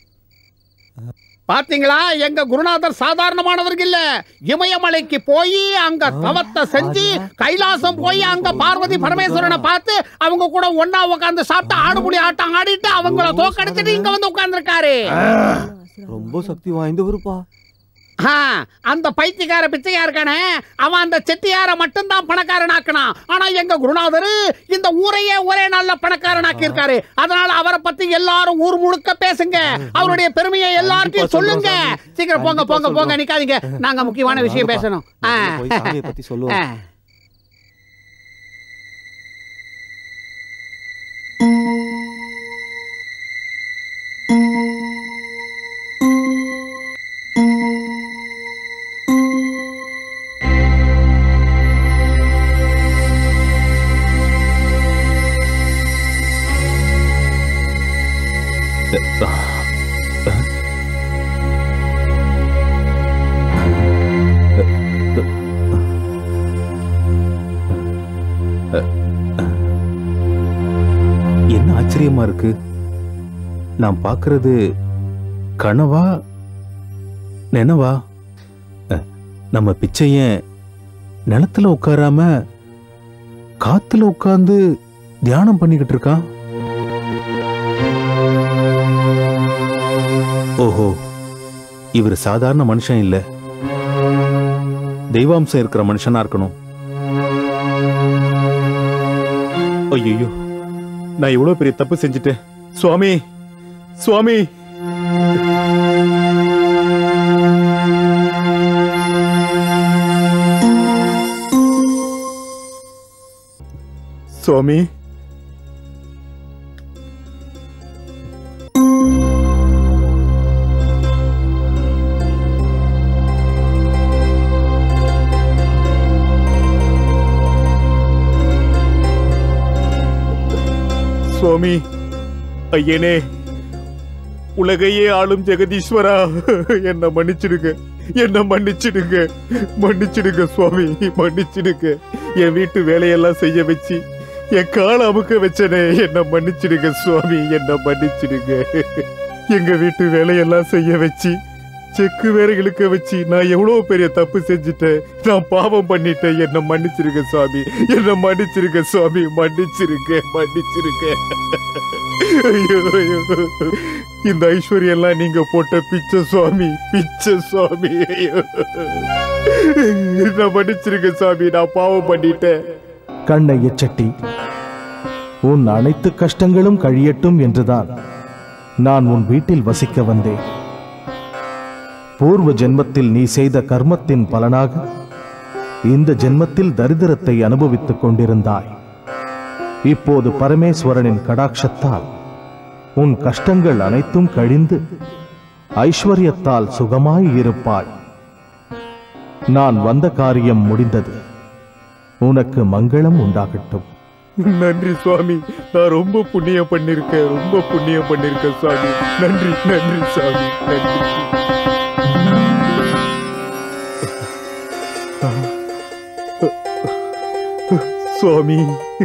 பாத்தீங்களா எங்க குருநாதர் சாதாரணமானவர்கள் இல்ல இமயமலைக்கு போய் அங்க தவத்தை செஞ்சு கைலாசம் போய் அங்க பார்வதி பரமேஸ்வரனை பார்த்து அவங்க கூட ஒன்னா உட்கார்ந்து சாப்பிட்டு ஆடுபுலி ஆட்டம் ஆடிட்டு அவங்கள தோக்கடிச்சிட்டு இங்க வந்து உட்கார்ந்துருக்காரு ரொம்ப சக்தி வாய்ந்தவருப்பா ஆ, அந்த பைத்தியக்கார பிச்சையா இருக்கானே அவன் அந்த செட்டியார மட்டும்தான் பணக்காரனாக்கினான் ஆனா எங்க குருநாதர் இந்த ஊரையே ஒரே நாள்ல பணக்காரனாக்கி இருக்காரு அதனால அவரை பத்தி எல்லாரும் ஊர் முழுக்க பேசுங்க அவருடைய பெருமையை எல்லார்ட்டையும் சொல்லுங்க சீக்கிரம் போங்க போங்க போங்க நிக்காதீங்க நாங்க முக்கியமான விஷயம் பேசணும் ஆ. போய் சாமியை பத்தி சொல்லுவோம் ஆ. என்ன ஆச்சரியமா இருக்கு நான் பார்க்கிறது கனவா நினவா அஹ், நம்ம பிச்சையன் நிலத்துல உட்காராம காத்துல உட்கார்ந்து தியானம் பண்ணிக்கிட்டு இருக்கான் ஓஹோ இவர் சாதாரண மனுஷன் இல்ல தெய்வாம்சம் இருக்கிற மனுஷனா இருக்கணும் ஐயோ நான் இவ்வளவு பெரிய தப்பு செஞ்சுட்டேன் சுவாமி சுவாமி சுவாமி சுவாமி ஐயனே உலகையே ஆளும் ஜெகதீஸ்வரா என்ன மன்னிச்சிடுங்க என்ன மன்னிச்சிடுங்க மன்னிச்சிடுங்க சுவாமி மன்னிச்சிடுங்க என் வீட்டு வேலையெல்லாம் செய்ய வச்சு என் கால அமுக்க வச்சனே என்ன மன்னிச்சிடுங்க சுவாமி என்ன மன்னிச்சிடுங்க எங்க வீட்டு வேலையெல்லாம் செய்ய வச்சு செக்கு வேற இழுக்க வச்சு நான் எவ்வளவு பெரிய தப்பு செஞ்சுட்டேன் நான் பாவம் பண்ணிட்டேன் என்ன மன்னிச்சிருங்க சுவாமி என்ன மன்னிச்சிருங்க சுவாமி மன்னிச்சிருங்க மன்னிச்சிருங்க ஐயோ ஐயோ இந்த ஐஸ்வர்யம் எல்லாம் நீங்க போட்ட பிச்சை சுவாமி பிச்சை சுவாமி ஐயோ என்ன மன்னிச்சிருங்க சுவாமி நான் பாவம் பண்ணிட்டேன் கண்ணை எச்சட்டி உன் அனைத்து கஷ்டங்களும் கழியட்டும் என்றுதான் நான் உன் வீட்டில் வசிக்க வந்தேன் பூர்வ ஜென்மத்தில் நீ செய்த கர்மத்தின் பலனாக இந்த ஜென்மத்தில் தரித்திரத்தை அனுபவித்துக் கொண்டிருந்தாய் இப்போது பரமேஸ்வரனின் கடாட்சத்தால் உன் கஷ்டங்கள் அனைத்தும் கழிந்து ஐஸ்வர்யத்தால் சுகமாய் இருப்பாய் நான் வந்த காரியம் முடிந்தது உனக்கு மங்களம் உண்டாகட்டும் நன்றி சுவாமி நான் ரொம்ப புண்ணியம் பண்ணிருக்கேன் ரொம்ப புண்ணியம் பண்ணிருக்கேன் சுவாமி நன்றி நன்றி சுவாமி நன்றி சுவாமி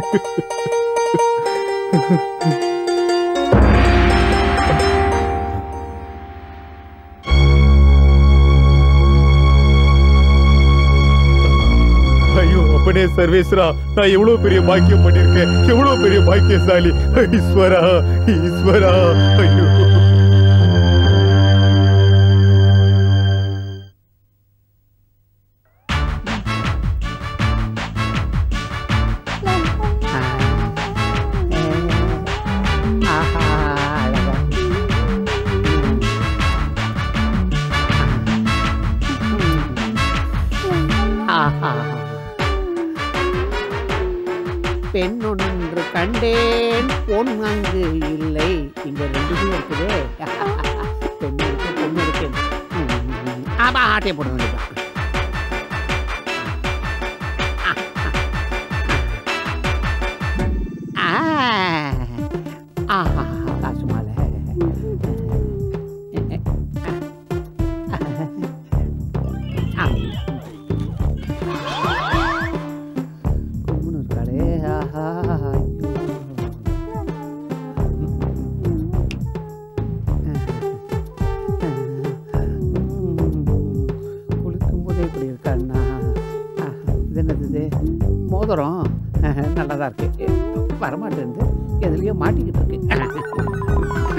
ஐயோ அப்பனே சர்வேஸ்வரா நான் எவ்வளவு பெரிய பாக்கியம் பண்ணிருக்கேன் எவ்வளவு பெரிய பாக்கியசாலி ஈஸ்வரா ஈஸ்வரா ஐயோ பெண் ஒன்று கண்டேன் பொன் அங்கு இல்லை இங்க ரெண்டுமே இருக்குதே பெண் இருக்கு பொண்ணு இருக்கு ம், ஆமா ஆட்டையை போட வேண்டியதான் ஆ, ஆஹா காசு மாலை ஆ. கும்முன்னு இருக்காளே ஆஹா ஐயோ. குளிக்கும் போதே இப்படி இருக்காண்ணா ஆ, இது என்னது இது மோதிரம் நல்லதா இருக்கு வரமாட்டேருந்து எதுலயோ மாட்டிக்கிட்டு இருக்கு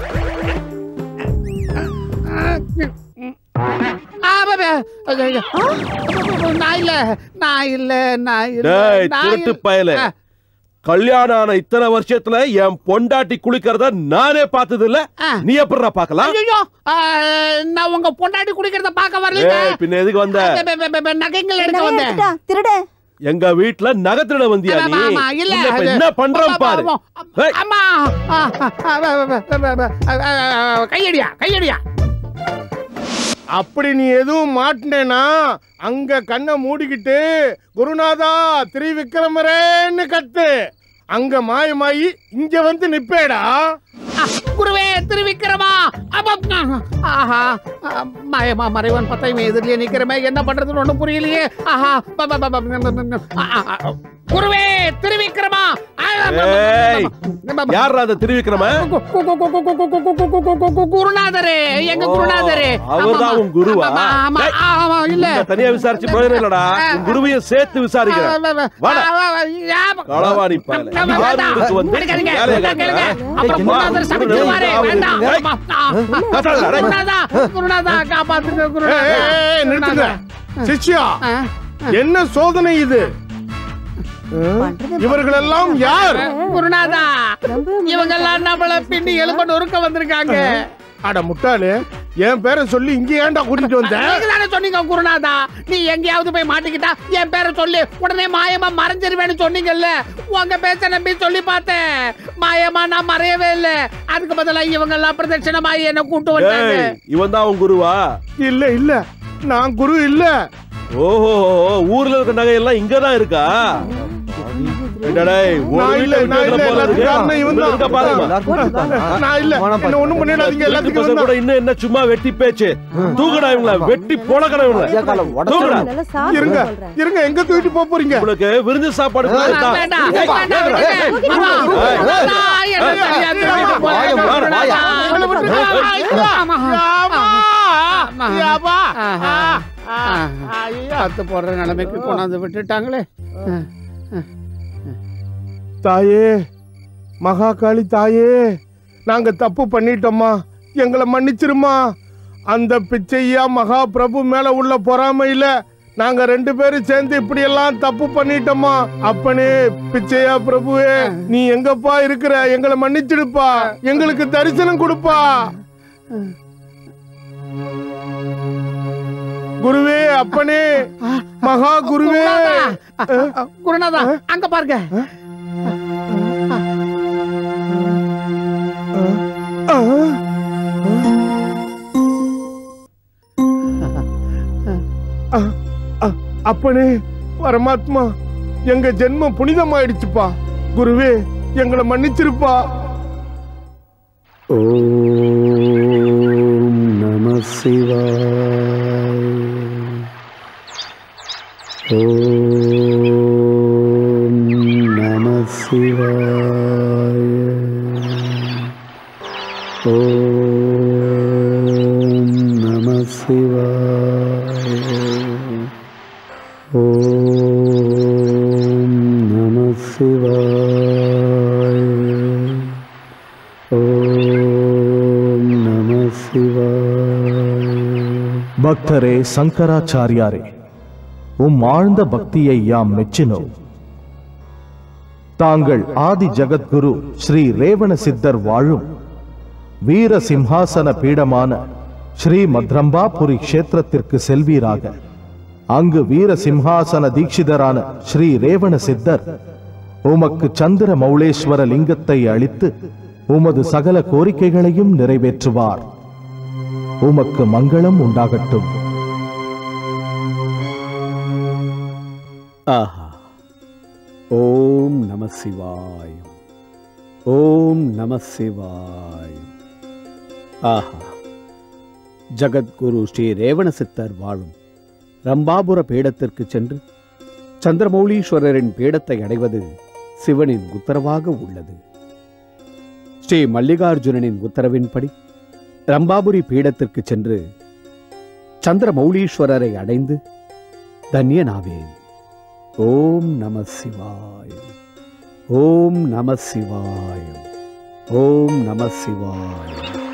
ஆ, பாபா. ஐயோ. நான் இல்ல நான் இல்ல நான் இல்ல டேய் நான் திருட்டு இல்ல. பயல ஆ. கல்யாணம் ஆன இத்தனை வருஷத்துல என் பொண்டாட்டி குளிக்கிறத நானே பார்த்தது இல்ல நீ எப்படிடா பார்க்கலாம் ஐயோ நான் உங்க பொண்டாட்டி குடிக்கிறத பார்க்க வரலங்க ஏய், பின்ன எதுக்கு வந்த நகைங்கள் எடுக்க வந்தேன் திருட எங்க வீட்டுல நகை திருட வந்தியா நீ ஆமா, ஆமா, இல்ல, இல்ல, இப்ப அது- என்ன பண்றோம் பாரு ஏய், அம்மா ஆ, ஆ, ஆ, ஆ, ஆ, ஆ, கையடியா கையடியா அப்படி நீ எதுவும் மாட்டினேனா அங்க கண்ணை மூடிக்கிட்டு குருநாதா திரிவிக்ரமரேன்னு கத்து அங்க மாயமாயி இங்க வந்து நிப்பேடா குருவே திருவிக்கிரமா அப்பா ஆஹா ஆ, மாயமா மறைவன் பத்தையும் எதிரிலே நிக்கிறமே என்ன பண்றதுன்னு ஒண்ணும் புரியலையே ஆஹா ப, ப, ப, ப, ஆ, ஆ, ஆ. குருவே திருவிக்கிரமா ஆ, ப, ப, ஏய், யார்ரா அந்த திருவிக்ரம கு- கு- கு- கு- கு- கு- கு- கு- கு- கு- கு- கு- குருநாதரே எங்க குருநாதரே அவர்தான் உன் குருவா ஆமா, ஆமா, டேய், ஆமா, இல்ல உன்னை தனியா விசாரிச்சு பிரயோஜனம் இல்லடா உன் குருவையும் சேர்த்து விசாரிக்கிறேன் வாடா களவாணி பயல யாருக்கு வந்து அடிக்காதீங்க, வேலையை கேளுங்க. காட்டுற? அப்புறம் குருநாதர் சபிச்சிருவாரே, வேண்டாம். ஏய், ஆமா, ஆ. கத்தாதடா, டேய். குருநாதா, குருநாதா, காப்பாத்துங்க, ஏய், குருநாதா. ஏய், ஏய், நிறுத்துங்க சிஷ்யா ஆ. என்ன சோதனை இது இவர்களெல்லாம் யார் குருநாதா இவங்க எல்லாம் நம்மள பின்னி எலும்ப நொறுக்க வந்திருக்காங்க அட முட்டாளு என் பேரை சொல்லி இங்க ஏன்டா கூட்டிட்டு வந்த நீங்க தானே சொன்னீங்க குருநாதா நீ எங்கேயாவது போய் மாட்டிக்கிட்டா என் பேரை சொல்லி உடனே மாயமா மறைஞ்சிருவேன்னு சொன்னீங்கல்ல உங்க பேச்ச நம்பி சொல்லி பார்த்தேன் மாயமா நான் மறையவே இல்ல அதுக்கு பதிலா இவங்க எல்லாம் பிரதட்சணமாயி என்ன கூட்டு வந்தாங்க ஏய், இவன் தான் உன் குருவா இல்ல இல்ல நான் குரு இல்ல ஓஹோ ஊர்ல இருக்க நகை எல்லாம் இங்கதான் இருக்கா ஏண்டா டேய், ஒரு நான் இல்ல, வீட்டை நான் விட்டு இல்ல, போல இருக்கு. எல்லாத்துக்கும் காரணம் இவன் தான். இருக்கா பாருங்க. நான் இல்ல என்ன ஒண்ணும் பண்ணிடாதீங்க திருட்டு எல்லாத்துக்கும் பசங்க இவன் கூட இன்னும் என்ன சும்மா வெட்டி பேச்சு தூக்குடா இவங்கள வெட்டி பொழக்கடா இவங்கள தூக்குடா இருங்க இருங்க எங்க தூக்கிட்டு போக போறீங்க உங்களுக்கு விருந்து சாப்பாடு கொடுத்தா வேண்டாம், ஏய், வேண்டாம், ஏய், விடுங்க. ஏய், மாமா, ஏய், குருநாதா, ஏய், என்ன ஏய், சரியா ஏய், திரும்பிட்டு போறாங்க, வாயா, வாயா, குருநாதா. வாயா. ஆமா, ஆமா. ஆமா. யாபா. ஆஹா. அத்து போடுற நிலைமைக்கு கொண்டாந்து விட்டுட்டாங்களே தாயே மகாகாளி தாயே நாங்க தப்பு பண்ணிட்டோம்மா எங்களை மன்னிச்சிருமா அந்த பிச்சையா மகா பிரபு மேல உள்ள பொறாமையில நாங்க ரெண்டு பேரும் சேர்ந்து இப்படி எல்லாம் தப்பு பண்ணிட்டோமா அப்பனே பிச்சையா பிரபுவே நீ எங்கப்பா இருக்கிற எங்களை மன்னிச்சிடுப்பா எங்களுக்கு தரிசனம் கொடுப்பா குருவே அப்பனே மகா குருவே குருநாதா அங்க பாருங்க அப்பனே பரமாத்மா எங்க ஜென்மம் புனிதமாயிடுச்சுப்பா குருவே எங்களை மன்னிச்சிருப்பா ஓம் நம சிவாய் ஓம் நம சிவாய் ஓம் நம சிவாய் ஓம் நம சிவாய் ஓம் நம சிவாய் பக்தரே சங்கராச்சாரியாரே உம் ஆழ்ந்த பக்தியை யாம் மெச்சினோம் தாங்கள் ஆதி ஜகத்குரு ஸ்ரீ ரேவண சித்தர் வாழும் வீர சிம்ஹாசன பீடமான ஸ்ரீ மத்ரம்பாபுரி க்ஷேத்திரத்திற்கு செல்வீராக அங்கு வீர சிம்ஹாசன தீட்சிதரான ஸ்ரீ ரேவண சித்தர் உமக்கு சந்திர மௌளேஸ்வர லிங்கத்தை அளித்து உமது சகல கோரிக்கைகளையும் நிறைவேற்றுவார் உமக்கு மங்களம் உண்டாகட்டும் ஆஹா ஓம் நம சிவாய் ஓம் நம சிவாய் ஆஹா ஜகத்குரு ஸ்ரீ ரேவண சித்தர் வாழும் ரம்பாபுர பீடத்திற்கு சென்று சந்திரமௌலீஸ்வரரின் பீடத்தை அடைவது சிவனின் உத்தரவாக உள்ளது ஸ்ரீ மல்லிகார்ஜுனனின் உத்தரவின்படி ரம்பாபுரி பீடத்திற்கு சென்று சந்திரமௌலீஸ்வரரை அடைந்து தன்யனாவேன் ஓம் நம சிவாய ஓம் நம சிவாய ஓம் நம சிவாய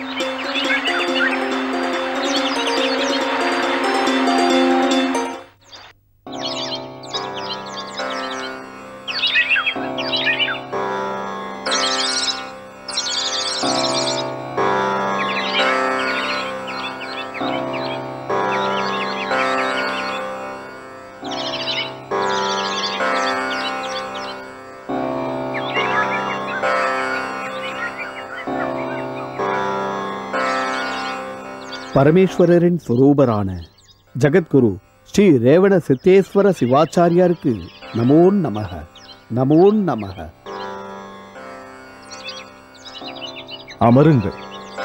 பரமேஸ்வரரின் சுரூபரான ஜகத்குரு ஸ்ரீ ரேவண சித்தேஸ்வர சிவாச்சாரியாருக்கு நமோ நமக நமோ நமக அமருங்கள்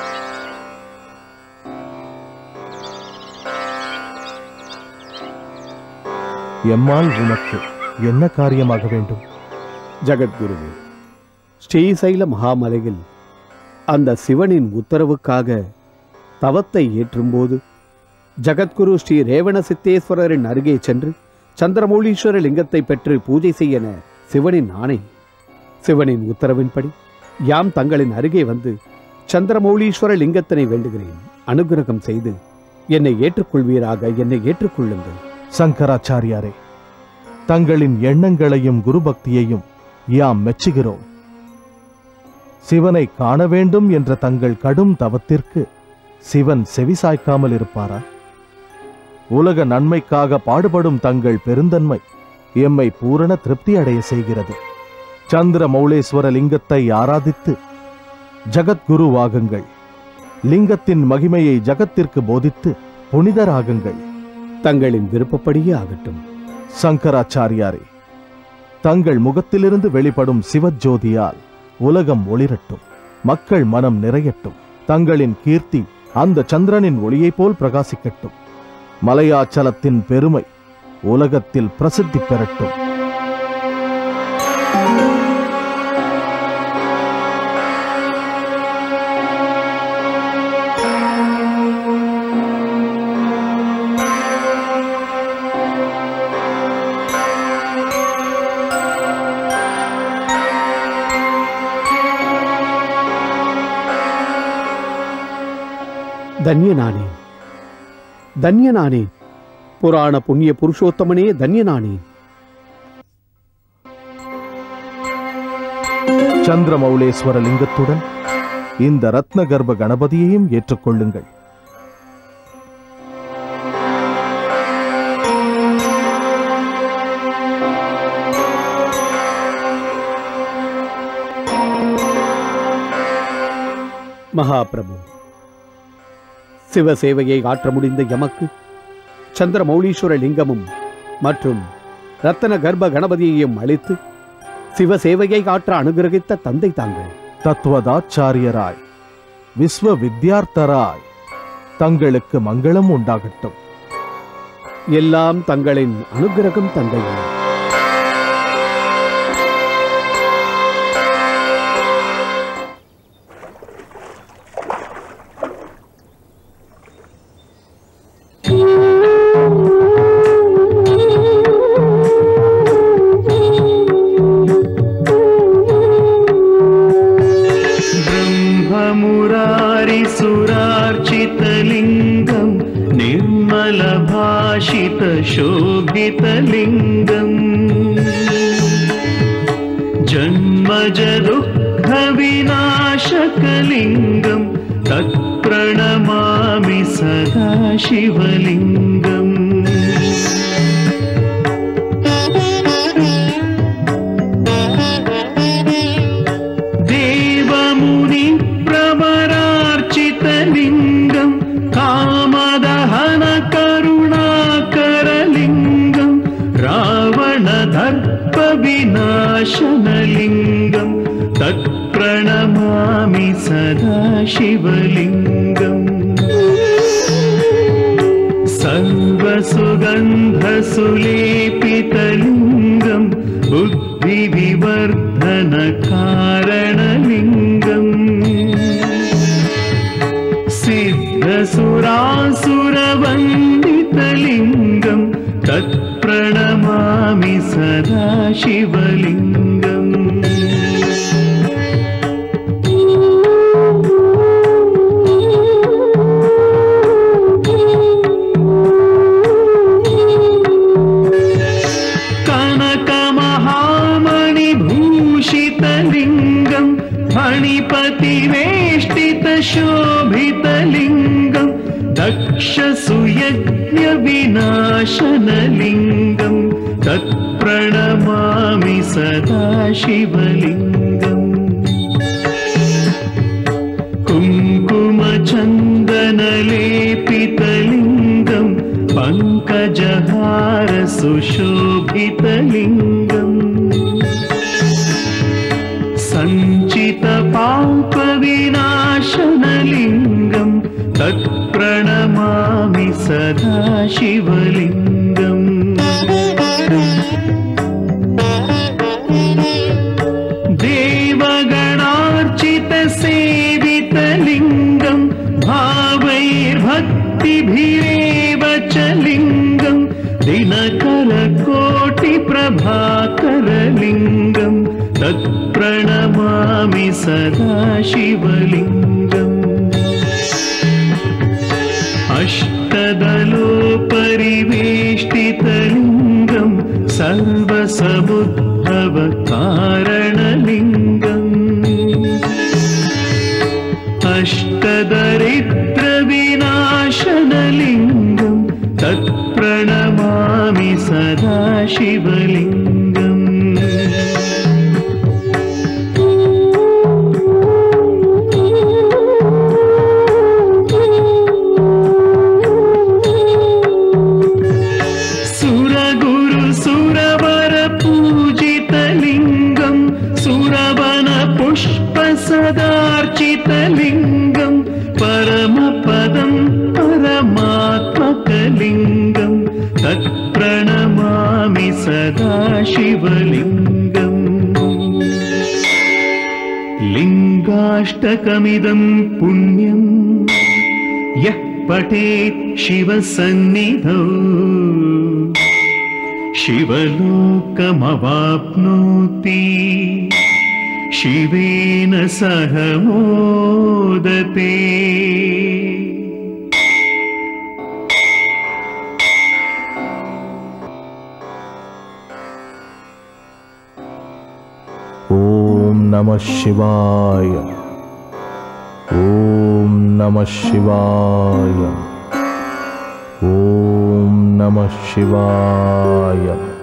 எம்மால் உனக்கு என்ன காரியமாக வேண்டும் ஜகத்குருவே ஸ்ரீசைல மகாமலையில் அந்த சிவனின் உத்தரவுக்காக தவத்தை ஏற்றும்போது ஜகத்குரு ஸ்ரீ ரேவண சித்தேஸ்வரரின் அருகே சென்று சந்திரமௌலீஸ்வர லிங்கத்தை பெற்று பூஜை செய்யன சிவனின் ஆணை சிவனின் உத்தரவின்படி யாம் தங்களின் அருகே வந்து சந்திரமௌலீஸ்வர லிங்கத்தினை வேண்டுகிறேன் அனுகிரகம் செய்து என்னை ஏற்றுக்கொள்வீராக என்னை ஏற்றுக்கொள்ளுங்கள் சங்கராச்சாரியாரே தங்களின் எண்ணங்களையும் குரு பக்தியையும் யாம் மெச்சுகிறோம் சிவனை காண வேண்டும் என்ற தங்கள் கடும் தவத்திற்கு சிவன் செவிசாய்க்காமல் இருப்பாரா உலக நன்மைக்காக பாடுபடும் தங்கள் பெருந்தன்மை எம்மை பூரண திருப்தி அடைய செய்கிறது சந்திர மௌளேஸ்வர லிங்கத்தை ஆராதித்து ஜகத்குருவாகுங்கள் லிங்கத்தின் மகிமையை ஜகத்திற்கு போதித்து புனிதராகுங்கள் தங்களின் விருப்பப்படியே ஆகட்டும் சங்கராச்சாரியாரே தங்கள் முகத்திலிருந்து வெளிப்படும் சிவஜோதியால் உலகம் ஒளிரட்டும் மக்கள் மனம் நிறையட்டும் தங்களின் கீர்த்தி அந்த சந்திரனின் ஒளியைப் போல் பிரகாசிக்கட்டும் மலையாச்சலத்தின் பெருமை உலகத்தில் பிரசித்தி பெறட்டும் தன்யனானேன் தன்யனானேன் புராண புண்ணிய புருஷோத்தமனே தன்யனானேன் சந்திரமௌளேஸ்வர லிங்கத்துடன் இந்த ரத்ன கர்ப்ப கணபதியையும் ஏற்றுக்கொள்ளுங்கள் மகாபிரபு சிவசேவையை ஆற்ற முடிந்த எமக்கு சந்திர மௌலீஸ்வர லிங்கமும் மற்றும் ரத்தன கர்ப்ப கணபதியையும் அளித்து சிவசேவையை காற்ற அனுகிரகித்த தந்தை தாங்கள் தத்துவதாச்சாரியராய் விஸ்வ வித்யார்த்தராய் தங்களுக்கு மங்களம் உண்டாகட்டும் எல்லாம் தங்களின் அனுகிரகம் தந்தையே ब्रह्ममुरारिसुरार्चितलिङ्गम् निर्मलभाषितशोभितलिङ्गम् जन्मजदुःखविनाशकलिङ्गम् तत्प्रणमामि सदा शिवलिङ्गम् देवमुनिप्रवरार्चितलिङ्गम् कामदहनकरुणाकरलिङ्गम् रावणदर्पविनाशनलिङ्गम् तत्प्रणमामि सदा शिवलिङ्गम् सर्वसुगन्धसुलेपितलिङ्गम् बुद्धिविवर्धनकारणलिङ्गम् सिद्धसुरासुरवन्दितलिङ्गम् तत्प्रणमामि सदा शिवलिङ्गम् कनकमहामणिभूषितलिङ्गम् फणिपतिवेष्टितशोभितलिङ्गम् दक्षसुयज्ञविनाशनलिङ्गम् तत्प्रणमामि सदा शिवलिङ्गम् कुङ्कुमचन्दनलेपितलिङ्गम् पङ्कजहारसुशोभितलिङ्गम् सञ्चितपापविनाशनलिङ्गम् तत्प्रणमामि सदा शिवलिङ्गम् देवगणार्चितसेवितलिङ्गम् भावैर्भक्तिभिरेव च लिङ्गम् दिनकरकोटिप्रभाकरलिङ्गम् तत्प्रणमामि सदा शिवलिङ्गम् अष्टदलोपरिवेष्टितलिङ्गम् सर्वसमुद्भवकारणलिङ्गम् अष्टदरिद्रविनाशनलिङ्गम् तत्प्रणमामि सदा शिवलिङ्गम् सुरगुरु सुरवर पूजितलिङ्गम् सुरवन पुष्प सदार्चितलिङ्गम् परमपदम् परमात्मकलिङ्गम् तत्प्रणमामि सदा शिवलिङ्गम् लिङ्गाष्टकमिदं पुण्यम् यः पठेत् शिवसन्निधौ शिवलोकमवाप्नोति शिवेन सह मोदते ॐ नमः शिवाय ॐ नमः शिवाय ॐ नमः शिवाय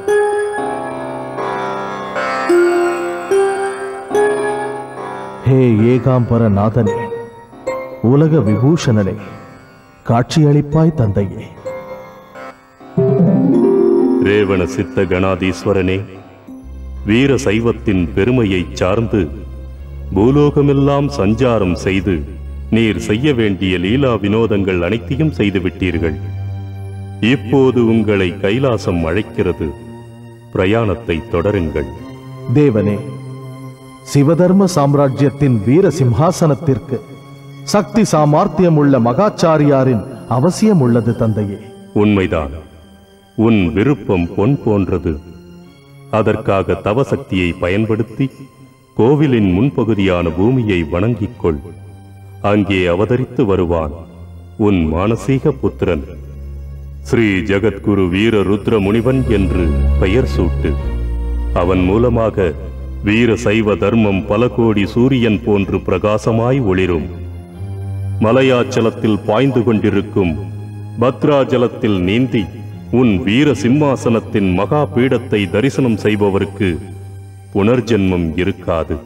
ஹே ஏகாம்பர நாதனே உலக விபூஷணனே காட்சியளிப்பாய் தந்தையே ரேவண சித்த கணாதீஸ்வரனே வீர சைவத்தின் பெருமையைச் சார்ந்து பூலோகமெல்லாம் சஞ்சாரம் செய்து நீர் செய்ய வேண்டிய லீலா வினோதங்கள் அனைத்தையும் செய்துவிட்டீர்கள் இப்போது உங்களை கைலாசம் அழைக்கிறது பிரயாணத்தை தொடருங்கள் தேவனே சிவதர்ம சாம்ராஜ்யத்தின் வீர சிம்ஹாசனத்திற்கு சக்தி சாமர்த்தியம் உள்ள மகாச்சாரியாரின் அவசியம் உள்ளது தந்தையே உண்மைதான் உன் விருப்பம் பொன் போன்றது அதற்காக தவசக்தியை பயன்படுத்தி கோவிலின் முன்பகுதியான பூமியை வணங்கிக் கொள் அங்கே அவதரித்து வருவான் உன் மானசீக புத்திரன் ஸ்ரீ ஜகத்குரு வீர ருத்ர முனிவன் என்று பெயர் சூட்டு அவன் மூலமாக வீர சைவ தர்மம் பல கோடி சூரியன் போன்று பிரகாசமாய் ஒளிரும் மலையாச்சலத்தில் பாய்ந்து கொண்டிருக்கும் பத்ராஜலத்தில் நீந்தி உன் வீர சிம்மாசனத்தின் மகா பீடத்தை தரிசனம் செய்பவருக்கு புனர்ஜென்மம் இருக்காது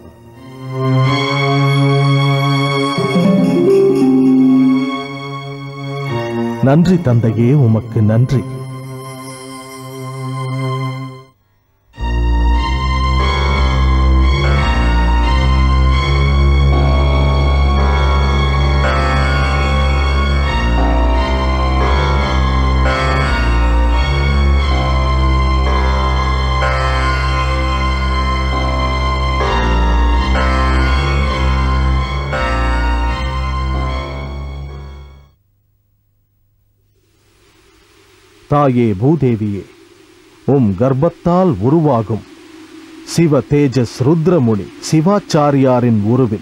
நன்றி தந்தையே உமக்கு நன்றி தாயே பூதேவியே உம் கர்ப்பத்தால் உருவாகும் சிவ தேஜஸ் ருத்ரமுனி சிவாச்சாரியாரின் உருவில்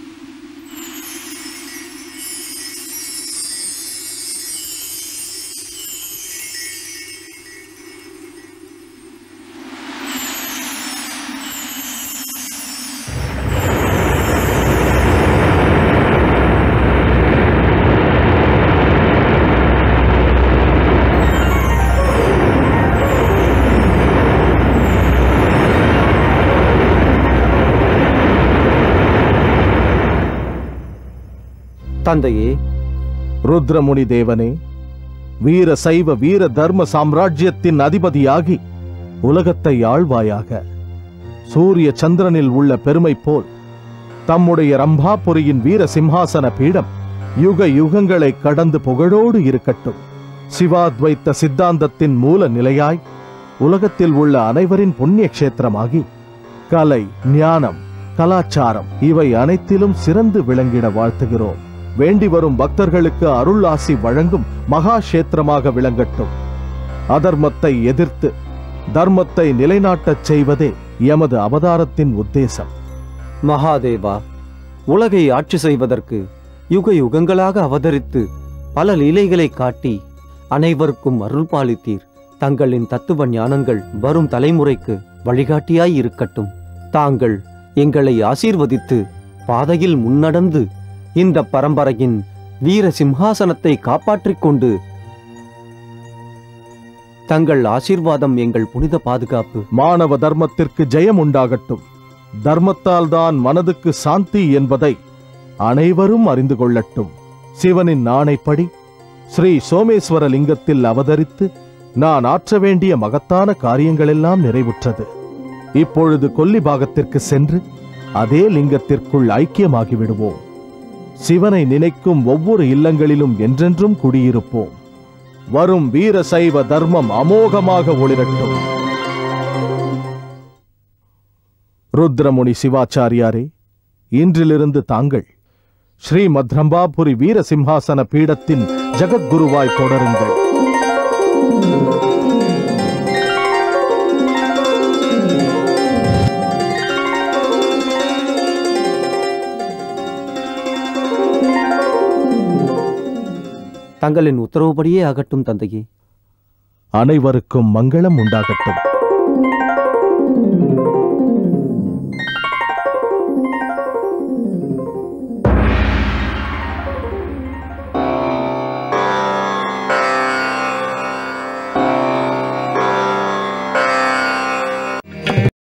தந்தையே ருத்ரமுனி தேவனே வீர சைவ வீர தர்ம சாம்ராஜ்யத்தின் அதிபதியாகி உலகத்தை ஆழ்வாயாக சூரிய சந்திரனில் உள்ள பெருமை போல் தம்முடைய ரம்பாபுரியின் வீர சிம்ஹாசன பீடம் யுக யுகங்களை கடந்து புகழோடு இருக்கட்டும் சிவாத்வைத்த சித்தாந்தத்தின் மூல நிலையாய் உலகத்தில் உள்ள அனைவரின் புண்ணிய கஷேத்திரமாகி கலை ஞானம் கலாச்சாரம் இவை அனைத்திலும் சிறந்து விளங்கிட வாழ்த்துகிறோம் வேண்டி வரும் பக்தர்களுக்கு அருள் ஆசி வழங்கும் மகா கஷேத்திரமாக விளங்கட்டும் அதர்மத்தை எதிர்த்து தர்மத்தை நிலைநாட்டச் செய்வதே எமது அவதாரத்தின் உத்தேசம் மகாதேவா உலகை ஆட்சி செய்வதற்கு யுக யுகங்களாக அவதரித்து பல லீலைகளை காட்டி அனைவருக்கும் அருள் பாலித்தீர் தங்களின் தத்துவ ஞானங்கள் வரும் தலைமுறைக்கு வழிகாட்டியாய் இருக்கட்டும் தாங்கள் எங்களை ஆசீர்வதித்து பாதையில் முன்னடந்து இந்த பரம்பரையின் வீர சிம்ஹாசனத்தை காப்பாற்றிக் கொண்டு தங்கள் ஆசீர்வாதம் எங்கள் புனித பாதுகாப்பு மானவ தர்மத்திற்கு ஜெயம் உண்டாகட்டும் தர்மத்தால் தான் மனதுக்கு சாந்தி என்பதை அனைவரும் அறிந்து கொள்ளட்டும் சிவனின் ஆணைப்படி ஸ்ரீ சோமேஸ்வர லிங்கத்தில் அவதரித்து நான் ஆற்ற வேண்டிய மகத்தான காரியங்களெல்லாம் நிறைவுற்றது இப்பொழுது கொல்லி பாகத்திற்கு சென்று அதே லிங்கத்திற்குள் ஐக்கியமாகி விடுவோம் சிவனை நினைக்கும் ஒவ்வொரு இல்லங்களிலும் என்றென்றும் குடியிருப்போம் வரும் வீர சைவ தர்மம் அமோகமாக ஒளிரட்டும் ருத்ரமுனி சிவாச்சாரியாரே இன்றிலிருந்து தாங்கள் ஸ்ரீ மத்ரம்பாபுரி வீர சிம்ஹாசன பீடத்தின் ஜகத்குருவாய் தொடருங்கள் தங்களின் உத்தரவுப்படியே ஆகட்டும் தந்தையே அனைவருக்கும் மங்களம் உண்டாகட்டும்